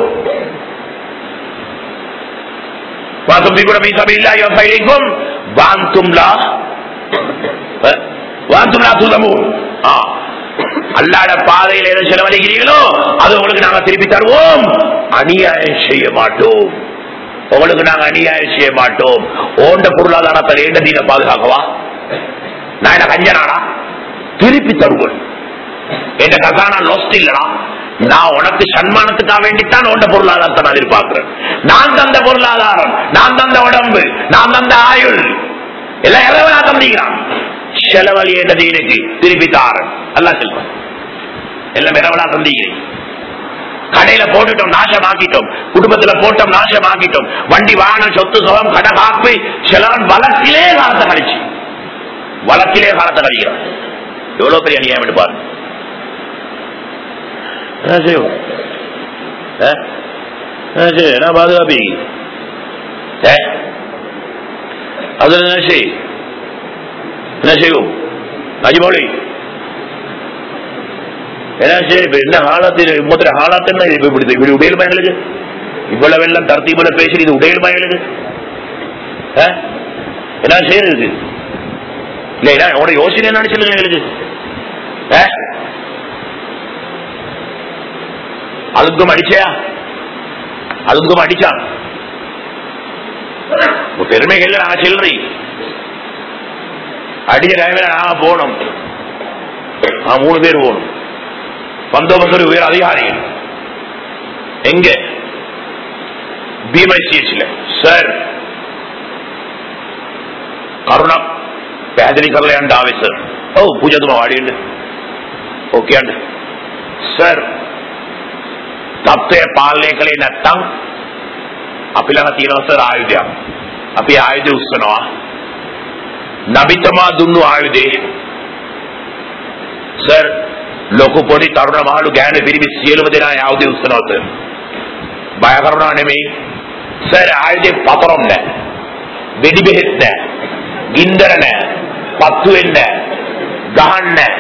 வாசுபிகுட வீ சபையில்லா யோசைக்கும் வாந்தும்லா வாந்தும்லா துலமும் அல்லாட பாதையில் எதை செலவழிக்கிறீர்களோ அது உங்களுக்கு நாங்க திருப்பி தருவோம் அநியாயம் செய்ய மாட்டோம் உங்களுக்கு நாங்க அநியாயம் செய்ய மாட்டோம் ஓண்ட பொருளாதாரத்தை ஏண்ட தீன பாதுகாக்கவா நான் என்ன கஞ்சனாடா திருப்பி தருவேன் என் கசானா லோஸ்ட் இல்லடா நான் உனக்கு சன்மானத்துக்காக வேண்டித்தான் உண்ட பொருளாதாரத்தை நான் எதிர்பார்க்கிறேன் நான் தந்த பொருளாதாரம் நான் தந்த உடம்பு நான் தந்த ஆயுள் எல்லாம் எவ்வளவு நான் தந்திக்கிறான் செலவழி என்ற தீனுக்கு திருப்பி தாரன் அல்லா செல்வம் எல்லாம் இரவலா தந்திக்கிறேன் கடையில போட்டுட்டோம் நாசமாக்கிட்டோம் குடும்பத்துல போட்டோம் நாசமாக்கிட்டோம் வண்டி வாகனம் சொத்து சுகம் கடை காப்பு சிலவன் வழக்கிலே காலத்தை கழிச்சு வழக்கிலே காலத்தை கழிக்கிறான் எவ்வளவு பெரிய அநியாயம் எடுப்பார் என்ன செய்வோம் ஆ? என்ன செய்ய என்ன பாதுகாப்பி ஏ? அதுல என்ன செய் என்ன செய்வோம் அஜிமௌலி என்ன செய்ய இப்ப என்ன ஹாலத்தில் இம்மத்திர ஹாலாத் என்ன இப்ப இப்படி இப்படி உடையலுமா எங்களுக்கு இவ்வளவு எல்லாம் தர்த்தீபுல பேசி இது உடையலுமா எங்களுக்கு ஆ? என்ன செய்யறது இல்ல என்ன உங்களோட யோசனை என்ன சொல்லுங்க எங்களுக்கு ஆ? அதுக்கும் அடிச்சயா அதுக்கும் அடிச்சான் உங்க பெருமைகள்ல நாங்க செல்றி அடிச்ச டைம்ல நாங்க போனோம் நான் மூணு பேர் போகணும் பந்தோபஸ்து உயர் அதிகாரிகள் எங்க பிஎம்ஐசிஎச்ல சார் కరుణ పేదరికల్లో అంటే ఆవి సార్ ఓ పూజతో వాడియండి ఓకే అండి సార్ තත්ත්වය පාලනය කළේ නැත්තම් අපි ළඟ තියෙනවා සර් ආයුධයක්. අපි ආයුධ උස්සනවා. නබිතමා දුන්නු ආයුධේ සර් ලොකු පොඩි තරුණ මහලු ගෑනු පිරිමි සියලුම දෙනා ආයුධ උස්සනවා සර්. බය කරනවා නෙමෙයි. සර් ආයුධේ පතරම් නැහැ. වෙඩි බෙහෙත් නැහැ. ගින්දර නැහැ. පත්තු වෙන්නේ නැහැ. ගහන්නේ නැහැ.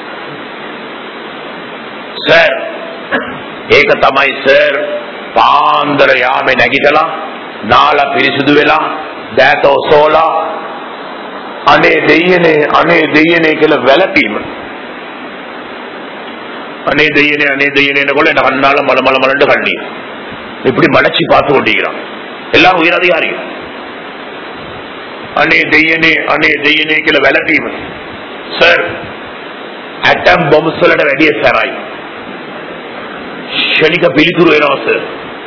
සර් ඒක තමයි සර් පාන්දර යාමේ නැගිටලා නාල පිරිසිදු වෙලා දෑත ඔසෝලා අනේ දෙයියනේ අනේ දෙයියනේ කියලා වැළපීම அனே தெய்யனே அனே தெய்யனே கூட என்ன கண்ணால மல மல மலண்டு கண்ணீர் இப்படி மலைச்சி பார்த்து கொண்டிருக்கிறான் எல்லாம் உயர் அதிகாரிகள் අනේ දෙයනේ අනේ දෙයනේ කියලා වැළපීම සර් ඇටම් බොම්බස් වලට වැඩිය සරයි ෂණික පිළිතුරු එනවා සර්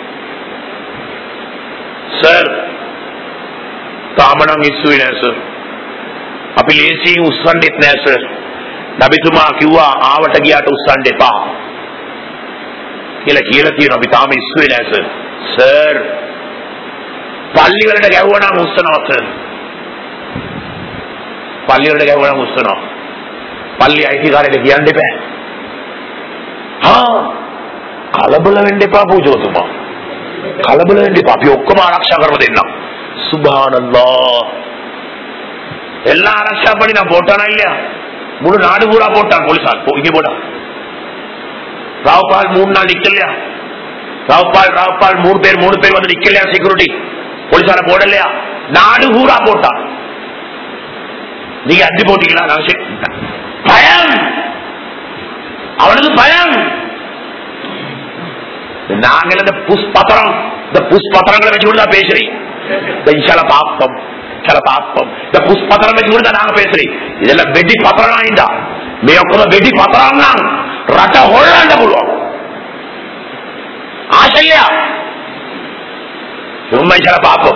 සර් තාමනම් ඉස්සුවේ නෑ සර් අපි ලේසියෙන් උස්සන්නෙත් නෑ සර් නබිතුමා කිව්වා ආවට ගියාට උස්සන්න එපා කියලා කියලා තියෙනවා අපි තාම ඉස්සුවේ නෑ සර් සර් පල්ලි වලට ගැහුවනම් උස්සනවා සර් පල්ලි වලට ගැහුවනම් උස්සනවා පල්ලි අයිතිකාරයට කියන්න එපා හා කලබල වෙන්න එපා පූජෝතුමා කලබල වෙන්න එපා අපි ඔක්කොම ආරක්ෂා කරව දෙන්නම් சுபானல்லா எல்லாம் அரசா பண்ணி நான் போட்டானா இல்லையா முழு நாடு பூரா போட்டான் போலீசார் போ- இங்க போட்டான் ராவ்பால் மூணு நாள் நிக்கலையா ராவ்பால் ராவ்பால் மூணு பேர் மூணு பேர் வந்து நிக்கலையா செக்யூரிட்டி போலீசார போடலையா நாடு பூரா போட்டான் நீங்க அஞ்சு போட்டீங்களா நான் செக் பயம் அவனுக்கு பயம் நாங்கள் இந்த புஷ்பத்திரம் இந்த புஷ்பத்திரங்களை வச்சு கூட தான் பேசுறீங்க இந்த இஷல பாப்பம் இஷல பாப்பம் இந்த புஷ்பத்திரம் வச்சு கூட தான் நாங்க பேசுறீங்க இதெல்லாம் வெடி பத்திரம் ஆயிண்டா மேற்கொள்ள வெடி பத்திரம் தான் ரட்ட ஹொள்ளாண்ட போடுவோம் ஆசையா சும்மா இஷல பாப்போம்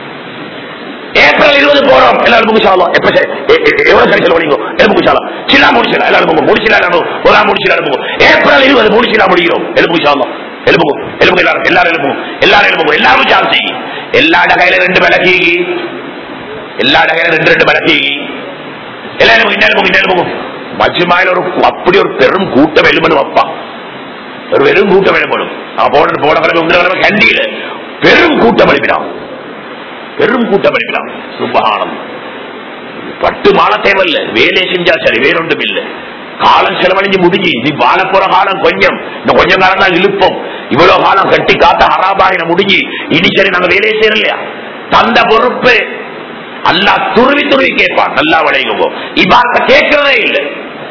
ஏப்ரல் இருபது போறோம் எல்லாரும் முடிச்சாலும் எப்ப சரி எ- எ- எவ்வளவு கழிச்சல் ஓடிங்கோ எலும்பு முடிச்சாலும் சில்லா முடிச்சல எல்லாரும் போங்க முடிச்சல எல்லாரும் ஒரு முடிச்சல எல்லாரும் ஏப்ரல் இருபது முடிச்சலா முடிகிறோம் எலும்பு முடிச்சாலும் எலும்பு எலும்பு எல்லாரும் எல்லாரும் எலும்பு எல்லாரும் எலும்பு எல்லாரும் சான்சி எல்லா கையில ரெண்டு விளக்கி எல்லா கையில ரெண்டு ரெண்டு விளக்கி எல்லா எலும்பு இந்த எலும்பு இந்த எலும்பு மஜ்மாயில ஒரு அப்படி ஒரு பெரும் கூட்டம் எலும்பு வைப்பா ஒரு வெறும் கூட்டம் எழுப்படும் அவன் போன போன கிழமை இந்த கிழமை கண்டியில பெரும் கூட்டம் எழுப்பினான் பெரும் கூட்டம் எழுப்பினான் சுபகானம் பட்டு மால தேவையில்ல வேலை செஞ்சா சரி வேறொன்றும் இல்லை காலம் செலவழிஞ்சு முடிஞ்சு நீ வாழ போற காலம் கொஞ்சம் இந்த கொஞ்ச காலம் தான் இழுப்போம் இவ்வளவு காலம் கட்டி காத்த ஹராபாயின முடிஞ்சு இனி சரி நாங்க வேலையை செய்யறோம் இல்லையா தந்த பொறுப்பு அல்லா துருவி துருவி கேட்பான் நல்லா விளையுங்க இவ்வாறு கேட்கறதே இல்லை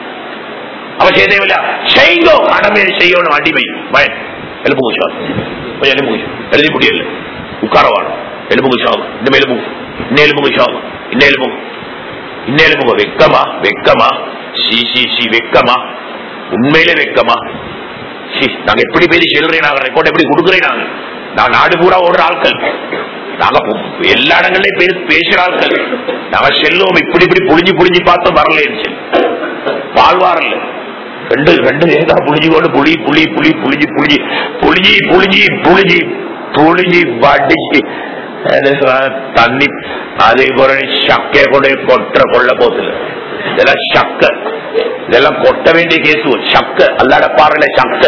அவ செய்தே இல்லையா செய்யுங்கோ கடமை செய்யணும் அடிமை பயம் எலும்பு குஷம் கொஞ்சம் எலும்பு குஷம் எழுதி முடியல உட்காரவாடும் எலும்பு குஷம் இந்த எலும்பு இன்ன எலும்பு குஷம் இன்ன எலும்பு இன்ன எலும்பு வெக்கமா வெக்கமா சி சி சி வெக்கமா உண்மையிலே வெக்கமா சி நாங்க எப்படி பேசி செல்றேன் நாங்க ரெக்கார்ட் எப்படி கொடுக்குறேன் நாங்க நான் நாடு பூரா ஓடுற ஆட்கள் நாங்க பு- எல்லா இடங்களையும் பேசி பேசுற ஆட்கள் நாங்க செல்லுவோம் இப்படி இப்படி புளிஞ்சு புளிஞ்சு பார்த்தோம் வரலேன்னு வாழ்வாரல்ல ரெண்டு ரெண்டு ஏதா புளிஞ்சு கொண்டு புளி புளி புளி புளிஞ்சு புளிஞ்சு புளிஞ்சி புளிஞ்சி புளிஞ்சி புளிஞ்சி வடிச்சு அது ச- தண்ணி அதே போல சக்கைய கொண்டு கொட்டுற கொள்ள போத்துல இதெல்லாம் சக்க இதெல்லாம் கொட்ட வேண்டிய கேசு சக்க அல்லாட பாறையில சக்க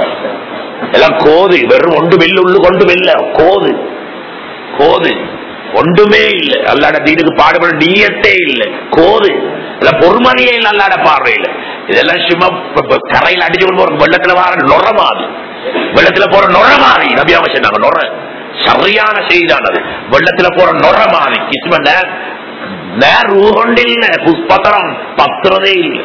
எல்லாம் கோது வெறும் ஒன்று வெள்ளு உள்ளு கொண்டு வெல்ல கோது கோது ஒன்றுமே இல்ல அல்லாட தீனுக்கு பாடுபட நீயத்தே இல்ல கோது இல்ல பொறுமணியே இல்ல அல்லாட பார்வையில இதெல்லாம் சும்மா ப- ப- கரையில் அடிச்சு கொண்டு போற வெள்ளத்துல வர நுர மாதிரி வெள்ளத்துல போற நுர மாதிரி நபியாம சொன்னாங்க நுர சரியான செய்தானது வெள்ளத்துல போற நுர மாதிரி கிஸ்ம நேர் ஊகொண்டில்ல புஷ்பத்திரம் பத்துறதே இல்லை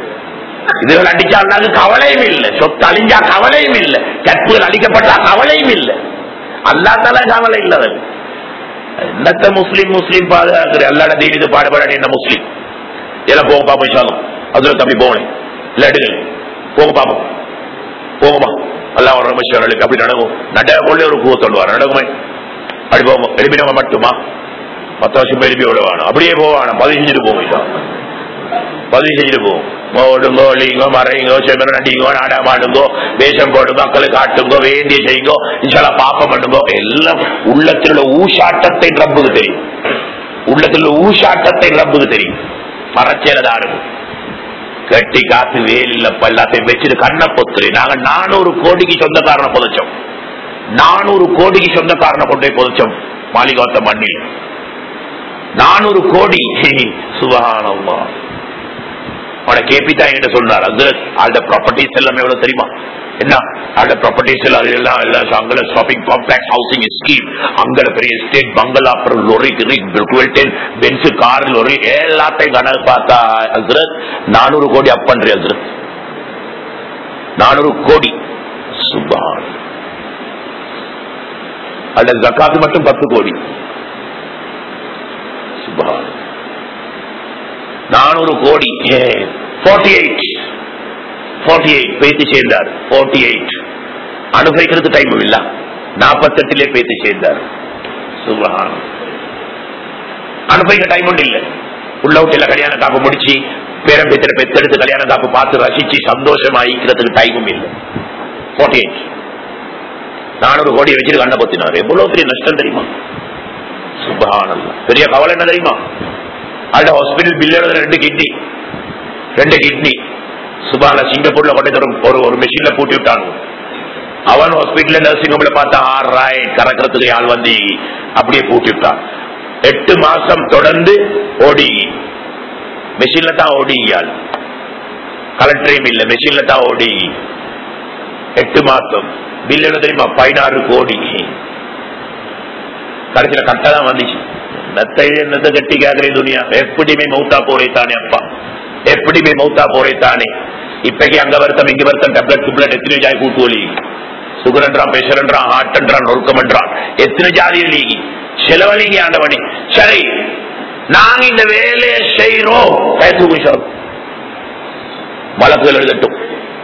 இதுகள் அடிச்சால் கவலையும் இல்லை சொத்து அழிஞ்சா கவலையும் இல்லை கற்புகள் அழிக்கப்பட்டா கவலையும் இல்லை அல்லா தலா கவலை இல்லவன் என்னத்த முஸ்லீம் முஸ்லீம் பாதுகாக்கிற அல்லாட தீனுக்கு பாடுபட என்ன முஸ்லீம் எல்லாம் போக பாப்போம் சாலும் அதுல தம்பி போகணும் இல்ல எடுங்க போக பாப்போம் போகுமா எல்லாம் ஒரு ரமேஸ்வரனுக்கு அப்படி நடக்கும் நட கொள்ளே ஒரு பூ சொல்லுவார் நடக்குமே அப்படி போகும் எழுப்பினவங்க மட்டுமா பத்து வருஷம் எழுப்பி விடுவானோ அப்படியே போவானோ பதிவு செஞ்சுட்டு போகும் பதிவு செஞ்சுட்டு போகும் ஓடுங்கோ ஒளிங்கோ மறைங்கோ செமரன் அடிங்கோ நாடகமாடுங்கோ வேஷம் போடுங்க மக்களை காட்டுங்கோ வேண்டிய செய்யுங்கோ இன்ஷால்லா பாப்பம் பண்ணுங்கோ எல்லாம் உள்ளத்தில் உள்ள ஊசாட்டத்தை ரப்புக்கு தெரியும் உள்ளத்தில் உள்ள ஊசாட்டத்தை ரப்புக்கு தெரியும் பறச்சேலதான் இருக்கும் கட்டி காத்து வேல் இல்லப்ப எல்லாத்தையும் வச்சுட்டு கண்ணை பொத்துரு நாங்க நானூறு கோடிக்கு சொந்தக்காரனை புதைச்சோம் நானூறு கோடிக்கு சொந்தக்காரனை கொண்டு போய் புதைச்சோம் மாளிகாத்த மண்ணில் நானூறு கோடி சுபகானம்மா அவனை கேபிட்டா என்கிட்ட சொன்னார் அது அந்த ப்ராப்பர்ட்டிஸ் எல்லாமே எவ்வளவு தெரியுமா என்ன அந்த ப்ராப்பர்ட்டிஸ் எல்லாம் எல்லாம் எல்லாம் அங்கல ஷாப்பிங் காம்ப்ளெக்ஸ் ஹவுசிங் ஸ்கீம் அங்கல பெரிய எஸ்டேட் பங்களா அப்புறம் lorry twelve ton Benz car lorry எல்லாத்தையும் கணக்கு பார்த்தா அசுரத் நானூறு கோடி அப் பண்றேன் அசுரத் நானூறு கோடி சுபான் அந்த ஜக்காத்து மட்டும் பத்து கோடி சுபான் நானூறு கோடி போர்ட்டி எயிட் போர்ட்டி எயிட் பேசி சேர்ந்தார் போர்ட்டி எயிட் அனுபவிக்கிறதுக்கு டைம் இல்ல நாற்பத்தெட்டுலே பேசி சேர்ந்தார் சுபஹான் அனுபவிக்க டைம் ஒன்று இல்ல உள்ள வீட்டுல கல்யாண காப்பு முடிச்சு பேரம்பேத்திர பெத்தெடுத்து கல்யாண காப்பு பார்த்து ரசிச்சு சந்தோஷமா ஈக்கிறதுக்கு டைமும் இல்லை போர்ட்டி எயிட் நானூறு கோடி வச்சுட்டு கண்ணை பொத்தினார் எவ்வளவு பெரிய நஷ்டம் தெரியுமா சுபஹானல்லாஹ் பெரிய கவலை என்ன தெரியுமா அந்த ஹாஸ்பிட்டல் பில்ல ரெண்டு கிட்னி ரெண்டு கிட்னி சுபான சிங்கப்பூர்ல கொண்டு தரும் ஒரு ஒரு மெஷின்ல பூட்டி விட்டாங்க அவன் ஹாஸ்பிட்டல் நர்சிங் ஹோம்ல பார்த்தா ஆறாய் கறக்கிறதுக்கு ஆள் வந்து அப்படியே பூட்டி விட்டான் எட்டு மாசம் தொடர்ந்து ஓடி மெஷின்ல தான் ஓடி ஆள் கலெக்டரையும் இல்ல மெஷின்ல தான் ஓடி எட்டு மாசம் பில் என்ன தெரியுமா பதினாறு கோடி கடைசியில கரெக்டா தான் வந்துச்சு நத்தை என்னத்தை கட்டி கேக்குறே துணியா எப்படியுமே மௌத்தா போறே தானே அப்பா எப்படிமே மௌத்தா போறே தானே இப்பக்கு அங்க வருத்தம் இங்க வருத்தம் டேப்லெட் டூப்லெட் எத்தனை ஜாய் கூட்டு வலி சுகர் என்றான் பிரஷர் என்றான் ஹார்ட் என்றான் நொறுக்கம் என்றான் எத்தனை ஜாதி லீகி செலவழிங்க ஆண்டவனே சரி நாங்க இந்த வேலையை செய்யறோம் பேசுவோம் வழக்குகள் எழுதட்டும்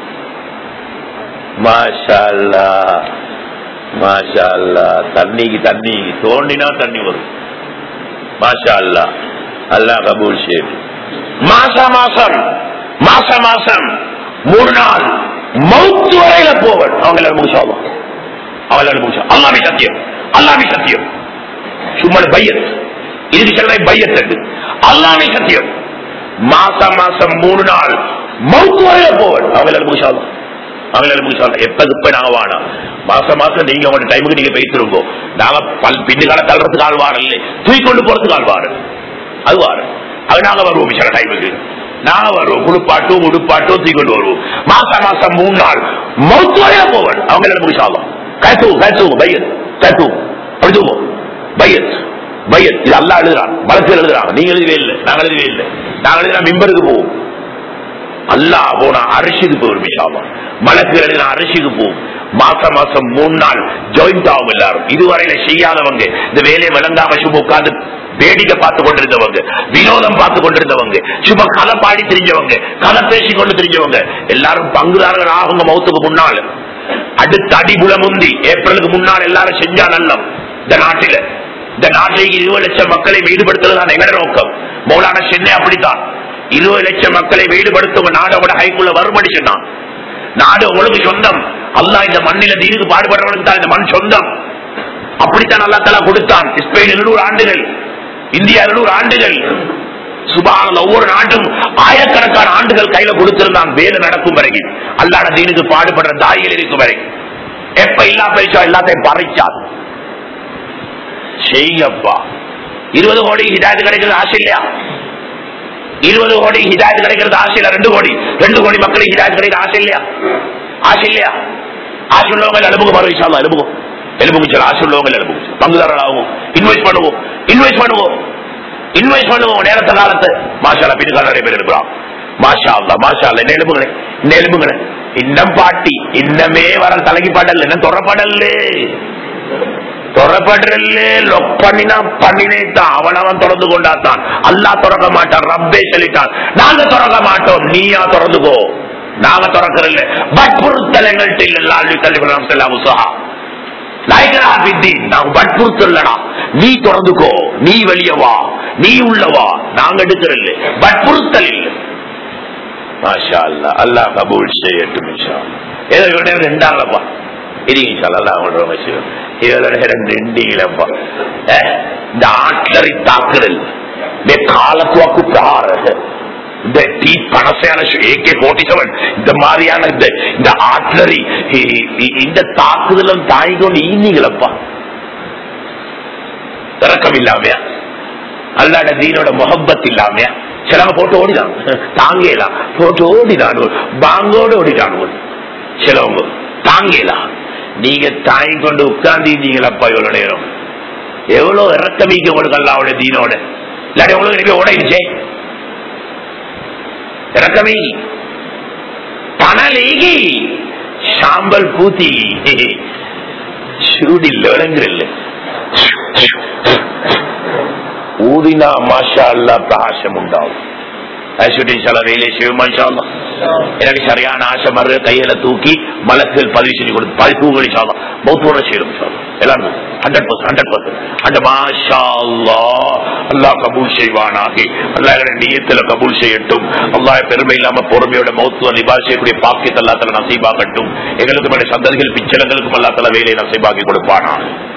மாஷா அல்லாஹ். மாஷா அல்லாஹ். தண்ணிக்கு தண்ணி தோண்டினா தண்ணி வரும் மாஷா அல்லா அல்லாஹ் கபூல் ஷேப் மாசா மாசம் மாச மாசம் மூணு நாள் மவுத்து வரையில போவன் அவங்க எல்லாரும் முடிச்சாலும் அவங்க எல்லாரும் முடிச்சா அல்லாமி சத்தியம் அல்லாமி சத்தியம் சும்மா பையத் இதுக்கு சொல்ல பையத் அல்லாமி சத்தியம் மாச மாசம் மூணு நாள் மவுத்து வரையில போவன் அவங்க எல்லாரும் முடிச்சாலும் அவங்களால முடிச்சாலும் எப்ப இப்ப நாங்க வானா மாசம் மாசம் நீங்க உங்க டைமுக்கு நீங்க பேசிருங்கோ நாங்க பல் பின்னு கால தள்ளுறதுக்கு ஆள் வாரம் இல்லை தூக்கி கொண்டு போறதுக்கு ஆள் வாரம் அது வாரம் அது நாங்க வருவோம் சில டைமுக்கு நாங்க வருவோம் குளிப்பாட்டும் உடுப்பாட்டும் தூக்கி கொண்டு வருவோம் மாசம் மாசம் மூணு நாள் மௌத்து வரையா போவன் அவங்களால முடிச்சாலும் கத்து கத்து பையத் கத்து அப்படி தூவோம் பையத் பையத் இது அல்லா எழுதுறான் வழக்கு எழுதுறாங்க நீங்க எழுதவே இல்லை நாங்க எழுதவே இல்லை நாங்க எழுதுனா மிம்பருக்கு போவோம் அல்லாஹ் போனா அரிசிக்கு போகும் விஷாமா மலக்கு எழுதின அரிசிக்கு போகும் மாசம் மாசம் மூணு நாள் ஜாயிண்ட் ஆகும் எல்லாரும் இதுவரையில செய்யாதவங்க இந்த வேலையை விளங்காம சும்மா உட்கார்ந்து வேடிக்கை பார்த்து கொண்டிருந்தவங்க வினோதம் பார்த்து கொண்டிருந்தவங்க சும்மா கதை பாடி தெரிஞ்சவங்க கதை பேசி கொண்டு தெரிஞ்சவங்க எல்லாரும் பங்குதாரர்கள் ஆகுங்க மௌத்துக்கு முன்னால் அடுத்த அடிபுல முந்தி ஏப்ரலுக்கு முன்னால் எல்லாரும் செஞ்சா நல்லம் இந்த நாட்டில இந்த நாட்டிலேக்கு இருபது லட்சம் மக்களை ஈடுபடுத்துறதுதான் எங்கட நோக்கம் மௌலான சென்னை அப்படித்தான் இருபது லட்சம் மக்களை வீடுபடுத்தும் நாடோட ஹைக்குள்ள வரும்படி சொன்னான் நாடு உங்களுக்கு சொந்தம் அல்லாஹ் இந்த மண்ணில தீனுக்கு பாடுபடுறவனுக்கு தான் இந்த மண் சொந்தம் அப்படித்தான் அல்லா தலா கொடுத்தான் ஸ்பெயின் எழுநூறு ஆண்டுகள் இந்தியா எழுநூறு ஆண்டுகள் சுபான ஒவ்வொரு நாட்டும் ஆயிரக்கணக்கான ஆண்டுகள் கையில கொடுத்திருந்தான் வேலை நடக்கும் வரைக்கும் அல்லாட தீனுக்கு பாடுபடுற தாய்கள் இருக்கும் வரைக்கும் எப்ப இல்லா பைசா எல்லாத்தையும் பறைச்சார் செய்யப்பா இருபது கோடி ஹிதாயத்து கிடைக்கிறது ஆசை இல்லையா இருபது கோடி ஹிதாயத்து கிடைக்கிறது ஆசை இல்ல ரெண்டு கோடி ரெண்டு கோடி மக்களுக்கு ஹிதாயத்து கிடைக்கிற ஆசை இல்லையா ஆசை இல்லையா ஆசை உள்ளவங்க எழுப்புங்க மறு விஷயம் எழுப்புங்க எழுப்புங்க சார் ஆசை உள்ளவங்க எழுப்புங்க பங்குதாரர் ஆகும் இன்வெஸ்ட் பண்ணுவோம் இன்வெஸ்ட் பண்ணுவோம் இன்வெஸ்ட் பண்ணுவோம் நேரத்த காலத்தை மாஷால பின்னுக்கால நிறைய பேர் எடுக்கிறான் மாஷா அல்லா மாஷா அல்ல என்ன எழுப்புங்களேன் என்ன எழுப்புங்களேன் இன்னம் பாட்டி இன்னமே வர தலைக்கு பாடல் என்ன தொடரப்படல்லே தொடரப்படலே லொக் பண்ணினா பண்ணினேதான் அவன் அவன் திறந்து கொண்டாத்தான் அல்லா திறக்க மாட்டான் ரப்பே சொல்லிட்டான் நாங்க திறக்க மாட்டோம் நீயா திறந்துக்கோ நாங்க திறக்கறதில்ல வற்புறுத்தல் எங்கள்கிட்ட இல்ல அள்ளி தள்ளி உசஹா நாயகரா வித்தி நான் வற்புறுத்தல்லடா நீ திறந்துக்கோ நீ வெளிய வா நீ உள்ளவா நாங்க எடுக்கிறல்ல வற்புறுத்தல் இல்லை மாஷா அல்லா அல்லாஹ் கபூல் செய்யட்டும் இன்ஷா அல்லாஹ். ஏதோ இவனே ரெண்டாங்களப்பா இது இன்ஷா அல்லாஹ் அல்லாஹ் கொண்டு வர செய்யும் இவளோட ரெண்டு ரெண்டிங்களப்பா இந்த ஆட்லரை தாக்குதல் இந்த காலத்துவாக்கு பாரு இந்த டி பணசையான ஏகே போர்ட்டி செவன் இந்த மாதிரியான இந்த இந்த ஆட்லரி இந்த தாக்குதலும் தாய்கொண்டு ஈந்தீங்களப்பா இறக்கம் இல்லாமையா அல்லாட தீனோட முகப்பத் இல்லாமையா சிலவங்க போட்டு ஓடிதான் தாங்கலாம் போட்டு ஓடிதான் பாங்கோடு ஓடிதான் சிலவங்க தாங்கலாம் நீங்க தாங்கி கொண்டு உட்கார்ந்தீங்களப்பா இவ்வளவு நேரம் எவ்வளவு இறக்கமிக்க உங்களுக்கு அல்லாவோட தீனோட இல்லாட்டி உங்களுக்கு நிறைய ஓடிடுச்சே இறக்கமே பணலீகி சாம்பல் பூத்தி சூடில் விளங்குறில்ல ஊதினா மாஷா அல்லா பிரகாசம் உண்டாகும் வேலை செய்வோம் எனக்கு சரியான ஆசை மறு கையில தூக்கி மலத்தில் பதிவு செஞ்சு கொடுத்து பதிவு தூங்கி சாதம் பௌத்தோட செய்யணும் எல்லாரும் ஹண்ட்ரட் பர்சன்ட் ஹண்ட்ரட் பர்சன்ட் அந்த மாஷா அல்லா கபூல் செய்வானாகி அல்லா நீயத்துல கபூல் செய்யட்டும் அல்லாஹ் பெருமை இல்லாம பொறுமையோட மௌத்துவ நிபா செய்யக்கூடிய பாக்கியத்தை அல்லாத்தல நசீபாகட்டும் எங்களுக்கு மேலே சந்ததிகள் பிச்சலங்களுக்கும் அல்லாத்தல வேலையை நசீபாக்கி கொடுப்பானா